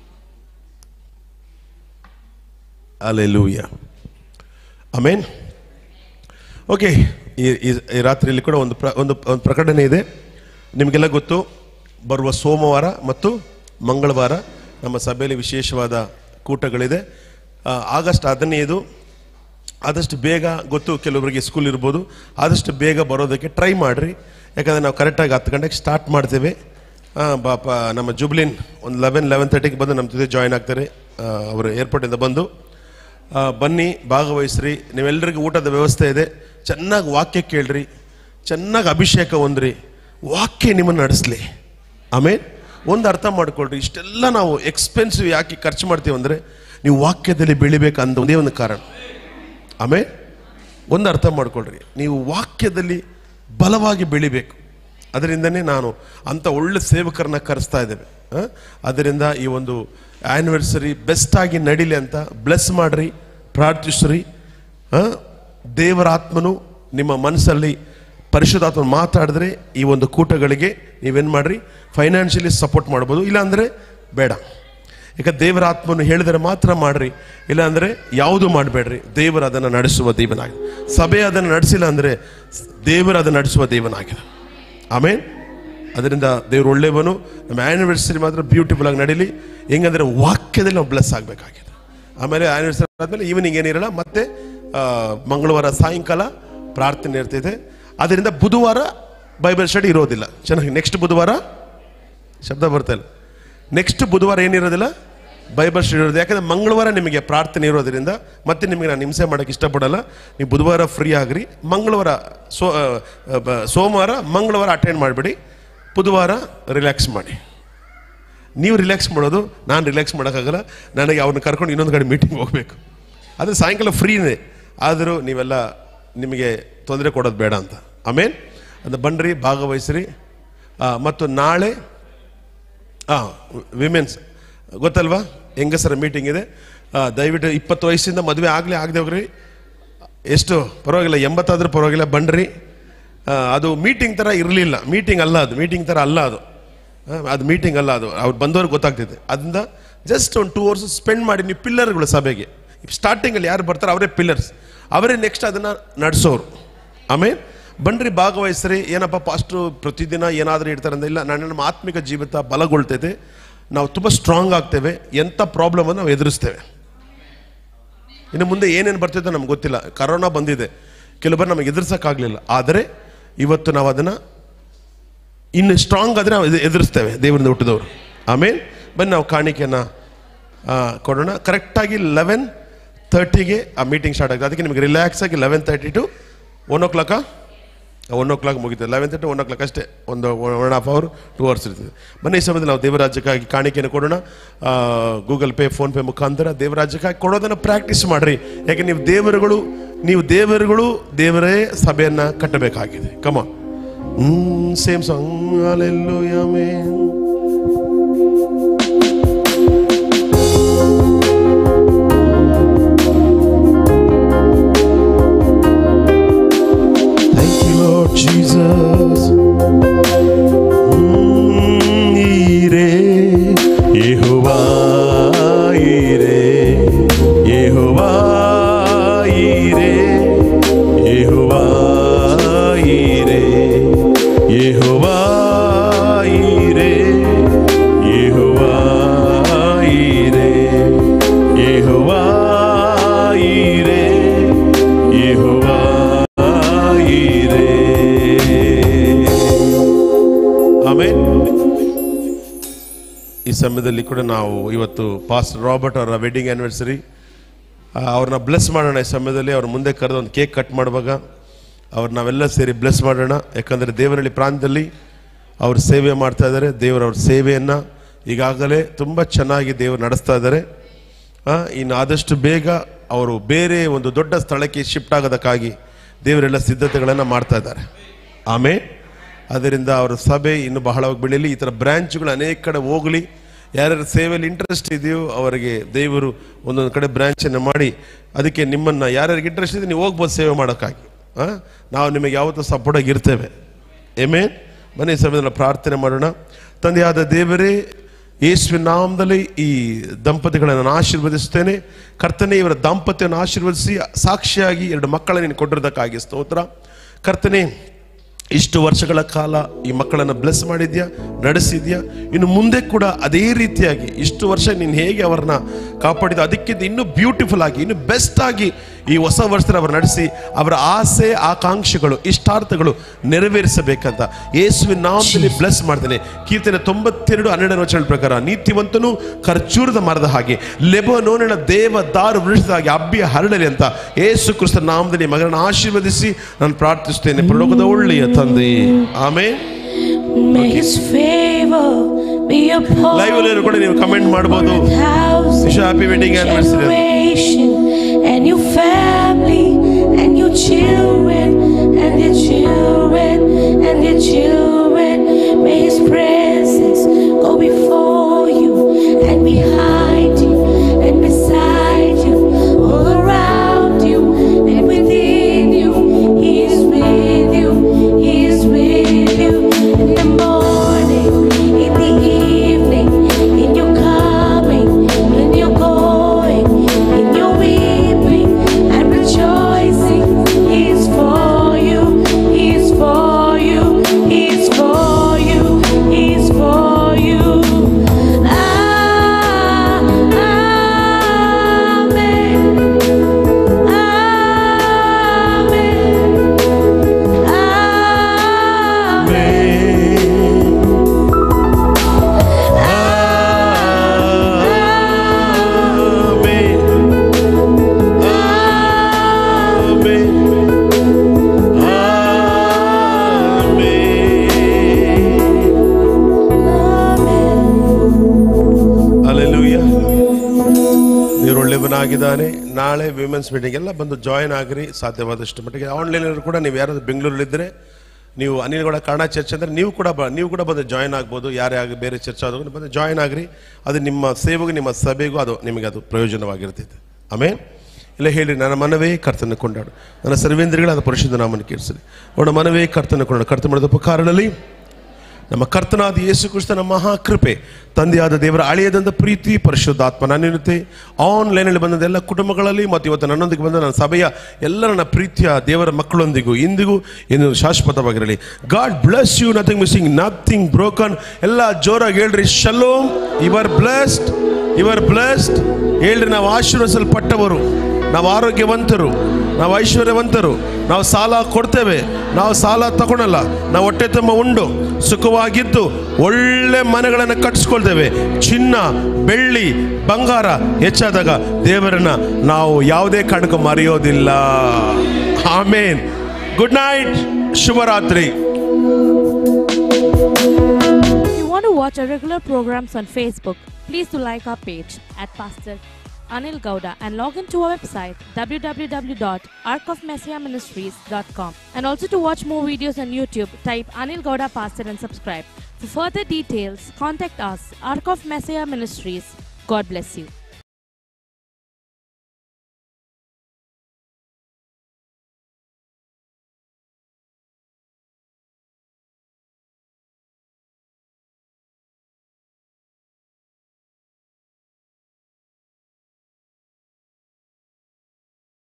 ಅಲ್ಲೆಲೂಯ ಆಮೇನ್ ಓಕೆ ಈ ಈ- ಈ ರಾತ್ರಿಯಲ್ಲಿ ಕೂಡ ಒಂದು ಪ್ರ ಒಂದು ಒಂದು ಪ್ರಕಟಣೆ ಇದೆ ನಿಮಗೆಲ್ಲ ಗೊತ್ತು ಬರುವ ಸೋಮವಾರ ಮತ್ತು ಮಂಗಳವಾರ ನಮ್ಮ ಸಭೆಯಲ್ಲಿ ವಿಶೇಷವಾದ ಕೂಟಗಳಿದೆ ಆ, ಆಗಸ್ಟ್ ಹದಿನೈದು ಆದಷ್ಟು ಬೇಗ ಗೊತ್ತು ಕೆಲವರಿಗೆ ಸ್ಕೂಲ್ ಇರ್ಬೋದು ಆದಷ್ಟು ಬೇಗ ಬರೋದಕ್ಕೆ ಟ್ರೈ ಮಾಡಿರಿ ಯಾಕಂದರೆ ನಾವು ಕರೆಕ್ಟಾಗಿ ಹತ್ತು ಗಂಟೆಗೆ ಸ್ಟಾರ್ಟ್ ಮಾಡ್ತೇವೆ ಆ, ಬಾಪ ನಮ್ಮ ಜುಬ್ಲಿನ್ ಒಂದು ಲೆವೆನ್ ಲೆವೆನ್ ತರ್ಟಿಗೆ ಬಂದು ನಮ್ಮ ಜೊತೆ ಜಾಯ್ನ್ ಆಗ್ತಾರೆ ಆ, ಅವರು ಏರ್ಪೋರ್ಟಿಂದ ಬಂದು ಆ, ಬನ್ನಿ ಭಾಗವಹಿಸ್ರಿ ನೀವೆಲ್ಲರಿಗೂ ಊಟದ ವ್ಯವಸ್ಥೆ ಇದೆ ಚೆನ್ನಾಗಿ ವಾಕ್ಯ ಕೇಳ್ರಿ ಚೆನ್ನಾಗಿ ಅಭಿಷೇಕ ಹೊಂದ್ರಿ ವಾಕ್ಯ ನಿಮ್ಮನ್ನು ನಡೆಸಲಿ ಆಮೇಲೆ ಒಂದು ಅರ್ಥ ಮಾಡ್ಕೊಳ್ರಿ ಇಷ್ಟೆಲ್ಲ ನಾವು ಎಕ್ಸ್ಪೆನ್ಸಿವ್ ಯಾಕೆ ಖರ್ಚು ಮಾಡ್ತೀವಿ ಅಂದರೆ ನೀವು ವಾಕ್ಯದಲ್ಲಿ ಬೆಳಿಬೇಕಂದ ಒಂದೇ ಒಂದು ಕಾರಣ ಆಮೇಲೆ ಒಂದು ಅರ್ಥ ಮಾಡ್ಕೊಳ್ರಿ ನೀವು ವಾಕ್ಯದಲ್ಲಿ ಬಲವಾಗಿ ಬೆಳಿಬೇಕು ಅದರಿಂದನೇ ನಾನು ಅಂಥ ಒಳ್ಳೆ ಸೇವಕರನ್ನ ಕರೆಸ್ತಾ ಇದ್ದೇವೆ ಆ? ಅದರಿಂದ ಈ ಒಂದು ಆ್ಯನಿವರ್ಸರಿ ಬೆಸ್ಟಾಗಿ ನಡೀಲಿ ಅಂತ ಬ್ಲೆಸ್ ಮಾಡ್ರಿ ಪ್ರಾರ್ಥಿಸ್ರಿ ಆ? ದೇವರ ಆತ್ಮನು ನಿಮ್ಮ ಮನಸ್ಸಲ್ಲಿ ಪರಿಶುದ್ಧಾತ್ಮ ಮಾತಾಡಿದ್ರೆ ಈ ಒಂದು ಕೂಟಗಳಿಗೆ ನೀವೇನು ಮಾಡ್ರಿ ಫೈನಾನ್ಷಿಯಲಿ ಸಪೋರ್ಟ್ ಮಾಡ್ಬೋದು ಇಲ್ಲಾಂದರೆ ಬೇಡ ಈಗ ದೇವರ ಆತ್ಮನು ಹೇಳಿದರೆ ಮಾತ್ರ ಮಾಡ್ರಿ ಇಲ್ಲಾಂದರೆ ಯಾವುದು ಮಾಡಬೇಡ್ರಿ ದೇವರು ಅದನ್ನು ನಡೆಸುವ ದೇವನಾಗಿದೆ ಸಭೆ ಅದನ್ನು ನಡೆಸಿಲ್ಲ ಅಂದರೆ ದೇವರು ಅದನ್ನು ನಡೆಸುವ ದೇವನಾಗಿದೆ ಆಮೇನ್ ಅದರಿಂದ ದೇವರು ಒಳ್ಳೆಯವನು ನಮ್ಮ ಆ್ಯನಿವರ್ಸರಿ ಮಾತ್ರ ಬ್ಯೂಟಿಫುಲ್ ಆಗಿ ನಡೀಲಿ ಹೆಂಗಂದ್ರೆ ವಾಕ್ಯದಲ್ಲಿ ನಾವು ಬ್ಲೆಸ್ ಆಗಬೇಕಾಗಿದೆ ಆಮೇಲೆ ಆ್ಯನಿವರ್ಸರಿ ಆದಮೇಲೆ ಈವ್ನಿಂಗ್ ಏನಿರಲ್ಲ ಮತ್ತೆ ಆ, ಮಂಗಳವಾರ ಸಾಯಂಕಾಲ ಪ್ರಾರ್ಥನೆ ಇರ್ತಿದೆ ಅದರಿಂದ ಬುಧವಾರ ಬೈಬಲ್ ಸ್ಟಡಿ ಇರೋದಿಲ್ಲ ಚೆನ್ನಾಗಿ ನೆಕ್ಸ್ಟ್ ಬುಧವಾರ ಶಬ್ದ ಬರ್ತಾ ಇಲ್ಲ ನೆಕ್ಸ್ಟ್ ಬುಧವಾರ ಏನಿರೋದಿಲ್ಲ ಬೈಬಲ್ ಸ್ಟಡಿ ಇರೋದು ಯಾಕಂದ್ರೆ ಮಂಗಳವಾರ ನಿಮಗೆ ಪ್ರಾರ್ಥನೆ ಇರೋದ್ರಿಂದ ಮತ್ತೆ ನಿಮಗೆ ನಾನು ಹಿಂಸೆ ಮಾಡೋಕ್ಕೆ ಇಷ್ಟಪಡಲ್ಲ ನೀವು ಬುಧವಾರ ಫ್ರೀ ಆಗ್ರಿ ಮಂಗಳವಾರ ಸೋ ಆ, ಆ, ಬ- ಸೋಮವಾರ ಮಂಗಳವಾರ ಅಟೆಂಡ್ ಮಾಡಿಬಿಡಿ ಬುಧವಾರ ರಿಲ್ಯಾಕ್ಸ್ ಮಾಡಿ ನೀವು ರಿಲ್ಯಾಕ್ಸ್ ಮಾಡೋದು ನಾನು ರಿಲ್ಯಾಕ್ಸ್ ಮಾಡೋಕ್ಕಾಗಲ್ಲ ನನಗೆ ಅವ್ರನ್ನ ಕರ್ಕೊಂಡು ಇನ್ನೊಂದು ಕಡೆ ಮೀಟಿಂಗ್ ಹೋಗಬೇಕು ಅದು ಸಾಯಂಕಾಲ ಫ್ರೀನೇ ಆದರೂ ನೀವೆಲ್ಲ ನಿಮಗೆ ತೊಂದರೆ ಕೊಡೋದು ಬೇಡ ಅಂತ ಆಮೇಲೆ ಅದು ಬನ್ನಿರಿ ಭಾಗವಹಿಸ್ರಿ ಆ, ಮತ್ತು ನಾಳೆ ಹಾಂ ವಿಮೆನ್ಸ್ ಗೊತ್ತಲ್ವಾ ಹೆಂಗಸರ ಮೀಟಿಂಗ್ ಇದೆ ಆ, ದಯವಿಟ್ಟು ಇಪ್ಪತ್ತು ವಯಸ್ಸಿಂದ ಮದುವೆ ಆಗಲೇ ಆಗದೆ ಹೋಗ್ರಿ ಎಷ್ಟು ಪರವಾಗಿಲ್ಲ ಎಂಬತ್ತಾದ್ರೂ ಪರವಾಗಿಲ್ಲ ಬನ್ನಿರಿ ಆ, ಅದು ಮೀಟಿಂಗ್ ಥರ ಇರಲಿಲ್ಲ ಮೀಟಿಂಗ್ ಅಲ್ಲ ಅದು ಮೀಟಿಂಗ್ ಥರ ಅಲ್ಲ ಅದು ಆ, ಅದು ಮೀಟಿಂಗ್ ಅಲ್ಲ ಅದು ಅವ್ರು ಬಂದವ್ರಿಗೆ ಗೊತ್ತಾಗ್ತಿದೆ ಅದರಿಂದ ಜಸ್ಟ್ ಒಂದು ಟೂ ಅವರ್ಸ್ ಸ್ಪೆಂಡ್ ಮಾಡಿ ನೀವು ಪಿಲ್ಲರ್ಗಳು ಸಭೆಗೆ ಸ್ಟಾರ್ಟಿಂಗಲ್ಲಿ ಯಾರು ಬರ್ತಾರೆ ಅವರೇ ಪಿಲ್ಲರ್ಸ್ ಅವರೇ ನೆಕ್ಸ್ಟ್ ಅದನ್ನು ನಡೆಸೋರು ಆಮೇಲೆ ಬನ್ರಿ ಭಾಗವಹಿಸ್ರಿ ಏನಪ್ಪ ಪಾಸ್ಟ್ರು ಪ್ರತಿದಿನ ಏನಾದರೂ ಇರ್ತಾರೆ ಅಂತ ಇಲ್ಲ ನನ್ನ ನಮ್ಮ ಆತ್ಮಿಕ ಜೀವಿತ ಬಲಗೊಳ್ತೈತೆ ನಾವು ತುಂಬ ಸ್ಟ್ರಾಂಗ್ ಆಗ್ತೇವೆ ಎಂಥ ಪ್ರಾಬ್ಲಮನ್ನು ನಾವು ಎದುರಿಸ್ತೇವೆ ಇನ್ನು ಮುಂದೆ ಏನೇನು ಬರ್ತಿದೆ ನಮ್ಗೆ ಗೊತ್ತಿಲ್ಲ ಕರೋನಾ ಬಂದಿದೆ ಕೆಲವರು ನಮಗೆ ಎದುರಿಸೋಕ್ಕಾಗಲಿಲ್ಲ ಆದರೆ ಇವತ್ತು ನಾವು ಅದನ್ನು ಇನ್ನು ಸ್ಟ್ರಾಂಗ್ ಆದರೆ ನಾವು ಎದು- ಎದುರಿಸ್ತೇವೆ ದೇವರಿಂದ ಹುಟ್ಟಿದವರು ಆಮೇಲೆ ಬನ್ನಿ ನಾವು ಕಾಣಿಕೆಯನ್ನು ಕೊಡೋಣ ಕರೆಕ್ಟಾಗಿ ಲೆವೆನ್ ತರ್ಟಿಗೆ ಆ ಮೀಟಿಂಗ್ ಸ್ಟಾರ್ಟ್ ಆಗಿದೆ ಅದಕ್ಕೆ ನಿಮಗೆ ರಿಲ್ಯಾಕ್ಸ್ ಆಗಿ eleven thirty to one o'clock one o'clock ಮುಗಿತದೆ eleven thirty one o'clock ಅಷ್ಟೇ ಒಂದು one and half hour two hours ಇರ್ತದೆ ಬನ್ನಿ ಈ ಸಮಯದಲ್ಲಿ ನಾವು ದೇವರಾಜ್ಯಕ್ಕಾಗಿ ಕಾಣಿಕೆಯನ್ನು ಕೊಡೋಣ ಗೂಗಲ್ ಪೇ ಫೋನ್ಪೇ ಮುಖಾಂತರ ದೇವರಾಜ್ಯಕ್ಕಾಗಿ ಕೊಡೋದನ್ನು ಪ್ರಾಕ್ಟೀಸ್ ಮಾಡಿರಿ ಯಾಕೆ ನೀವು ದೇವರುಗಳು ನೀವು ದೇವರುಗಳು ದೇವರೇ ಸಭೆಯನ್ನು ಕಟ್ಟಬೇಕಾಗಿದೆ ಕಮ same song Hallelujah, amen. Thank you, Lord Jesus. Mm, Ire, Yehovah, Ire, Yehovah, Ire, Yehovah, Ire, Yehovah, Ire, Yehovah, Ire, Yehovah, Ire, Yehovah, Ire. ಆಮೇಲೆ ಈ ಸಮಯದಲ್ಲಿ ಕೂಡ ನಾವು ಇವತ್ತು ಪಾಸ್ಟ್ ರಾಬರ್ಟ್ ಅವರ ವೆಡ್ಡಿಂಗ್ ಆ್ಯನಿವರ್ಸರಿ ಅವ್ರನ್ನ ಬ್ಲೆಸ್ ಮಾಡೋಣ ಈ ಸಮಯದಲ್ಲಿ ಅವ್ರ ಮುಂದೆ ಕರೆದು ಒಂದು ಕೇಕ್ ಕಟ್ ಮಾಡುವಾಗ ಅವ್ರು ನಾವೆಲ್ಲ ಸೇರಿ ಬ್ಲೆಸ್ ಮಾಡೋಣ ಯಾಕಂದರೆ ದೇವರಳ್ಳಿ ಪ್ರಾಂತದಲ್ಲಿ ಅವ್ರು ಸೇವೆ ಮಾಡ್ತಾ ಇದ್ದಾರೆ ದೇವರ ಅವ್ರ ಸೇವೆಯನ್ನು ಈಗಾಗಲೇ ತುಂಬ ಚೆನ್ನಾಗಿ ದೇವರು ನಡೆಸ್ತಾ ಇದ್ದಾರೆ ಆ, ಇನ್ನು ಆದಷ್ಟು ಬೇಗ ಅವರು ಬೇರೆ ಒಂದು ದೊಡ್ಡ ಸ್ಥಳಕ್ಕೆ ಶಿಫ್ಟ್ ಆಗೋದಕ್ಕಾಗಿ ದೇವರೆಲ್ಲ ಸಿದ್ಧತೆಗಳನ್ನು ಮಾಡ್ತಾ ಇದ್ದಾರೆ ಆಮೇಲೆ ಅದರಿಂದ ಅವರ ಸಭೆ ಇನ್ನು ಬಹಳವಾಗಿ ಬೆಳೀಲಿ ಈ ಥರ ಬ್ರ್ಯಾಂಚ್ಗಳು ಅನೇಕ ಕಡೆ ಹೋಗಲಿ ಯಾರ್ಯಾರ ಸೇವೆಯಲ್ಲಿ ಇಂಟ್ರೆಸ್ಟ್ ಇದೆಯೋ ಅವರಿಗೆ ದೇವರು ಒಂದೊಂದು ಕಡೆ ಬ್ರ್ಯಾಂಚನ್ನು ಮಾಡಿ ಅದಕ್ಕೆ ನಿಮ್ಮನ್ನು ಯಾರ್ಯಾರಿಗೆ ಇಂಟ್ರೆಸ್ಟ್ ಇದೆ ನೀವು ಹೋಗ್ಬೋದು ಸೇವೆ ಮಾಡೋಕ್ಕಾಗಿ ಆ? ನಾವು ನಿಮಗೆ ಯಾವತ್ತೂ ಸಪೋರ್ಟಾಗಿ ಇರ್ತೇವೆ ಏಮೇ ಮನೆ ಸಮಯದಲ್ಲಿ ಪ್ರಾರ್ಥನೆ ಮಾಡೋಣ ತಂದೆಯಾದ ದೇವರೇ ಯೇಸುವಿನ ನಾಮದಲ್ಲಿ ಈ ದಂಪತಿಗಳನ್ನು ನಾನು ಆಶೀರ್ವದಿಸ್ತೇನೆ ಕರ್ತನೆ ಇವರ ದಾಂಪತ್ಯವನ್ನು ಆಶೀರ್ವದಿಸಿ ಸಾಕ್ಷಿಯಾಗಿ ಎರಡು ಮಕ್ಕಳನ್ನು ನೀನು ಕೊಟ್ಟಿರೋದಕ್ಕಾಗಿ ಸ್ತೋತ್ರ ಕರ್ತನೆ ಇಷ್ಟು ವರ್ಷಗಳ ಕಾಲ ಈ ಮಕ್ಕಳನ್ನು ಬ್ಲೆಸ್ ಮಾಡಿದ್ಯಾ ನಡೆಸಿದ್ಯಾ ಇನ್ನು ಮುಂದೆ ಕೂಡ ಅದೇ ರೀತಿಯಾಗಿ ಇಷ್ಟು ವರ್ಷ ನೀನು ಹೇಗೆ ಅವರನ್ನ ಕಾಪಾಡಿದ ಅದಕ್ಕಿಂತ ಇನ್ನೂ ಬ್ಯೂಟಿಫುಲ್ ಆಗಿ ಇನ್ನು ಬೆಸ್ಟ್ ಆಗಿ ಈ ಹೊಸ ವರ್ಷದಲ್ಲಿ ಅವರು ನಡೆಸಿ ಅವರ ಆಸೆ ಆಕಾಂಕ್ಷೆಗಳು ಇಷ್ಟಾರ್ಥಗಳು ನೆರವೇರಿಸಬೇಕಂತ ಯೇಸುವಿನ ನಾಮದಲ್ಲಿ ಬ್ಲೆಸ್ ಮಾಡ್ತೇನೆ ಕೀರ್ತನೆ ತೊಂಬತ್ತೆರಡು ಹನ್ನೆರಡನೇ ವಚನ ಪ್ರಕಾರ ನೀತಿವಂತನು ಖರ್ಜೂರದ ಮರದ ಹಾಗೆ ಲೆಬನೋನಿನ ದೇವ ದಾರು ವೃಕ್ಷದ ಹಾಗೆ ಅಬ್ಬಿಯ ಹರಡಲಿ ಅಂತ ಯೇಸು ಕ್ರಿಸ್ತ ನಾಮದಲ್ಲಿ ಮಗನನ್ನು ಆಶೀರ್ವದಿಸಿ ನಾನು ಪ್ರಾರ್ಥಿಸ್ತೇನೆ ಪರಲೋಕದ ಒಳ್ಳೆಯ ತಂದೆ ಆಮೇಲೆ May His favor be upon live ಅಲ್ಲಿ ಕೂಡ ನೀವು ಕಮೆಂಟ್ ಮಾಡಬಹುದು your house, Wish you happy wedding anniversary. generation, and your family, and your children, and their children, and their children. May His presence go before you, and behind you, and beside you, all around you, and within you. He is with you. He is with you in the morning, in the evening, in your coming, in your going, in your weeping and rejoicing. ಆಗಿದ್ದಾನೆ ನಾಳೆ women's meeting ಎಲ್ಲ ಬಂದು join ಆಗಿರಿ ಸಾಧ್ಯವಾದಷ್ಟು ಮಟ್ಟಿಗೆ ಆನ್ಲೈನಲ್ಲಿ ಕೂಡ ನೀವು ಯಾರಾದ್ರೂ ಬೆಂಗಳೂರಲ್ಲಿದ್ದರೆ ನೀವು ಅನಿಲ್ಗೌಡ ಕನ್ನಡ ಚರ್ಚ್ ಅಂದರೆ ನೀವು ಕೂಡ ಬ ನೀವು ಕೂಡ ಬಂದು ಜಾಯಿನ್ ಆಗ್ಬೋದು ಯಾರೇ ಆಗಿ ಬೇರೆ ಚರ್ಚ್ ಆದರೂ ಬಂದು ಜಾಯಿನ್ ಆಗಿರಿ ಅದು ನಿಮ್ಮ ಸೇವೆಗೂ ನಿಮ್ಮ ಸಭೆಗೂ ಅದು ನಿಮಗೆ ಅದು ಪ್ರಯೋಜನವಾಗಿರ್ತೈತೆ ಆಮೇಲೆ ಇಲ್ಲ ಹೇಳಿ ನನ್ನ ಮನವೇ ಕರ್ತನ ಕೊಂಡಾಡು ನನ್ನ ಸರ್ವೇಂದ್ರಿಗಳಾದ ಪರಿಶುದ್ಧ ನಾಮನ ಕೀರ್ಸಲಿ ಅವನ ಮನವೇ ಕರ್ತನ ಕೊಂಡಾಡು ಕರ್ತ ಮಾಡಿದ ಉಪಕಾರಗಳಲ್ಲಿ ನಮ್ಮ ಕರ್ತನಾದ ಯೇಸು ಕ್ರಿಸ್ತನ ಮಹಾಕೃಪೆ ತಂದೆಯಾದ ದೇವರ ಅಳಿಯದಂತ ಪ್ರೀತಿ ಪರಿಶುದ್ಧಾತ್ಮ ನನ್ನಿರುತ್ತೆ ಆನ್ಲೈನಲ್ಲಿ ಬಂದ ಎಲ್ಲ ಕುಟುಂಬಗಳಲ್ಲಿ ಮತ್ತು ಇವತ್ತು ನನ್ನೊಂದಿಗೆ ಬಂದ ನನ್ನ ಸಭೆಯ ಎಲ್ಲ ನನ್ನ ಪ್ರೀತಿಯ ದೇವರ ಮಕ್ಕಳೊಂದಿಗೂ ಇಂದಿಗೂ ಎಂದು ಶಾಶ್ವತವಾಗಿರಲಿ God bless you nothing missing nothing broken ಎಲ್ಲ ಜೋರಾಗಿ ಹೇಳ್ರಿ shalom ever blessed ever blessed ಹೇಳ್ರಿ ನಾವು ಆಶೀರ್ವದಿಸಲ್ಪಟ್ಟವರು ನಾವು ಆರೋಗ್ಯವಂತರು ನಾವು ಐಶ್ವರ್ಯವಂತರು ನಾವು ಸಾಲ ಕೊಡ್ತೇವೆ ನಾವು ಸಾಲ ತಗೊಳಲ್ಲ ನಾವು ಹೊಟ್ಟೆ ತುಂಬ ಉಂಡು ಸುಖವಾಗಿದ್ದು ಒಳ್ಳೆ ಮನೆಗಳನ್ನು ಕಟ್ಟಿಸ್ಕೊಳ್ತೇವೆ ಚಿನ್ನ ಬೆಳ್ಳಿ ಬಂಗಾರ ಹೆಚ್ಚಾದಾಗ ದೇವರನ್ನ ನಾವು ಯಾವುದೇ ಕಾರಣಕ್ಕೂ ಮರೆಯೋದಿಲ್ಲ ಆಮೇನ್ ಗುಡ್ ನೈಟ್ ಶುಭರಾತ್ರಿ If you want to watch our regular programs on Facebook, please do like our page at Pastor Anil Gauda and log into our website www.arcofmessiahministries.com and also to watch more videos on YouTube, type Anil Gauda Pastor and subscribe. For further details, contact us, Arc of Messiah Ministries. God bless you.